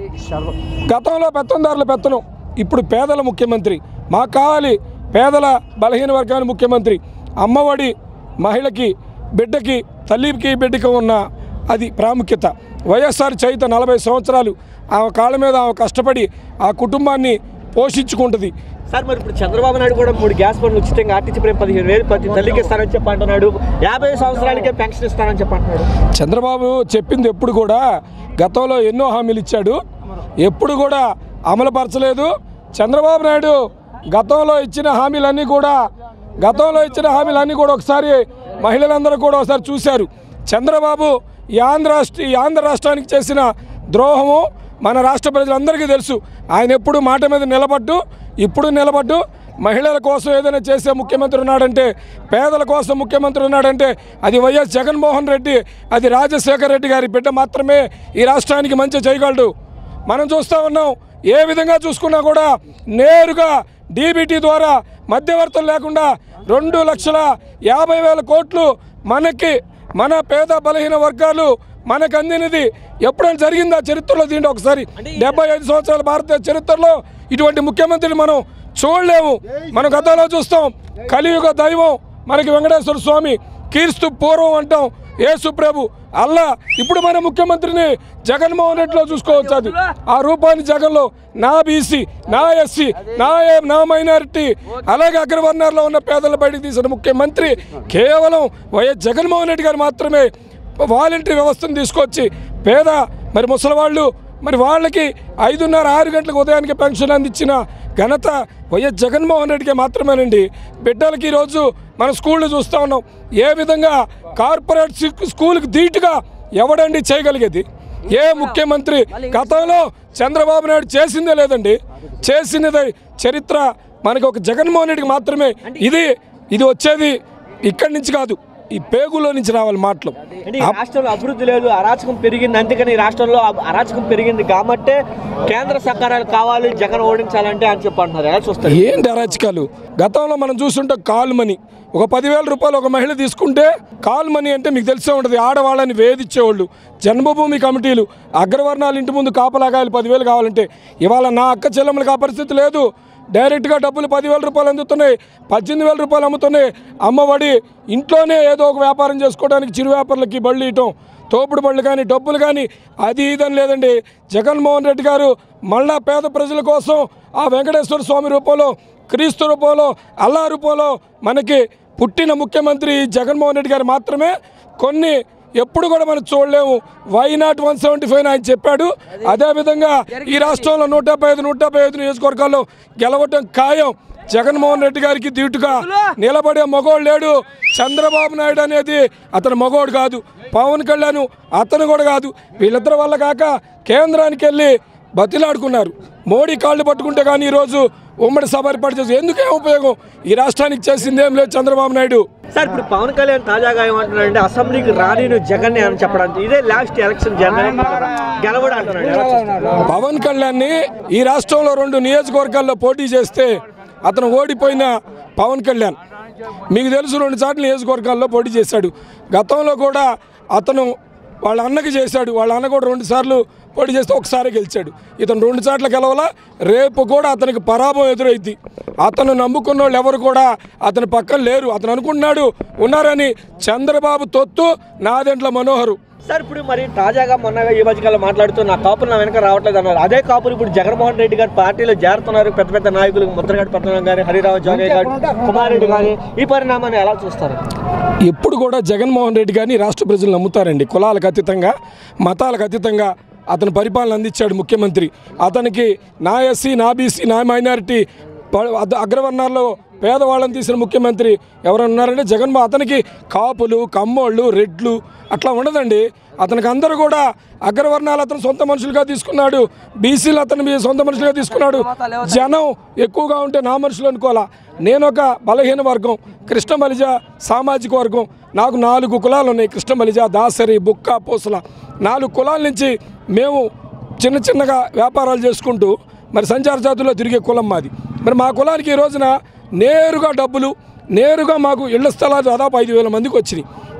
గతంలో పెత్తందారుల పెత్తనం ఇప్పుడు పేదల ముఖ్యమంత్రి మాకు కావాలి పేదల బలహీన వర్గానికి ముఖ్యమంత్రి అమ్మఒడి మహిళకి బిడ్డకి తల్లికి బిడ్డకి ఉన్న అది ప్రాముఖ్యత వైఎస్ఆర్ చైత నలభై సంవత్సరాలు ఆమె కాళ్ళ మీద ఆమె కష్టపడి ఆ కుటుంబాన్ని పోషించుకుంటుంది సార్ మరి ఇప్పుడు చంద్రబాబు నాయుడు కూడా మూడు గ్యాస్ బండ్లు ఉచితంగా ఆర్టీసీ ప్రేమ పదిహేను వేలు ప్రతి తల్లికి ఇస్తానని చెప్పి అంటున్నాడు యాభై సంవత్సరాలకే పెన్షన్ ఇస్తానని చెప్పి అంటున్నాడు చంద్రబాబు చెప్పింది ఎప్పుడు కూడా గతంలో ఎన్నో హామీలు ఇచ్చాడు ఎప్పుడు కూడా అమలుపరచలేదు చంద్రబాబు నాయుడు గతంలో ఇచ్చిన హామీలన్నీ కూడా గతంలో ఇచ్చిన హామీలన్నీ కూడా ఒకసారి మహిళలందరూ కూడా ఒకసారి చూశారు చంద్రబాబు ఈ ఆంధ్ర రాష్ట్ర ఈ ఆంధ్ర రాష్ట్రానికి చేసిన ద్రోహము మన రాష్ట్ర ప్రజలందరికీ తెలుసు ఆయన ఎప్పుడు మాట మీద నిలబడ్డు ఇప్పుడు నిలబడ్డు మహిళల కోసం ఏదైనా చేసే ముఖ్యమంత్రి ఉన్నాడంటే పేదల కోసం ముఖ్యమంత్రి ఉన్నాడంటే అది వైఎస్ జగన్మోహన్ రెడ్డి అది రాజశేఖర రెడ్డి గారి బిడ్డ మాత్రమే ఈ రాష్ట్రానికి మంచి చేయగలడు మనం చూస్తూ ఉన్నాం ఏ విధంగా చూసుకున్నా కూడా నేరుగా డీబీటీ ద్వారా మధ్యవర్తులు లేకుండా రెండు లక్షల యాభై వేల కోట్లు మనకి మన పేద బలహీన వర్గాలు మనకు అందినది ఎప్పుడైనా జరిగిందా చరిత్రలో దీంట్లో ఒకసారి డెబ్బై ఐదు సంవత్సరాల భారతదేశ చరిత్రలో ఇటువంటి ముఖ్యమంత్రిని మనం చూడలేము మనం గతంలో చూస్తాం కలియుగ దైవం మనకి వెంకటేశ్వర స్వామి కీర్స్తు పూర్వం అంటాం యేసు ప్రభు అల్లా ఇప్పుడు మన ముఖ్యమంత్రిని జగన్మోహన్ రెడ్డిలో చూసుకోవచ్చు అది ఆ రూపాన్ని జగన్లో నా బీసీ నా ఎస్సీ నా ఏ- నా మైనారిటీ అలాగే అగ్రవర్ణాల్లో ఉన్న పేదల బయటకు తీసిన ముఖ్యమంత్రి కేవలం వైఎస్ జగన్మోహన్ రెడ్డి గారు మాత్రమే వాలంటరీ వ్యవస్థను తీసుకొచ్చి పేద మరి ముసలివాళ్ళు మరి వాళ్ళకి ఐదున్నర ఆరు గంటలకు ఉదయానికి పెన్షన్ అందించిన ఘనత వైఎస్ జగన్మోహన్ రెడ్డికి మాత్రమేనండి బిడ్డలకి ఈరోజు మన స్కూళ్ళు చూస్తూ ఉన్నాం ఏ విధంగా కార్పొరేట్ సి- స్కూల్కి ధీటుగా ఎవడండి చేయగలిగేది ఏ ముఖ్యమంత్రి గతంలో చంద్రబాబు నాయుడు చేసిందే లేదండి చేసినది చరిత్ర మనకి ఒక జగన్మోహన్ రెడ్డికి మాత్రమే ఇది ఇది వచ్చేది ఇక్కడి నుంచి కాదు ఈ పేగులో నుంచి రావాలి మాటలు అంటే ఈ రాష్ట్రంలో అభివృద్ధి లేదు అరాచకం పెరిగింది అందుకని ఈ రాష్ట్రంలో అబ్- అరాచకం పెరిగింది కాబట్టే కేంద్ర సహకారాలు కావాలి జగన్ ఓడించాలంటే అని చెప్పి అంటున్నారు ఎలా చూస్తారు ఏంటి అరాచకాలు గతంలో మనం చూస్తుంటే కాల్ మనీ ఒక పదివేల రూపాయలు ఒక మహిళ తీసుకుంటే కాల్ మనీ అంటే మీకు తెలిసే ఉంటుంది ఆడవాళ్ళని వేధించేవాళ్ళు జన్మభూమి కమిటీలు అగ్రవర్ణాలు ఇంటి ముందు కాపలాగాయలు పదివేలు కావాలంటే ఇవాళ నా అక్క చెల్లెమ్మలకు ఆ పరిస్థితి లేదు డైరెక్ట్గా డబ్బులు పదివేల రూపాయలు అందుతున్నాయి పద్దెనిమిది వేల రూపాయలు అమ్ముతున్నాయి అమ్మఒడి ఇంట్లోనే ఏదో ఒక వ్యాపారం చేసుకోవడానికి చిరు వ్యాపారులకి బళ్ళు ఇవ్వటం తోపుడు బళ్ళు కానీ డబ్బులు కానీ అది ఇదని లేదండి జగన్మోహన్ రెడ్డి గారు మళ్ళా పేద ప్రజల కోసం ఆ వెంకటేశ్వర స్వామి రూపంలో క్రీస్తు రూపంలో అల్లా రూపంలో మనకి పుట్టిన ముఖ్యమంత్రి జగన్మోహన్ రెడ్డి గారు మాత్రమే కొన్ని ఎప్పుడు కూడా మనం చూడలేము why not one seventy five ఆయన చెప్పాడు అదేవిధంగా ఈ రాష్ట్రంలో నూట డెబ్బై ఐదు నూట డెబ్బై ఐదు నియోజకవర్గాల్లో గెలవటం ఖాయం జగన్మోహన్ రెడ్డి గారికి ధీటుగా నిలబడే మగోడు లేడు చంద్రబాబు నాయుడు అనేది అతను మగోడు కాదు పవన్ కళ్యాణ్ అతను కూడా కాదు వీళ్ళిద్దరి వల్ల కాక కేంద్రానికి వెళ్ళి బతిలాడుకున్నారు మోడీ కాళ్ళు పట్టుకుంటే కానీ ఈరోజు ఉమ్మడి సభ ఏర్పాటు చేసి ఎందుకేం ఉపయోగం ఈ రాష్ట్రానికి చేసింది ఏం లేదు చంద్రబాబు నాయుడు సార్ ఇప్పుడు పవన్ కళ్యాణ్ తాజాగా ఏమంటున్నాడంటే అసెంబ్లీకి రాని జగన్ అని చెప్పడానికి ఇదే లాస్ట్ ఎలక్షన్ జగన్ గెలవడం అంటున్నాడు ఎలా చూస్తారు? పవన్ కళ్యాణ్ని ఈ రాష్ట్రంలో రెండు నియోజకవర్గాల్లో పోటీ చేస్తే అతను ఓడిపోయిన పవన్ కళ్యాణ్ మీకు తెలుసు రెండు సార్లు నియోజకవర్గాల్లో పోటీ చేశాడు గతంలో కూడా అతను వాళ్ళ అన్నకి చేశాడు వాళ్ళ అన్న కూడా రెండు సార్లు పోటీ చేస్తే ఒకసారి గెలిచాడు ఇతను రెండు సార్లు గెలవాలా రేపు కూడా అతనికి పరాభవం ఎదురైద్ది అతను నమ్ముకున్న వాళ్ళు ఎవరు కూడా అతని పక్కన లేరు అతను అనుకుంటున్నాడు ఉన్నారని చంద్రబాబు తొత్తు నాదెంట్ల మనోహరు సార్ ఇప్పుడు మరి తాజాగా మొన్న ఈ మధ్యకాలం మాట్లాడుతూ నా కాపులు నా వెనక రావట్లేదు అన్నారు అదే కాపులు ఇప్పుడు జగన్మోహన్ రెడ్డి గారు పార్టీలో చేరుతున్నారు పెద్ద పెద్ద నాయకులు ముద్రగడ పట్టణం కానీ హరిరావు జోగయ్య గారు కుమార్ రెడ్డి కానీ ఈ పరిణామాన్ని ఎలా చూస్తారు ఎప్పుడు కూడా జగన్మోహన్ రెడ్డి గారిని రాష్ట్ర ప్రజలు నమ్ముతారండి కులాలకు అతీతంగా మతాలకు అతీతంగా అతను పరిపాలన అందించాడు ముఖ్యమంత్రి అతనికి నా ఎస్సీ నా బీసీ నా మైనారిటీ ప- అద- అగ్రవర్ణాల్లో పేదవాళ్ళని తీసిన ముఖ్యమంత్రి ఎవరైనా ఉన్నారంటే జగన్మో అతనికి కాపులు కమ్మోళ్ళు రెడ్లు అట్లా ఉండదండి అతనికి అందరూ కూడా అగ్రవర్ణాలు అతను సొంత మనుషులుగా తీసుకున్నాడు బీసీలు అతను మీ సొంత మనుషులుగా తీసుకున్నాడు జనం ఎక్కువగా ఉంటే నా మనుషులు అనుకోవాలా నేను ఒక బలహీన వర్గం కృష్ణ బలిజ సామాజిక వర్గం నాకు నాలుగు కులాలు ఉన్నాయి కృష్ణ బలిజ దాసరి బుక్క పూసల నాలుగు కులాల నుంచి మేము చిన్న చిన్నగా వ్యాపారాలు చేసుకుంటూ మరి సంచార జాతుల్లో తిరిగే కులం మాది మరి మా కులానికి ఈ రోజున నేరుగా డబ్బులు నేరుగా మాకు ఇళ్ల స్థలాలు దాదాపు ఐదు వేల మందికి వచ్చినాయి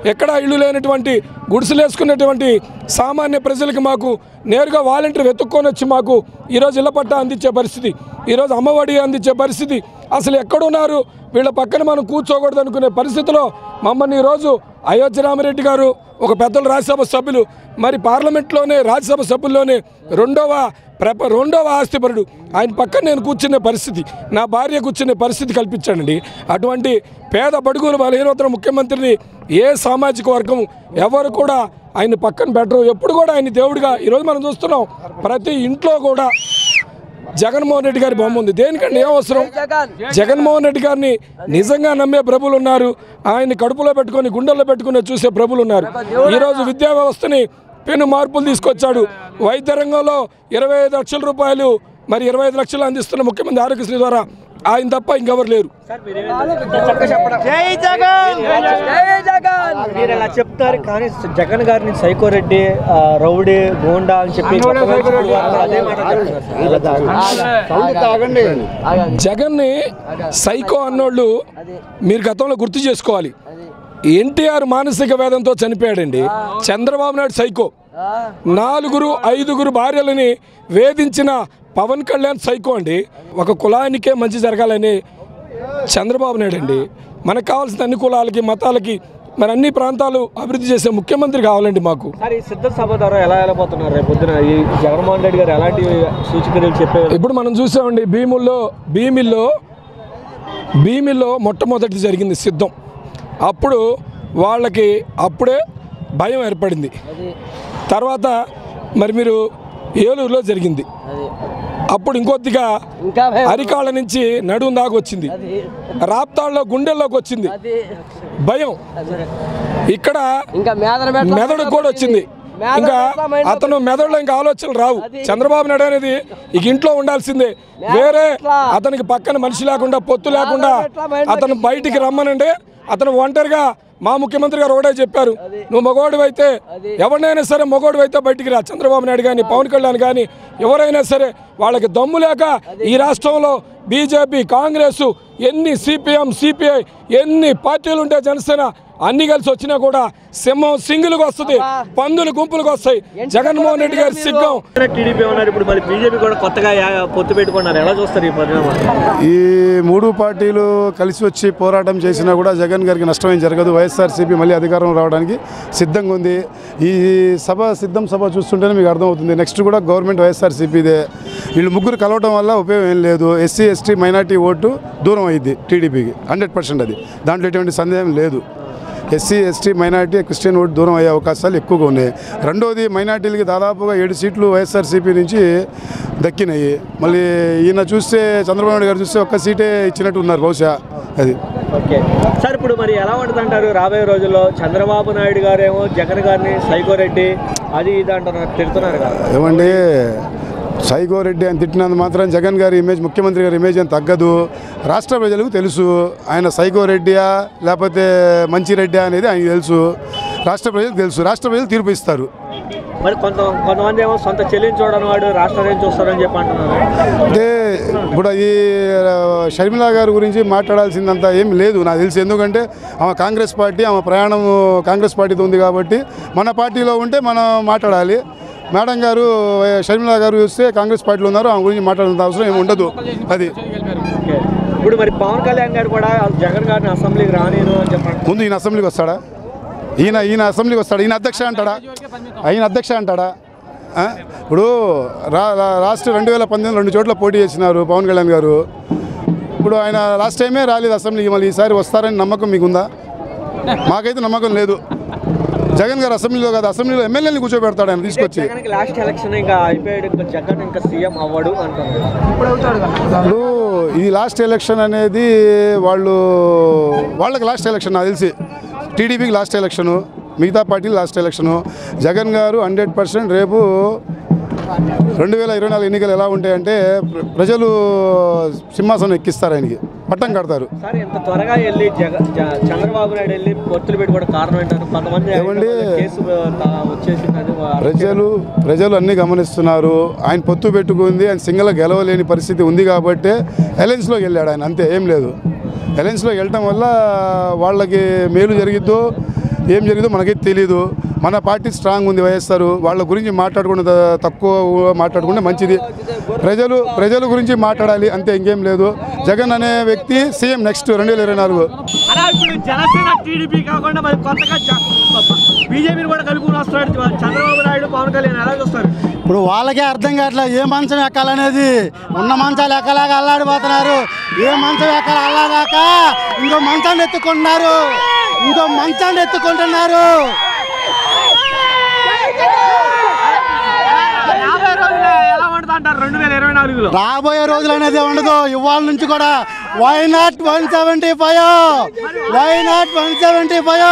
ఎక్కడా ఇల్లు లేనటువంటి గుడిసెలు వేసుకున్నటువంటి సామాన్య ప్రజలకు మాకు నేరుగా వాలంటీర్ వెతుక్కొని వచ్చి మాకు ఈరోజు ఇళ్ల పట్టా అందించే పరిస్థితి ఈరోజు అమ్మఒడి అందించే పరిస్థితి అసలు ఎక్కడున్నారు వీళ్ళ పక్కన మనం కూర్చోకూడదు అనుకునే పరిస్థితిలో మమ్మల్ని ఈరోజు అయోధ్య రామిరెడ్డి గారు ఒక పెద్దల రాజ్యసభ సభ్యులు మరి పార్లమెంట్లోనే రాజ్యసభ సభ్యుల్లోనే రెండవ ప్రప రెండవ ఆస్తిపరుడు ఆయన పక్కన నేను కూర్చునే పరిస్థితి నా భార్య కూర్చునే పరిస్థితి కల్పించాడండి అటువంటి పేద బడుగులు బలహీనతల ముఖ్యమంత్రిని ఏ సామాజిక వర్గం ఎవరు కూడా ఆయన పక్కన పెట్టరు ఎప్పుడు కూడా ఆయన దేవుడిగా ఈరోజు మనం చూస్తున్నాం ప్రతి ఇంట్లో కూడా జగన్మోహన్ రెడ్డి గారి బొమ్మ ఉంది దేనికంటే ఏం అవసరం జగన్మోహన్ రెడ్డి గారిని నిజంగా నమ్మే ప్రభులు ఉన్నారు ఆయన్ని కడుపులో పెట్టుకొని గుండెల్లో పెట్టుకుని చూసే ప్రభులు ఉన్నారు ఈరోజు విద్యా వ్యవస్థని పెను మార్పులు తీసుకొచ్చాడు వైద్య రంగంలో ఇరవై ఐదు లక్షల రూపాయలు మరి ఇరవై ఐదు లక్షలు అందిస్తున్న ముఖ్యమంత్రి ఆరోగ్యశ్రీ ద్వారా ఆయన తప్ప ఇంకెవరు లేరు జై జగన్ జై జగన్ మీరు ఇలా చెప్తారు కానీ జగన్ గారిని సైకో రెడ్డి ఆ, రౌడీ గోండా అని చెప్పి అదే మాట జగన్ని సైకో అన్నోళ్ళు మీరు గతంలో గుర్తు చేసుకోవాలి ఎన్టీఆర్ మానసిక వేదంతో చనిపోయాడండి చంద్రబాబు నాయుడు సైకో నాలుగురు ఐదుగురు భార్యలని వేధించిన పవన్ కళ్యాణ్ సైకో అండి ఒక కులానికే మంచి జరగాలని చంద్రబాబు నాయుడు అండి మనకు కావాల్సిన అన్ని కులాలకి మతాలకి మరి అన్ని ప్రాంతాలు అభివృద్ధి చేసే ముఖ్యమంత్రి కావాలండి మాకు సార్ ఈ సిద్ధ సభ ద్వారా ఎలా వెళ్ళబోతున్నారు రేపు పొద్దున ఈ జగన్మోహన్ రెడ్డి గారు ఎలాంటి సూచనలు చెప్పే ఇప్పుడు మనం చూసామండి భీముల్లో భీమిల్లో భీమిల్లో మొట్టమొదటి జరిగింది సిద్ధం అప్పుడు వాళ్ళకి అప్పుడే భయం ఏర్పడింది తర్వాత మరి మీరు ఏలూరులో జరిగింది అప్పుడు ఇంకొద్దిగా అరికాళ్ళ నుంచి నడుము దాకా వచ్చింది రాప్తాళ్ళలో గుండెల్లోకి వచ్చింది భయం ఇక్కడ మెదడుకు కూడా వచ్చింది ఇంకా అతను మెదడులో ఇంకా ఆలోచనలు రావు చంద్రబాబు నాయుడు అనేది ఇక ఇంట్లో ఉండాల్సిందే వేరే అతనికి పక్కన మనిషి లేకుండా పొత్తు లేకుండా అతను బయటికి రమ్మనండి అతను ఒంటరిగా మా ముఖ్యమంత్రి గారు ఒకటే చెప్పారు నువ్వు మగోడు అయితే ఎవరినైనా సరే మగోడు అయితే బయటికి రా చంద్రబాబు నాయుడు కానీ పవన్ కళ్యాణ్ కానీ ఎవరైనా సరే వాళ్ళకి దమ్ము లేక ఈ రాష్ట్రంలో బీజేపీ కాంగ్రెస్ ఎన్ని సిపిఎం సిపిఐ ఎన్ని పార్టీలు ఉంటే జనసేన అన్ని కలిసి వచ్చినా కూడా సింహం సింగిల్గా వస్తుంది పందులు గుంపులకు వస్తాయి జగన్మోహన్ రెడ్డి గారి సిగ్గం టీడీపీ ఉన్నారు ఇప్పుడు మరి బీజేపీ కూడా కొత్తగా యా- పొత్తు పెట్టుకున్నారు ఎలా చూస్తారు ఈ పరిణామం ఈ మూడు పార్టీలు కలిసి వచ్చి పోరాటం చేసినా కూడా జగన్ గారికి నష్టమేం జరగదు వైఎస్ఆర్సీపీ మళ్ళీ అధికారం రావడానికి సిద్ధంగా ఉంది ఈ సభ సిద్ధం సభ చూస్తుంటేనే మీకు అర్థమవుతుంది నెక్స్ట్ కూడా గవర్నమెంట్ వైఎస్ఆర్సీపీదే వీళ్ళు ముగ్గురు కలవడం వల్ల ఉపయోగం ఏం లేదు ఎస్సీ ఎస్టీ మైనార్టీ ఓటు దూరం అయింది టీడీపీకి హండ్రెడ్ పర్సెంట్ అది దాంట్లో ఎటువంటి సందేహం లేదు SC ST minority Christian vote దూరం అయ్యే అవకాశాలు ఎక్కువగా ఉన్నాయి రెండోది మైనార్టీలకి దాదాపుగా ఏడు సీట్లు వైఎస్ఆర్సీపీ నుంచి దక్కినాయి మళ్ళీ ఈయన చూస్తే చంద్రబాబు నాయుడు గారు చూస్తే ఒక్క సీటే ఇచ్చినట్టు ఉన్నారు బహుశా అది ఓకే సార్ ఇప్పుడు మరి ఎలా ఉంటుందంటారు రాబోయే రోజుల్లో చంద్రబాబు నాయుడు గారేమో జగన్ గారిని సైకో రెడ్డి అది ఇది అంటున్నారు తిడుతున్నారు కదా ఏమండి సైకో రెడ్డి అని తిట్టినందు మాత్రం జగన్ గారి ఇమేజ్ ముఖ్యమంత్రి గారి ఇమేజ్ అని తగ్గదు రాష్ట్ర ప్రజలకు తెలుసు ఆయన సైకో రెడ్డియా లేకపోతే మంచి రెడ్డియా అనేది ఆయనకు తెలుసు రాష్ట్ర ప్రజలకు తెలుసు రాష్ట్ర ప్రజలు తీర్పు ఇస్తారు మరి కొంత కొంతమంది ఏమో సొంత చెల్లిని చూడని వాడు రాష్ట్రం ఏం చూస్తారని చెప్పి అంటున్నారు అంటే ఇప్పుడు ఈ ఆ, షర్మిల గారి గురించి మాట్లాడాల్సిందంత ఏం లేదు నాకు తెలిసి ఎందుకంటే ఆమె కాంగ్రెస్ పార్టీ ఆమె ప్రయాణం కాంగ్రెస్ పార్టీతో ఉంది కాబట్టి మన పార్టీలో ఉంటే మనం మాట్లాడాలి మేడం గారు ఆ, షర్మిల గారు చూస్తే కాంగ్రెస్ పార్టీలో ఉన్నారు ఆమె గురించి మాట్లాడాల్సిన అవసరం ఏమి ఉండదు అది ఓకే ఇప్పుడు మరి పవన్ కళ్యాణ్ గారు కూడా జగన్ గారిని అసెంబ్లీకి రానిను అని చెప్పండి ముందు ఈయన అసెంబ్లీకి వస్తాడా ఈయన ఈయన అసెంబ్లీకి వస్తాడా ఈయన అధ్యక్ష అంటాడా ఆయన అధ్యక్ష అంటాడా ఆ? ఇప్పుడు రా రా- లాస్ట్ రెండు వేల పంతొమ్మిది రెండు చోట్ల పోటీ చేసినారు పవన్ కళ్యాణ్ గారు ఇప్పుడు ఆయన లాస్ట్ టైమే రాలేదు అసెంబ్లీకి మళ్ళీ ఈసారి వస్తారని నమ్మకం మీకుందా మాకైతే నమ్మకం లేదు జగన్ గారు అసెంబ్లీలో కాదు అసెంబ్లీలో ఎమ్మెల్యేని కూర్చోబెడతాడు ఆయన తీసుకొచ్చి జగన్కి లాస్ట్ ఎలక్షన్ ఇంకా అయిపోయాడు ఇంకా జగన్ ఇంకా సీఎం అవ్వడు అంటున్నారు ఇప్పుడు ఈ లాస్ట్ ఎలక్షన్ అనేది వాళ్ళు వాళ్ళకి లాస్ట్ ఎలక్షన్ నాకు తెలిసి టీడీపీకి లాస్ట్ ఎలక్షను మిగతా పార్టీలు లాస్ట్ ఎలక్షను జగన్ గారు హండ్రెడ్ పర్సెంట్ రేపు రెండు వేల ఇరవై నాలుగు ఎన్నికలు ఎలా ఉంటాయంటే ప్ర- ప్రజలు సింహాసనం ఎక్కిస్తారు ఆయనకి పట్టం కడతారు సార్ ఇంత త్వరగా వెళ్ళి జగ జ- చంద్రబాబు నాయుడు వెళ్ళి పొత్తులు పెట్టుకోవడం కారణం ఏంటంటే కొంతమంది ఏమండి? కేసు తా- వచ్చేసిందని వా- ప్రజలు ప్రజలు అన్నీ గమనిస్తున్నారు ఆయన పొత్తు పెట్టుకుంది ఆయన సింగల్ గెలవలేని పరిస్థితి ఉంది కాబట్టి అలయన్స్లోకి వెళ్ళాడు ఆయన అంతే ఏం లేదు అలయన్స్లోకి వెళ్ళటం వల్ల వాళ్ళకి మేలు జరిగిద్దో ఏం జరిగిందో మనకైతే తెలియదు మన పార్టీ స్ట్రాంగ్ ఉంది వైఎస్ఆర్ వాళ్ళ గురించి మాట్లాడుకుంటే త- తక్కువ మాట్లాడుకుంటే మంచిది ప్రజలు ప్రజల గురించి మాట్లాడాలి అంతే ఇంకేం లేదు జగన్ అనే వ్యక్తి సీఎం నెక్స్ట్ రెండు వేల ఇరవై నాలుగు అలా ఇప్పుడు జనసేన టీడీపీ కాకుండా మరి కొత్తగా బీజేపీని కూడా కలుపుకుని వస్తున్నాడు చంద్రబాబు నాయుడు పవన్ కళ్యాణ్ ఎలా చూస్తారు ఇప్పుడు వాళ్ళకే అర్థం కావట్లేదు ఏ మంచం ఎక్కాలనేది ఉన్న మంచాలు ఎక్కలాగా అల్లాడిపోతున్నారు ఏ మంచం ఎక్కాలి అల్లాడాక ఇంకో మంచాన్ని ఎత్తుకుంటున్నారు ఇంకో మంచాన్ని ఎత్తుకుంటున్నారు యాభై రోజులు ఎలా ఉంటుంది అంటారు రెండు వేల ఇరవై నాలుగులో రాబోయే రోజులు అనేది ఉండదు ఇవాళ నుంచి కూడా why not one seventy five why not one seventy five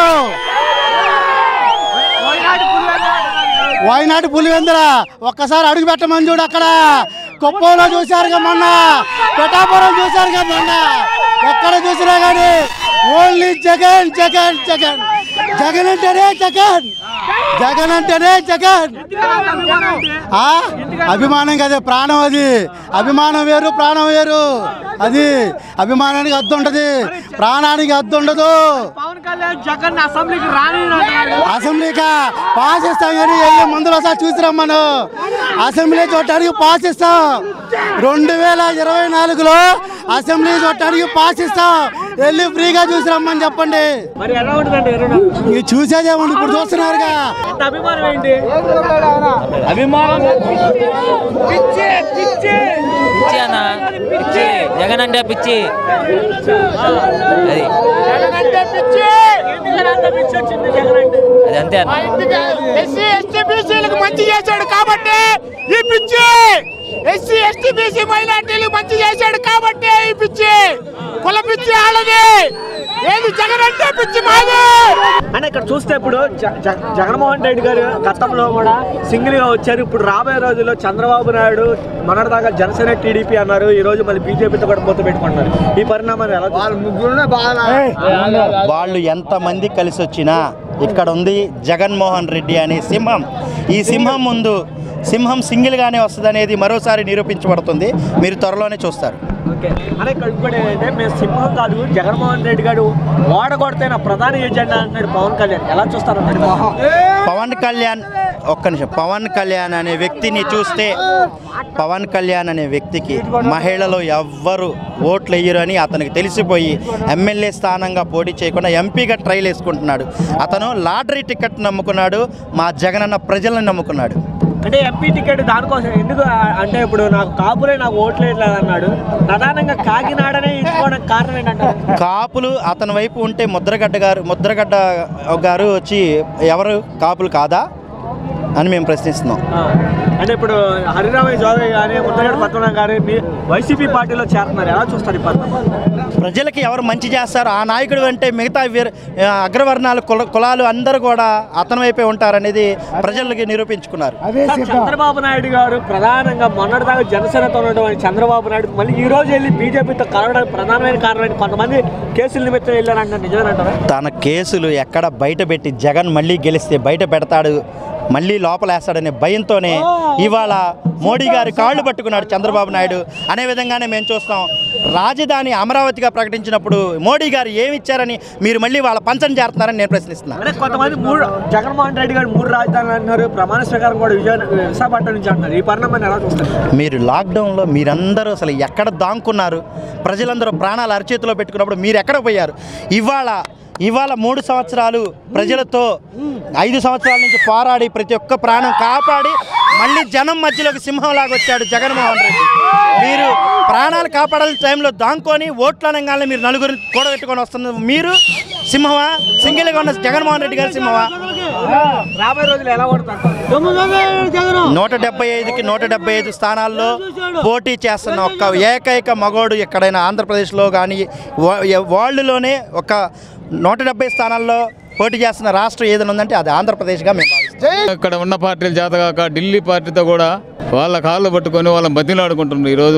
వైనాటి పులివెందుల ఒక్కసారి అడుగు పెట్టమని చూడు అక్కడ కుప్పంలో చూశారుగా మొన్న పిఠాపురం చూశారుగా మొన్న ఎక్కడ చూసినా కానీ ఓన్లీ జగన్ జగన్ జగన్ జగన్ అంటేనే జగన్ జగన్ అంటేనే జగన్ ఆ? అభిమానం కదా ప్రాణం అది అభిమానం వేరు ప్రాణం వేరు అది అభిమానానికి అద్దు ఉంటది ప్రాణానికి అద్దు ఉండదు పవన్ కళ్యాణ్ జగన్ అసెంబ్లీకి రాని అసెంబ్లీకా పాస్ ఇస్తాం కానీ వెళ్ళి మందులు ఒకసారి చూసిరమ్మను అసెంబ్లీ చూడటానికి పాస్ ఇస్తాం రెండు వేల ఇరవై నాలుగులో అసెంబ్లీ చూడటానికి పాస్ ఇస్తాం వెళ్ళి ఫ్రీగా చూసిరమ్మని చెప్పండి మరి ఎలా ఉంటుందండి ఇరవై నాలుగు ఇది చూసేదేముంది ఇప్పుడు చూస్తున్నారుగా ఎంత అభిమానం ఏంటి అభిమానం పిచ్చి పిచ్చి పిచ్చి అన్న పిచ్చి జగన్ అంటే పిచ్చి అది జగన్ అంటే పిచ్చి ఎందుకని అంత పిచ్చి వచ్చింది జగన్ అంటే అది అంతే అన్న ఎస్సీ ఎస్టీ బీసీలకు మంచి చేశాడు కాబట్టి ఈ పిచ్చి ఎస్సీ ఎస్టీ బీసీ మైనార్టీలు మంచి చేశాడు కాబట్టి ఈ పిచ్చి కుల పిచ్చి ఆళ్ళది ఏది జగన్ అంటే పిచ్చి మాది అని ఇక్కడ చూస్తే ఇప్పుడు జ- జ- జగన్మోహన్ రెడ్డి గారు గతంలో కూడా సింగిల్ గా వచ్చారు ఇప్పుడు రాబోయే రోజుల్లో చంద్రబాబు నాయుడు మొన్నటిదాకా జనసేన టీడీపీ అన్నారు ఈ రోజు మళ్ళీ బీజేపీతో కూడా పొత్తు పెట్టుకుంటున్నారు ఈ పరిణామాన్ని ఎలా వాళ్ళు ఎంతమంది కలిసి వచ్చినా ఇక్కడ ఉంది జగన్మోహన్ రెడ్డి అనే సింహం ఈ సింహం ముందు సింహం సింగిల్గానే వస్తుంది అనేది మరోసారి నిరూపించబడుతుంది మీరు త్వరలోనే చూస్తారు ఓకే అనే ఇక్కడ ఇంకోటి ఏంటంటే మేము సింహం కాదు జగన్మోహన్ రెడ్డి గారు ఓడగొడితే నా ప్రధాన ఎజెండా అంటున్నాడు పవన్ కళ్యాణ్ ఎలా చూస్తారు పవన్ కళ్యాణ్ ఒక్క నిమిషం పవన్ కళ్యాణ్ అనే వ్యక్తిని చూస్తే పవన్ కళ్యాణ్ అనే వ్యక్తికి మహిళలు ఎవ్వరు ఓట్లు వేయరు అని అతనికి తెలిసిపోయి ఎమ్మెల్యే స్థానంగా పోటీ చేయకుండా ఎంపీగా ట్రైల్ వేసుకుంటున్నాడు అతను లాటరీ టికెట్ నమ్ముకున్నాడు మా జగనన్న ప్రజలను నమ్ముకున్నాడు అంటే ఎంపీ టికెట్ దానికోసం ఎందుకు ఆ- అంటే ఇప్పుడు నాకు కాపులే నాకు ఓట్లు వేయట్లేదు అన్నాడు ప్రధానంగా కాకినాడనే ఎంచుకోవడానికి కారణం ఏంటంటారు కాపులు అతని వైపు ఉంటే ముద్రగడ్డ గారు ముద్రగడ్డ గారు వచ్చి ఎవరు కాపులు కాదా అని మేము ప్రశ్నిస్తున్నాం అంటే ఇప్పుడు హరిరామయ్య చౌదరి కానీ ముద్దగడ్డ పద్మనాభ గారు మీ వైసీపీ పార్టీలో చేరుతున్నారు ఎలా చూస్తారు ఈ పరిణామం ప్రజలకి ఎవరు మంచి చేస్తారు ఆ నాయకుడు అంటే మిగతా వీర ఆ, అగ్రవర్ణాలు కుల కులాలు అందరూ కూడా అతని వైపే ఉంటారనేది ప్రజలకి నిరూపించుకున్నారు సార్, చంద్రబాబు నాయుడు గారు ప్రధానంగా మొన్నటిదాకా జనసేనతో ఉన్నటువంటి చంద్రబాబు నాయుడు మళ్ళీ ఈ రోజు వెళ్ళి బీజేపీతో కలవడానికి ప్రధానమైన కారణం ఏంటి? కొంతమంది కేసుల నిమిత్తం వెళ్ళారంటారు నిజమేనంటారా తన కేసులు ఎక్కడ బయట పెట్టి జగన్ మళ్ళీ గెలిస్తే బయట పెడతాడు మళ్ళీ లోపలేస్తాడనే భయంతోనే ఇవాళ మోడీ గారి కాళ్ళు పట్టుకున్నాడు చంద్రబాబు నాయుడు అనే విధంగానే మేము చూస్తాం రాజధాని అమరావతిగా ప్రకటించినప్పుడు మోడీ గారు ఏమి ఇచ్చారని మీరు మళ్ళీ వాళ్ళ పంచం చేస్తున్నారని నేను ప్రశ్నిస్తున్నాను అంటే కొంతమంది మూడు జగన్మోహన్ రెడ్డి గారు మూడు రాజధానులు అంటున్నారు ప్రమాణ స్వీకారం కూడా విజయ విశాఖపట్నం నుంచి అంటున్నారు ఈ పరిణామాన్ని ఎలా చూస్తారు మీరు లాక్డౌన్లో మీరందరూ అసలు ఎక్కడ దాంకున్నారు ప్రజలందరూ ప్రాణాలు అరచేతిలో పెట్టుకున్నప్పుడు మీరు ఎక్కడ పోయారు ఇవాళ ఇవాళ మూడు సంవత్సరాలు ప్రజలతో ఐదు సంవత్సరాల నుంచి పోరాడి ప్రతి ఒక్క ప్రాణం కాపాడి మళ్ళీ జనం మధ్యలోకి సింహంలాగా వచ్చాడు జగన్మోహన్ రెడ్డి మీరు ప్రాణాలు కాపాడాల్సిన టైంలో దాంకొని ఓట్లు అనగానే మీరు నలుగురు కూడబెట్టుకొని వస్తున్న మీరు సింహమా సింగిల్గా ఉన్న జగన్మోహన్ రెడ్డి గారు సింహమా రాబోయే రోజులు ఎలా కొడతారు నూట డెబ్బై ఐదుకి నూట డెబ్బై ఐదు స్థానాల్లో పోటీ చేస్తున్న ఒక్క ఏకైక మగోడు ఎక్కడైనా ఆంధ్రప్రదేశ్లో కానీ వరల్డ్లోనే ఒక నూట డెబ్బై స్థానాల్లో పోటీ చేస్తున్న రాష్ట్రం ఏదైనా ఉందంటే అది ఆంధ్రప్రదేశ్గా మేము భావిస్తాం ఇక్కడ ఉన్న పార్టీలు చేతగాక ఢిల్లీ పార్టీతో కూడా వాళ్ళ కాళ్ళు పట్టుకొని వాళ్ళని బతిలాడుకుంటున్నారు ఈరోజు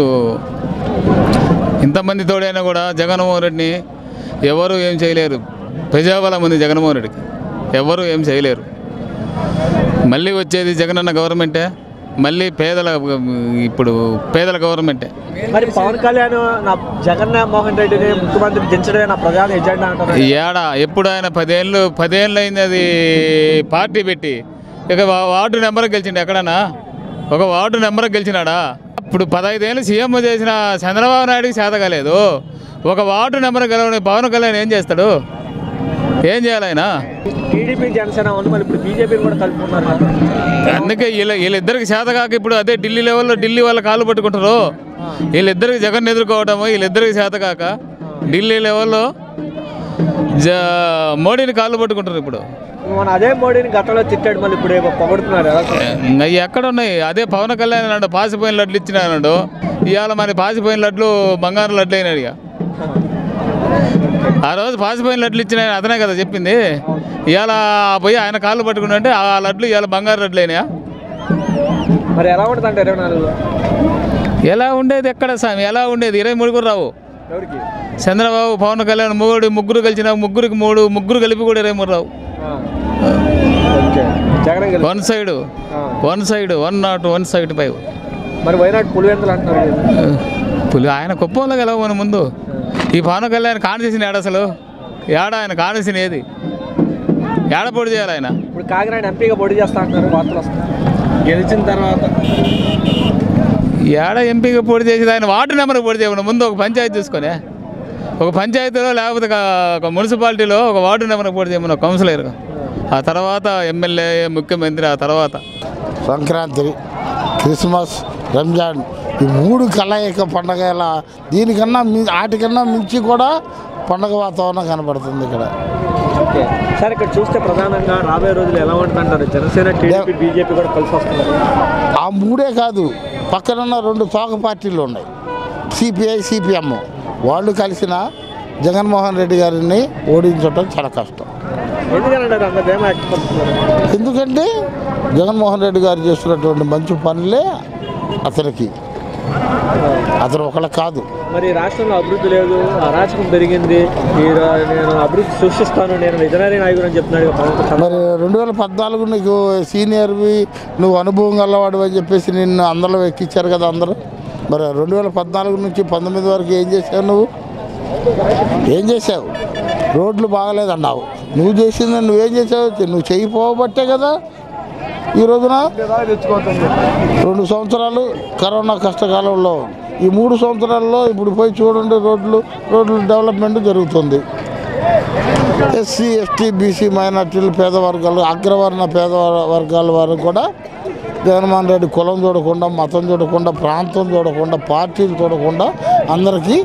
ఇంతమంది తోడైనా కూడా జగన్మోహన్ రెడ్డిని ఎవరు ఏం చేయలేరు ప్రజాబలం ఉంది జగన్మోహన్ రెడ్డికి ఎవరు ఏం చేయలేరు మళ్ళీ వచ్చేది జగనన్న గవర్నమెంటే మళ్ళీ పేదల ఇప్పుడు పేదల గవర్నమెంటే మరి పవన్ కళ్యాణ్ నా జగన్మోహన్ రెడ్డిని ముఖ్యమంత్రి దించడమే నా ప్రధాన ఎజెండా అంటారు ఏడా ఎప్పుడు ఆయన పదేళ్ళు పదేళ్ళు అయింది అది పార్టీ పెట్టి ఇక వా- వార్డు నెంబర్ గెలిచిండు ఎక్కడన్నా ఒక వార్డు నెంబర్ గెలిచినాడా ఇప్పుడు పదహైదేళ్ళు సీఎం చేసిన చంద్రబాబు నాయుడుకి చేత కాలేదు ఒక వార్డు నెంబర్ గెలవని పవన్ కళ్యాణ్ ఏం చేస్తాడు ఏం చేయాలి ఆయన టీడీపీ జనసేన ఉంది మరి ఇప్పుడు బీజేపీని కూడా కలుపుకున్నారు కదా. అందుకే వీళ్ళ వీళ్ళిద్దరికి చేత కాక ఇప్పుడు అదే ఢిల్లీ లెవెల్లో ఢిల్లీ వాళ్ళ కాళ్ళు పట్టుకుంటారు వీళ్ళిద్దరికి జగన్ ఎదుర్కోవడము వీళ్ళిద్దరికి చేత కాక ఢిల్లీ లెవెల్లో జ మోడీని కాళ్ళు పట్టుకుంటారు ఇప్పుడు మన అదే మోడీని గతంలో తిట్టాడు మళ్ళీ ఇప్పుడు ఏమో పొగడుతున్నారు ఎలా ఇంకా ఎక్కడ ఉన్నాయి అదే పవన్ కళ్యాణ్ అన్నాడు పాసిపోయిన లడ్లు ఇచ్చిన అన్నాడు ఇవాళ మరి పాసిపోయిన లడ్లు బంగారు లడ్లు అయినాడు ఇక ఆ రోజు పాసిపోయిన లడ్లు ఇచ్చిన ఆయన అతనే కదా చెప్పింది ఇవాళ పోయి ఆయన కాళ్ళు పట్టుకుంటే ఆ లడ్లు ఇవాళ బంగారు లడ్లు అయినాయా మరి ఎలా ఉంటుంది అంటే ఇరవై నాలుగులో ఎలా ఉండేది ఎక్కడ స్వామి ఎలా ఉండేది ఇరవై మూడు కూడా రావు ఎవరికి చంద్రబాబు పవన్ కళ్యాణ్ మూడు ముగ్గురు కలిసిన ముగ్గురికి మూడు ముగ్గురు కలిపి కూడా ఇరవై మూడు రావు Jagan one side one side one not one side five మరి వైనాడు పులివెందులు అంటున్నారు కదా. పులి ఆయన కుప్పంలో గెలవ మన ముందు ఈ పవన్ కళ్యాణ్ కానిసిన ఏడ అసలు ఏడ ఆయన కానిసిన ఏది ఏడ పొడి చేయాలి ఆయన ఇప్పుడు కాకినాడ ఎంపీగా పోటీ చేస్తా అంటున్నారు వార్తలు వస్తున్నాయి గెలిచిన తర్వాత ఏడ ఎంపీగా పోటీ చేసేది ఆయన వార్డు నెంబర్ పోటీ చేయమని ముందు ఒక పంచాయతీ తీసుకొని ఒక పంచాయతీలో లేకపోతే ఒక- ఒక మున్సిపాలిటీలో ఒక వార్డు నెంబర్ పోటీ చేయమని ఒక కౌన్సిలర్ ఆ తర్వాత ఎమ్మెల్యే ముఖ్యమంత్రి ఆ తర్వాత సంక్రాంతి క్రిస్మస్ రంజాన్ ఈ మూడు కలయిక పండగ ఇలా దీనికన్నా మీ వాటికన్నా మించి కూడా పండగ వాతావరణం కనబడుతుంది ఇక్కడ ఓకే సార్ ఇక్కడ చూస్తే ప్రధానంగా రాబోయే రోజులు ఎలా ఉంటుందంటారు జనసేన టీడీపీ బీజేపీ కూడా కలిసి వస్తున్నారు ఆ మూడే కాదు పక్కనున్న రెండు తోక పార్టీలు ఉన్నాయి సిపిఐ సిపిఎం వాళ్ళు కలిసిన జగన్మోహన్ రెడ్డి గారిని ఓడించడం చాలా కష్టం ఎందుకంటే అంత ధీమా వ్యక్తపరుస్తున్నారు ఎందుకంటే జగన్మోహన్ రెడ్డి గారు చేస్తున్నటువంటి మంచి పనులే అతనికి అతను ఒకళ్ళ కాదు మరి రాష్ట్రంలో అభివృద్ధి లేదు అరాచకం పెరిగింది ఈ రా- నేను అభివృద్ధి సృష్టిస్తాను నేను విజనరీ నాయకుడు అని చెప్తున్నాడు కదా పవన్ కళ్యాణ్. మరి రెండు వేల పద్నాలుగు నీకు సీనియర్వి నువ్వు అనుభవం గలవాడు అని చెప్పేసి నిన్ను అందరిలో ఎక్కించారు కదా అందరూ మరి రెండు వేల పద్నాలుగు నుంచి పంతొమ్మిది వరకు ఏం చేసావు నువ్వు ఏం చేసావు రోడ్లు బాగలేదన్నావు నువ్వు చేసింది నువ్వేం చేసావు నువ్వు చేయిపోబట్టే కదా ఈ రోజున రెండు సంవత్సరాలు కరోనా కష్టకాలంలో ఈ మూడు సంవత్సరాల్లో ఇప్పుడు పోయి చూడండి రోడ్లు రోడ్లు డెవలప్మెంట్ జరుగుతుంది ఎస్సీ ఎస్టీ బీసీ మైనార్టీలు పేద వర్గాలు అగ్రవర్ణ పేద వర్- వర్గాల వారు కూడా జగన్మోహన్ రెడ్డి కులం చూడకుండా మతం చూడకుండా ప్రాంతం చూడకుండా పార్టీలు చూడకుండా అందరికీ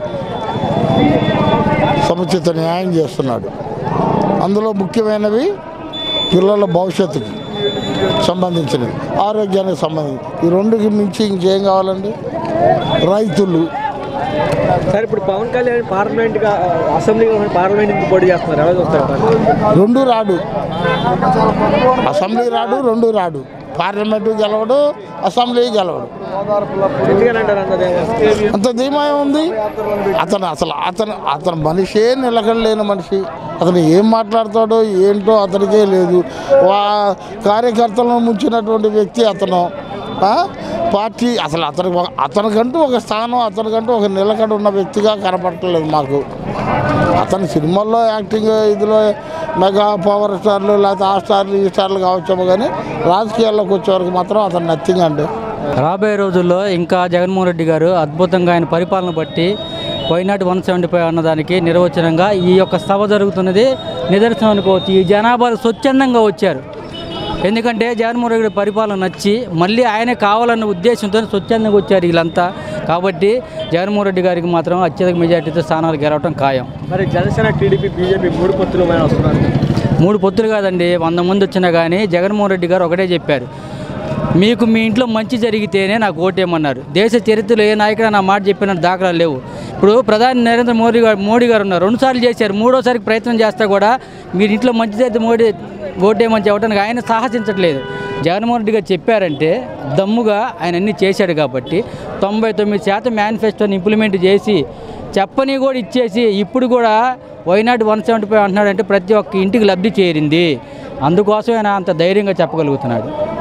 సముచిత న్యాయం చేస్తున్నాడు అందులో ముఖ్యమైనవి పిల్లల భవిష్యత్తుకి సంబంధించినవి ఆరోగ్యానికి సంబంధించి ఈ రెండుకి మించి ఇంకేం కావాలండి రైతులు సార్ ఇప్పుడు పవన్ కళ్యాణ్ పార్లమెంట్ గా అసెంబ్లీగా పార్లమెంట్ నుంచి పోటీ చేస్తున్నారు ఎలా చూస్తారు రెండు రాడు అసెంబ్లీ రాడు రెండు రాడు పార్లమెంటు గెలవడు అసెంబ్లీ గెలవడు ఎందుకంటారు అంత ధీమా అంత ధీమా ఉంది అతను అసలు అతను అతను మనిషే నిలకడలేని మనిషి అతను ఏం మాట్లాడతాడో ఏంటో అతనికే లేదు వా కార్యకర్తలను ముంచినటువంటి వ్యక్తి అతను ఆ? పార్టీ అసలు అతనికి ఒక- అతనికంటూ ఒక స్థానం అతనికంటూ ఒక నిలకడ ఉన్న వ్యక్తిగా కనపడట్లేదు మాకు అతని సినిమాల్లో యాక్టింగ్ ఇదిలో మెగా పవర్ స్టార్లు లేకపోతే ఆ స్టార్లు ఈ స్టార్లు కావచ్చేమో కానీ రాజకీయాల్లోకి వచ్చే వరకు మాత్రం అతను నథింగ్ అండి రాబోయే రోజుల్లో ఇంకా జగన్మోహన్ రెడ్డి గారు అద్భుతంగా ఆయన పరిపాలన బట్టి వైనాట్ వన్ సెవెంటీ ఫైవ్ అన్నదానికి నిర్వచనంగా ఈ యొక్క సభ జరుగుతున్నది నిదర్శనం అనుకోవచ్చు ఈ జనాభా స్వచ్ఛందంగా వచ్చారు ఎందుకంటే జగన్మోహన్ రెడ్డి పరిపాలన నచ్చి మళ్ళీ ఆయనే కావాలన్న ఉద్దేశంతో స్వచ్ఛందంగా వచ్చారు వీళ్ళంతా కాబట్టి జగన్మోహన్ రెడ్డి గారికి మాత్రం అత్యధిక మెజార్టీతో స్థానాలు గెలవడం ఖాయం మరి జనసేన టీడీపీ బీజేపీ మూడు పొత్తులు పైన వస్తున్నారు మూడు పొత్తులు కాదండి వంద మంది వచ్చినా కానీ జగన్మోహన్ రెడ్డి గారు ఒకటే చెప్పారు మీకు మీ ఇంట్లో మంచి జరిగితేనే నాకు ఓటేయమన్నారు దేశ చరిత్రలో ఏ నాయకుడు నా మాట చెప్పిన దాఖలాలు లేవు ఇప్పుడు ప్రధాని నరేంద్ర మోడీ గారు మోడీ గారు ఉన్నారు రెండుసార్లు చేశారు మూడోసారికి ప్రయత్నం చేస్తా కూడా మీరు ఇంట్లో మంచి చేస్తే మోడీ ఓటేయమని చెప్పడానికి ఆయన సాహసించట్లేదు జగన్మోహన్ రెడ్డి గారు చెప్పారంటే దమ్ముగా ఆయన అన్ని చేశాడు కాబట్టి తొంభై తొమ్మిది శాతం మేనిఫెస్టోని ఇంప్లిమెంట్ చేసి చెప్పని కూడా ఇచ్చేసి ఇప్పుడు కూడా వైనాడు వన్ సెవెంటీ ఫైవ్ అంటున్నాడంటే ప్రతి ఒక్క ఇంటికి లబ్ధి చేరింది అందుకోసం ఆయన అంత ధైర్యంగా చెప్పగలుగుతున్నాడు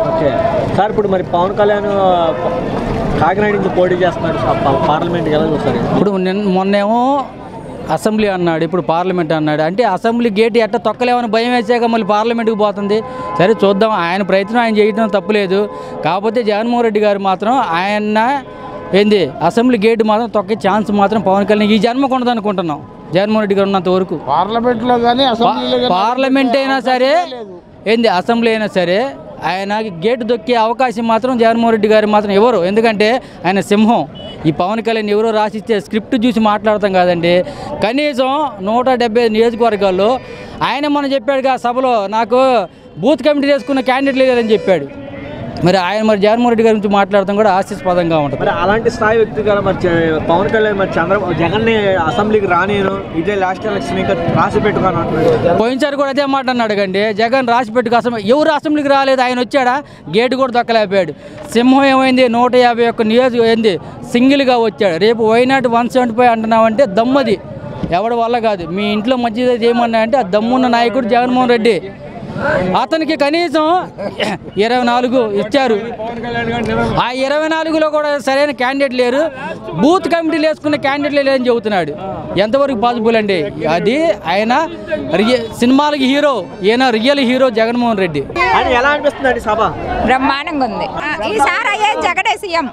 ఓకే సార్ ఇప్పుడు మరి పవన్ కళ్యాణ్ ప- కాకినాడ నుంచి పోటీ చేస్తున్నాడు సార్ పా- పార్లమెంట్కి ఎలా చూస్తారు ఇప్పుడు నిన్న మొన్నేమో అసెంబ్లీ అన్నాడు ఇప్పుడు పార్లమెంట్ అన్నాడు అంటే అసెంబ్లీ గేట్ ఎట్ట తొక్కలేమని భయం వేసాక మళ్ళీ పార్లమెంట్కి పోతుంది సరే చూద్దాం ఆయన ప్రయత్నం ఆయన చేయడం తప్పులేదు కాకపోతే జగన్మోహన్ రెడ్డి గారు మాత్రం ఆయన ఏంది అసెంబ్లీ గేట్ మాత్రం తొక్కే ఛాన్స్ మాత్రం పవన్ కళ్యాణ్ ఈ జన్మకు ఉండదు అనుకుంటున్నాం జగన్మోహన్ రెడ్డి గారు ఉన్నంత వరకు పార్లమెంట్లో కానీ అసెంబ్లీలో కానీ పార్లమెంట్ అయినా సరే ఏంది అసెంబ్లీ అయినా సరే ఆయన గేటు దొక్కే అవకాశం మాత్రం జగన్మోహన్ రెడ్డి గారు మాత్రం ఎవరు ఎందుకంటే ఆయన సింహం ఈ పవన్ కళ్యాణ్ ఎవరో రాసిచ్చే స్క్రిప్ట్ చూసి మాట్లాడతాం కాదండి కనీసం నూట డెబ్బై నియోజకవర్గాల్లో ఆయన మనం చెప్పాడుగా సభలో నాకు బూత్ కమిటీ చేసుకున్న క్యాండిడేట్ లేదని చెప్పాడు మరి ఆయన మరి జగన్మోహన్ రెడ్డి గారి గురించి మాట్లాడటం కూడా ఆశీస్పదంగా ఉంటుంది మరి అలాంటి స్థాయి వ్యక్తి కదా మరి చ- పవన్ కళ్యాణ్ మరి చంద్ర జగన్ని అసెంబ్లీకి రానేను ఇదే లాస్ట్ ఎలక్షన్ ఇంకా రాసి పెట్టుకొని అంటున్నాడు పోయినసారి కూడా అదే మాట అన్నాడు కండి జగన్ రాసి పెట్టుకు అసెంబ్లీ ఎవరు అసెంబ్లీకి రాలేదు ఆయన వచ్చాడా గేటు కూడా దొక్కలేకపోయాడు సింహం ఏమైంది నూట యాభై ఒక్క నియోజక ఏంది సింగిల్గా వచ్చాడు రేపు వైనాట్ వన్ సెవెంటీ ఫైవ్ అంటున్నామంటే దమ్మది ఎవడి వల్ల కాదు మీ ఇంట్లో మంచిది ఏమన్నా అంటే ఆ దమ్మున్న నాయకుడు జగన్మోహన్ రెడ్డి అతనికి కనీసం ఇరవై నాలుగు ఇచ్చారు ఆ ఇరవై నాలుగులో కూడా సరైన క్యాండిడేట్ లేరు బూత్ కమిటీలు వేసుకున్న క్యాండిడేట్ లేరని చెబుతున్నాడు ఎంతవరకు పాసిబుల్ అండి అది ఆయన రియ- సినిమాలకి హీరో ఈయన రియల్ హీరో జగన్మోహన్ రెడ్డి అని ఎలా అనిపిస్తుంది సభ బ్రహ్మాండంగా ఉంది ఈసారి అయ్యే జగడే సీఎం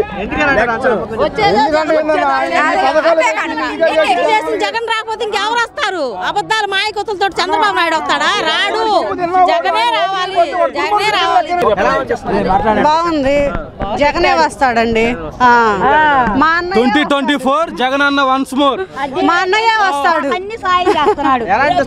జగన్ రాకపోతే ఇంకెవరు వస్తారు అబద్ధాలు మాయకొత్తులతో చంద్రబాబు నాయుడు వస్తాడా రాడు జగనే రావాలి జగనే రావాలి బాగుంది జగనే వస్తాడండి ఆ. మా అన్నయ్య ట్వంటీ ట్వంటీ ఫోర్ జగన్ అన్న వన్స్ మోర్ మా అన్నయ్య వస్తాడు అన్ని సాయం చేస్తున్నాడు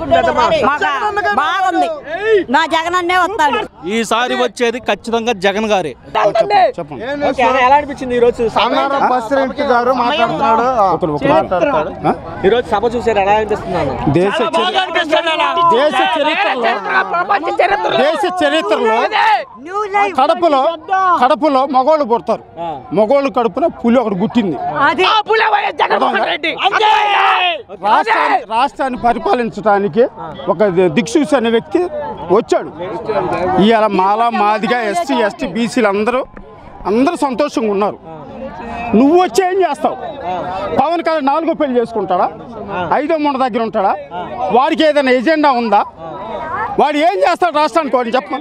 బాగుంది నా జగన్ అన్నే వస్తాడు ఈసారి వచ్చేది ఖచ్చితంగా జగన్ గారే ఓకే, అన్న, ఎలా అనిపించింది ఈ రోజు సభ? అన్నారం బస్రెడ్డి గారు మాట్లాడుతున్నాడు మాట్లాడతాడు ఈ రోజు సభ చూసారు ఎలా అనిపిస్తుంది అన్న దేశ దేశ చరిత్రలో దేశ చరిత్రలో కడపలో కడపలో మగోళ్ళు పుడతారు మగోళ్ళు కడుపున పులి ఒకటి గుట్టింది రాష్ట్రాన్ని రాష్ట్రాన్ని పరిపాలించడానికి ఒక దిక్సూచి అనే వ్యక్తి వచ్చాడు ఇవాళ మాల మాదిగా ఎస్టీ ఎస్టీ బీసీలు అందరూ అందరూ సంతోషంగా ఉన్నారు నువ్వు వచ్చి ఏం చేస్తావు పవన్ కళ్యాణ్ నాలుగో పెళ్లి చేసుకుంటాడా ఐదో మూడు దగ్గర ఉంటాడా వాడికి ఏదైనా ఎజెండా ఉందా వాడు ఏం చేస్తాడు రాష్ట్రానికి వాడిని చెప్పమని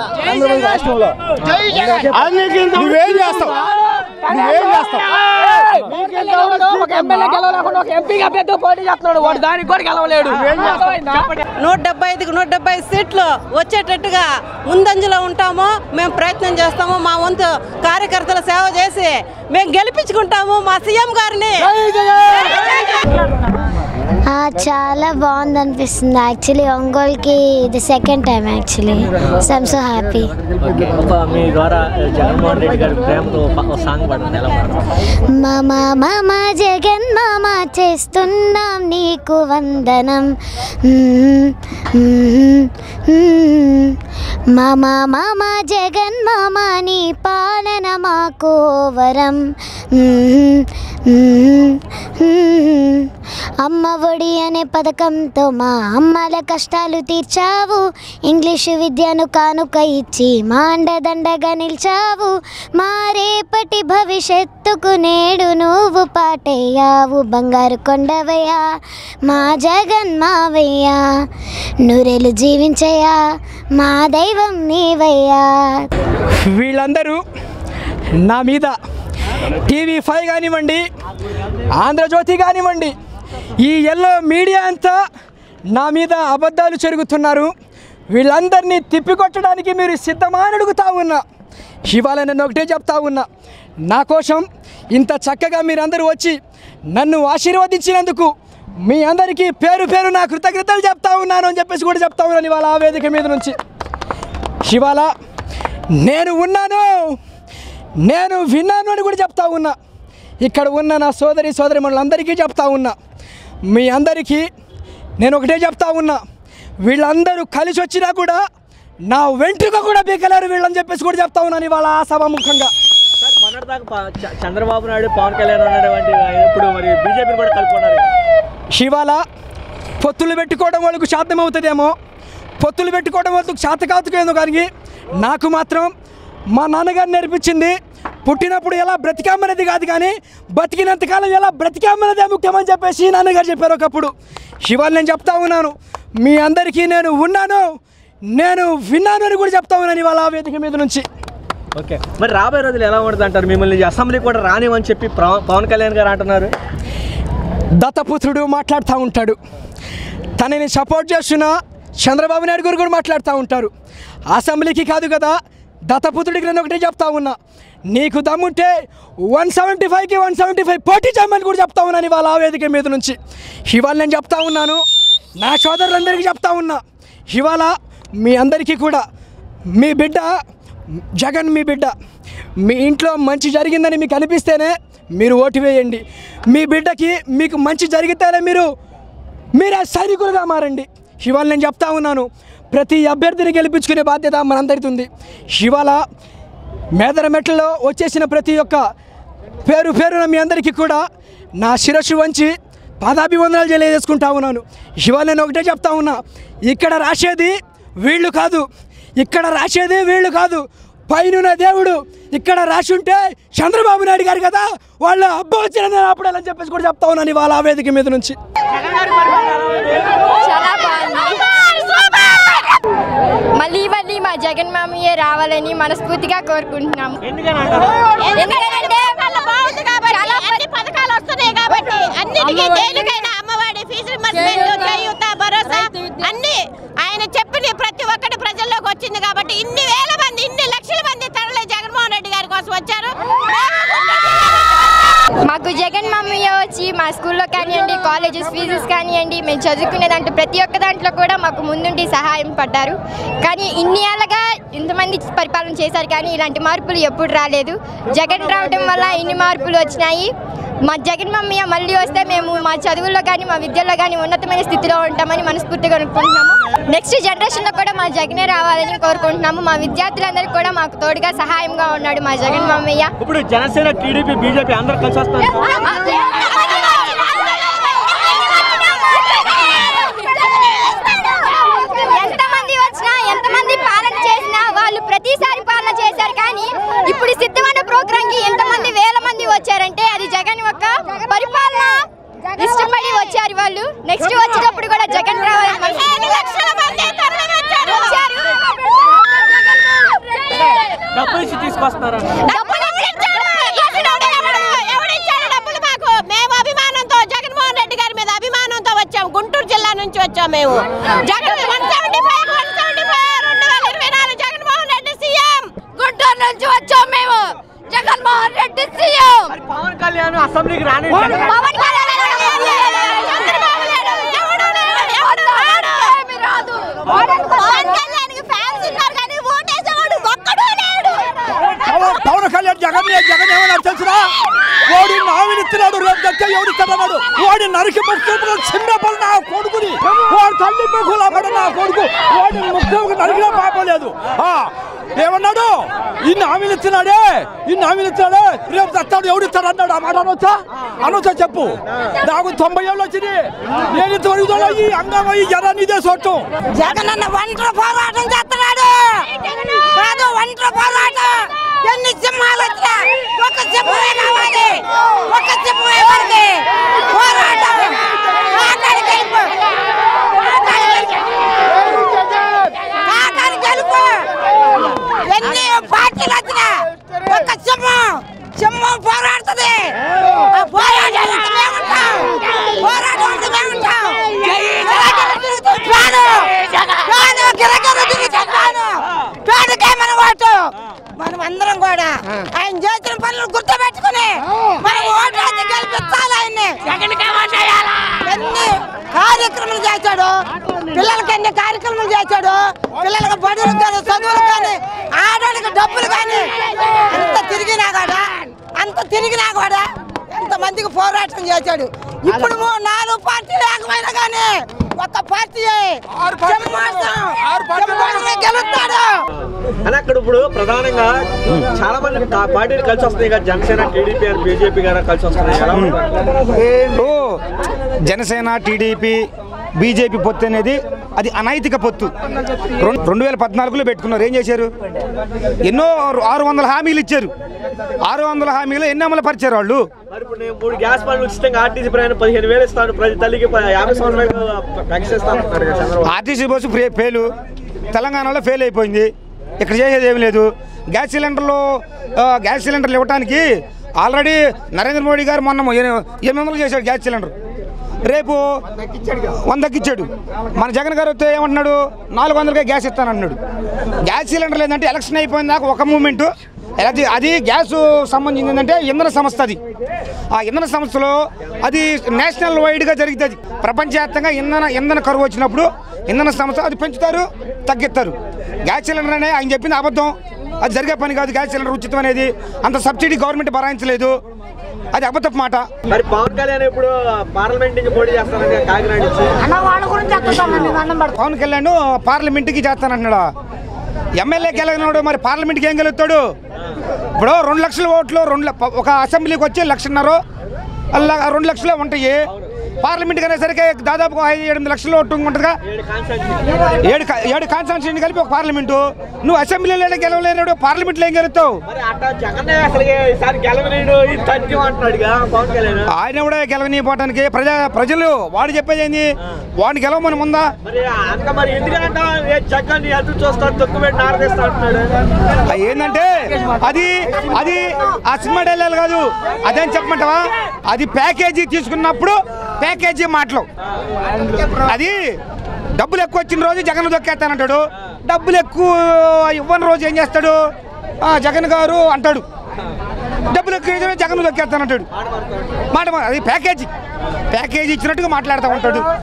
నువ్వేం చేస్తావు నువ్వేం చేస్తావు ఒక ఎమ్మెల్యే గెలవలేకుండా ఒక ఎంపీగా పెద్ద పోటీ చేస్తున్నాడు వాడు దానికి కూడా గెలవలేడు అర్థమైందా? నూట డెబ్బై ఐదుకి నూట డెబ్బై ఐదు సీట్లు వచ్చేటట్టుగా ముందంజలో ఉంటాము మేము ప్రయత్నం చేస్తాము మా వంతు కార్యకర్తల సేవ చేసి మేము గెలిపించుకుంటాము మా సీఎం గారిని ఆ, చాలా బాగుంది అనిపిస్తుంది యాక్చువల్లీ ఒంగోలుకి ఇది second time actually so I'm so happy okay ఒక మీ ద్వారా జగన్మోహన్ రెడ్డి గారి ప్రేమతో ఒక- ఒక సాంగ్ పాడండి ఎలా పాడతారు మామ మామ జగన్ మామ చేస్తున్నాం నీకు వందనం మ్మ్, మ్మ్, మ్మ్. మామ మామ జగన్ మామ నీ పాలన మాకు వరం మ్మ్, మ్మ్, మ్మ్. అమ్మ ఒడి అనే పథకంతో మా అమ్మల కష్టాలు తీర్చావు ఇంగ్లీషు విద్యను కానుక ఇచ్చి మా అండదండగా నిలిచావు మా రేపటి భవిష్యత్తుకు నేడు నువ్వు పాటయ్యావు బంగారు కొండవయ్యా మా జగన్ మావయ్యా నూరేలు జీవించయ్యా మా దైవం నీవయ్యా వీళ్ళందరూ నా మీద టీవీ ఫైవ్ కానివ్వండి ఆంధ్రజ్యోతి కానివ్వండి ఈ ఎల్లో మీడియా అంతా నా మీద అబద్ధాలు చెరుగుతున్నారు వీళ్ళందరినీ తిప్పికొట్టడానికి మీరు సిద్ధమా అని అడుగుతా ఉన్నా ఇవాళ నేను ఒకటే చెప్తా ఉన్నా నా కోసం ఇంత చక్కగా మీరందరూ వచ్చి నన్ను ఆశీర్వదించినందుకు మీ అందరికీ పేరు పేరు నా కృతజ్ఞతలు చెప్తా ఉన్నాను అని చెప్పేసి కూడా చెప్తా ఉన్నాను ఇవాళ ఆ వేదిక మీద నుంచి ఇవాళ నేను ఉన్నాను నేను విన్నాను అని కూడా చెప్తా ఉన్నా ఇక్కడ ఉన్న నా సోదరి సోదరి మనులందరికీ చెప్తా ఉన్నా మీ అందరికీ నేను ఒకటే చెప్తా ఉన్నా వీళ్ళందరూ కలిసి వచ్చినా కూడా నా వెంట్రుక కూడా పీకలేరు వీళ్ళని చెప్పేసి కూడా చెప్తా ఉన్నాను ఇవాళ ఆ సభాముఖంగా సార్ మొన్నటిదాకా ప- చ- చంద్రబాబు నాయుడు పవన్ కళ్యాణ్ అనేటువంటి ఇప్పుడు మరి బీజేపీ కూడా కలుపుకున్నారు ఇవాళ పొత్తులు పెట్టుకోవడం వాళ్ళకు సాధ్యమవుతుందేమో పొత్తులు పెట్టుకోవడం వాళ్ళకు చేత కాదుకేమో కానీ నాకు మాత్రం మా నాన్నగారు నేర్పించింది పుట్టినప్పుడు ఎలా బ్రతికామనేది కాదు కానీ బతికినంతకాలం ఎలా బ్రతికామనేదే ముఖ్యమని చెప్పేసి నాన్నగారు చెప్పారు ఒకప్పుడు ఇవాళ నేను చెప్తా ఉన్నాను మీ అందరికీ నేను ఉన్నాను నేను విన్నాను అని కూడా చెప్తా ఉన్నాను ఇవాళ ఆ వేదిక మీద నుంచి ఓకే మరి రాబోయే రోజులు ఎలా ఉంటుంది అంటారు మిమ్మల్ని అసెంబ్లీ కూడా రానివని చెప్పి ప్ర- పవన్ కళ్యాణ్ గారు అంటున్నారు దత్తపుత్రుడు మాట్లాడుతూ ఉంటాడు తనని సపోర్ట్ చేస్తున్న చంద్రబాబు నాయుడు గారు కూడా మాట్లాడుతూ ఉంటారు అసెంబ్లీకి కాదు కదా దత్తపుత్రుడికి నేను ఒకటే చెప్తా ఉన్నా నీకు దమ్ముంటే వన్ సెవెంటీ ఫైవ్కి వన్ సెవెంటీ ఫైవ్ పోటీ చేయమని కూడా చెప్తా ఉన్నాను ఇవాళ ఆ వేదిక మీద నుంచి ఇవాళ నేను చెప్తా ఉన్నాను నా సోదరులందరికీ చెప్తా ఉన్నా ఇవాళ మీ అందరికీ కూడా మీ బిడ్డ జగన్ మీ బిడ్డ మీ ఇంట్లో మంచి జరిగిందని మీకు అనిపిస్తేనే మీరు ఓటు వేయండి మీ బిడ్డకి మీకు మంచి జరిగితేనే మీరు మీరు ఆ సైనికులుగా మారండి ఇవాళ నేను చెప్తా ఉన్నాను ప్రతి అభ్యర్థిని గెలిపించుకునే బాధ్యత మనందరిది ఉంది ఇవాళ మేదర మెట్లలో వచ్చేసిన ప్రతి ఒక్క పేరు పేరున మీ అందరికీ కూడా నా శిరస్సు వంచి పాదాభివందనాలు తెలియజేసుకుంటా ఉన్నాను ఇవాళ నేను ఒకటే చెప్తా ఉన్నా ఇక్కడ రాసేది వీళ్ళు కాదు ఇక్కడ రాసేది వీళ్ళు కాదు పైన దేవుడు ఇక్కడ రాసి ఉంటే చంద్రబాబు నాయుడు గారు కదా వాళ్ళు అబ్బా వచ్చిన ఆపడాలని చెప్పేసి కూడా చెప్తా ఉన్నాను ఇవాళ ఆ వేదిక మీద నుంచి చాలా బాగుంది మళ్ళీ మళ్ళీ మా జగన్ మామయ్య రావాలని మనస్ఫూర్తిగా కోరుకుంటున్నాము ఎందుకంటే చాలా అన్ని పథకాలు వస్తున్నాయి కాబట్టి అన్నిటికీ దేనికైనా అమ్మవాడి ఫీజు రిమర్స్మెంట్ చేయూత భరోసా అన్ని ఆయన చెప్పిన ప్రతి ఒక్కటి ప్రజల్లోకి వచ్చింది కాబట్టి ఇన్ని వేల మంది ఇన్ని లక్షల మంది తరలి జగన్మోహన్ రెడ్డి గారి కోసం వచ్చారు మాకు జగన్ మామయ్య వచ్చి మా స్కూల్లో కానివ్వండి కాలేజెస్ ఫీజెస్ కానివ్వండి మేము చదువుకునే దాంట్లో ప్రతి ఒక్క దాంట్లో కూడా మాకు ముందుండి సహాయం పడ్డారు కానీ ఇన్ని ఏళ్ళగా ఇంతమంది పరిపాలన చేశారు కానీ ఇలాంటి మార్పులు ఎప్పుడు రాలేదు జగన్ రావడం వల్ల ఇన్ని మార్పులు వచ్చినాయి మా జగన్ మమ్మయ్య మళ్ళీ వస్తే మేము మా చదువుల్లో కానీ మా విద్యలో కానీ ఉన్నతమైన స్థితిలో ఉంటామని మనస్ఫూర్తిగా అనుకుంటున్నాము నెక్స్ట్ జనరేషన్లో కూడా మా జగనే రావాలని కోరుకుంటున్నాము మా విద్యార్థులందరికీ కూడా మాకు తోడుగా సహాయంగా ఉన్నాడు మా జగన్ మమ్మయ్య ఇప్పుడు జనసేన టీడీపీ బీజేపీ అందరూ కలిసి వస్తారు ఎంతమంది వచ్చినా ఎంతమంది పాలన చేసినా వాళ్ళు ప్రతిసారి పాలన చేశారు కానీ ఇప్పుడు సిద్ధమైన ప్రోగ్రామ్ కి ఎంతమంది వేల మంది వచ్చారంటే అది జగన్ యొక్క పరిపాలన ఇష్టపడి వచ్చారు వాళ్ళు నెక్స్ట్ వచ్చేటప్పుడు కూడా జగన్ రావాలి వచ్చారు. డబ్బులు ఇచ్చి తీసుకొస్తున్నారా ఎవడిచ్చాడు డబ్బులు మాకు మేము అభిమానంతో జగన్మోహన్ రెడ్డి గారి మీద అభిమానంతో వచ్చాము గుంటూరు జిల్లా నుంచి వచ్చాము మేము Jagan one seventy five one seventy five రెండు వేల ఇరవై నాలుగు జగన్మోహన్ రెడ్డి సీఎం గుంటూరు నుంచి వచ్చాము మేము జగన్మోహన్ రెడ్డి సీఎం పవన్ కళ్యాణ్ అసెంబ్లీకి రాని పవన్ కళ్యాణ్ చంద్రబాబు లేడు ఎవడు లేడు ఎవడు రాడు ఏమీ రాదు పవన్ కళ్యాణ్ కి ఫ్యాన్స్ ఉన్నారు కానీ ఓటేసేవాడు ఒక్కడూ లేడు పవన్ పవన్ కళ్యాణ్ జగన్ జగన్ ఏమన్నాడు తెలుసురా వాడి నావినిస్తున్నాడు రేపు దగ్గర ఎవడిస్తాడన్నాడు వాడి నరికి ముఖ్యముగా చిన్నపల్లి నా కొడుకుని వాడు తల్లి ముఖులు అమ్మడు నా కొడుకు వాడి ముఖ్యముగా నరికినా పాపం లేదు ఆ, ఏమన్నాడు ఇన్ని హామీలు ఇస్తున్నాడే ఇన్ని హామీలు ఇస్తున్నాడే రేపు తెస్తాడు ఎవడు ఇస్తాడు అన్నాడు ఆ మాట అనొచ్చా అనొచ్చా చెప్పు నాకు తొంభై ఏళ్ళు వచ్చింది నేను ఇంతవరకు ఈ అంగం ఈ జనాన్ని ఇదే చూడటం జగన్ అన్న ఒంటరి పోరాటం చేస్తున్నాడు కాదు ఒంటరి పోరాటం ఎన్ని సింహాలు వచ్చినా ఒక సింహమే కావాలి ఒక సింహమే మనకి పోరాటం కాకాని గెలుపు కాకాని గెలుపు ఎన్ని పార్టీలు వచ్చినా ఒక సింహం సింహం పోరాడుతుంది ఆ పోరాటం మేము ఉంటాం పోరాటం మేము ఉంటాం కాదు కాదు గిరగిర తిరుగుతున్నాను కాదుకే మన ఓటు మనం అందరం కూడా ఆయన చేసిన పనులు గుర్తు పెట్టుకుని మనం ఓటు వేసి గెలిపించాలి ఆయన్ని ఎన్ని కార్యక్రమాలు చేశాడు పిల్లలకి ఎన్ని కార్యక్రమాలు చేశాడు పిల్లలకి బడులకు కానీ చదువులకు కానీ ఆడవాళ్ళకి డబ్బులు కానీ అంత తిరిగినా కూడా అంత తిరిగినా కూడా ఎంత మందికి పోరాటం చేశాడు ఇప్పుడు మూ- నాలుగు పార్టీలు ఏకమైన కానీ ఒక్క పార్టీ గెలుస్తాడు అని అక్కడ ఇప్పుడు ప్రధానంగా చాలా మంది ఆ పార్టీలు కలిసి వస్తున్నాయి కదా జనసేన టీడీపీ అని బీజేపీ గారు కలిసి వస్తున్నాయి ఎలా ఉంది? ఓ జనసేన టీడీపీ బీజేపీ పొత్తు అనేది అది అనైతిక పొత్తు రెండు రెండు వేల పద్నాలుగులో పెట్టుకున్నారు ఏం చేశారు ఎన్నో ఆరు వందల హామీలు ఇచ్చారు ఆరు వందల హామీలు ఎన్ని అమలు పరిచారు వాళ్ళు మరి ఇప్పుడు నేను మూడు గ్యాస్ బండ్లు ఉచితంగా ఆర్టీసీ ప్రయాణం పదిహేను వేలు ఇస్తాను ప్రతి తల్లికి ప- యాభై సంవత్సరాలు పెన్షన్ ఇస్తాను అంటున్నాడు కదా Chandrababu RTC bus free fail తెలంగాణలో ఫెయిల్ అయిపోయింది ఇక్కడ చేసేది ఏమి లేదు గ్యాస్ సిలిండర్లు ఆ, గ్యాస్ సిలిండర్లు ఇవ్వడానికి ఆల్రెడీ నరేంద్ర మోడీ గారు మొన్న ఎని- ఎనిమిది వందలు చేశాడు గ్యాస్ సిలిండర్ రేపు వందకి ఇచ్చాడు మన జగన్ గారు వస్తే ఏమంటున్నాడు నాలుగు వందలకే గ్యాస్ ఇస్తానంటున్నాడు గ్యాస్ సిలిండర్ ఏంటంటే ఎలక్షన్ అయిపోయిన దాకా ఒక మూమెంట్ అది అది గ్యాస్ సంబంధించింది ఏంటంటే ఇంధన సంస్థ అది ఆ ఇంధన సంస్థలో అది నేషనల్ వైడ్గా జరుగుతుంది ప్రపంచవ్యాప్తంగా ఇంధన ఇంధన కరువు వచ్చినప్పుడు ఇంధన సంస్థ అది పెంచుతారు తగ్గిస్తారు గ్యాస్ సిలిండర్ అనే ఆయన చెప్పింది అబద్ధం అది జరిగే పని కాదు గ్యాస్ సిలిండర్ ఉచితం అనేది అంత సబ్సిడీ గవర్నమెంట్ భరాయించలేదు అది అబద్ధపు మాట మరి పవన్ కళ్యాణ్ ఇప్పుడు పార్లమెంట్ నుంచి పోటీ చేస్తానండి కాకినాడ నుంచి పవన్ కళ్యాణ్ పార్లమెంట్కి చేస్తానంటున్నాడా ఎమ్మెల్యేకి వెళ్ళినాడు మరి పార్లమెంట్కి ఏం గెలుస్తాడు ఇప్పుడు రెండు లక్షల ఓట్లు రెండు ల- ఒక అసెంబ్లీకి వచ్చి లక్షన్నర అలా రెండు లక్షలే ఉంటాయి పార్లమెంట్కి అనేసరికి దాదాపు ఒక ఐదు ఎనిమిది లక్షల ఓటు ఉంటుందిగా ఏడు కా- ఏడు కాన్స్టిట్యూషన్ కలిపి ఒక పార్లమెంటు నువ్వు అసెంబ్లీలో గెలవలేనాడు పార్లమెంట్లో ఏం గెలుస్తావు మరి అట్లా జగన్ అసలు ఈసారి గెలవలేడు ఇది తథ్యం అంటున్నాడు కదా పవన్ కళ్యాణ్ ఆయన కూడా గెలవనీయపోవటానికి ప్రజా ప్రజలు వాడు చెప్పేది ఏంది వాడిని గెలవమని ముందా మరి అంత మరి ఎందుకంటే ఏ జగన్ ఎదురు చూస్తాను తొక్కు పెట్టి నారదీస్తా అంటున్నాడు ఆ ఏంటంటే అది అది ఆ సినిమా డైలాగ్ కాదు అదేం చెప్పమంటావా అది ప్యాకేజీ తీసుకున్నప్పుడు ప్యాకేజీ మాటలు అది డబ్బులు ఎక్కువ వచ్చిన రోజు జగన్ దొక్కేస్తానంటాడు డబ్బులు ఎక్కువ ఇవ్వని రోజు ఏం చేస్తాడు ఆ, జగన్ గారు అంటాడు డబ్బులు ఎక్కువ ఇచ్చిన రోజు జగన్ దొక్కేస్తానంటాడు మాట మా- అది ప్యాకేజీ ప్యాకేజీ ఇచ్చినట్టుగా మాట్లాడుతూ ఉంటాడు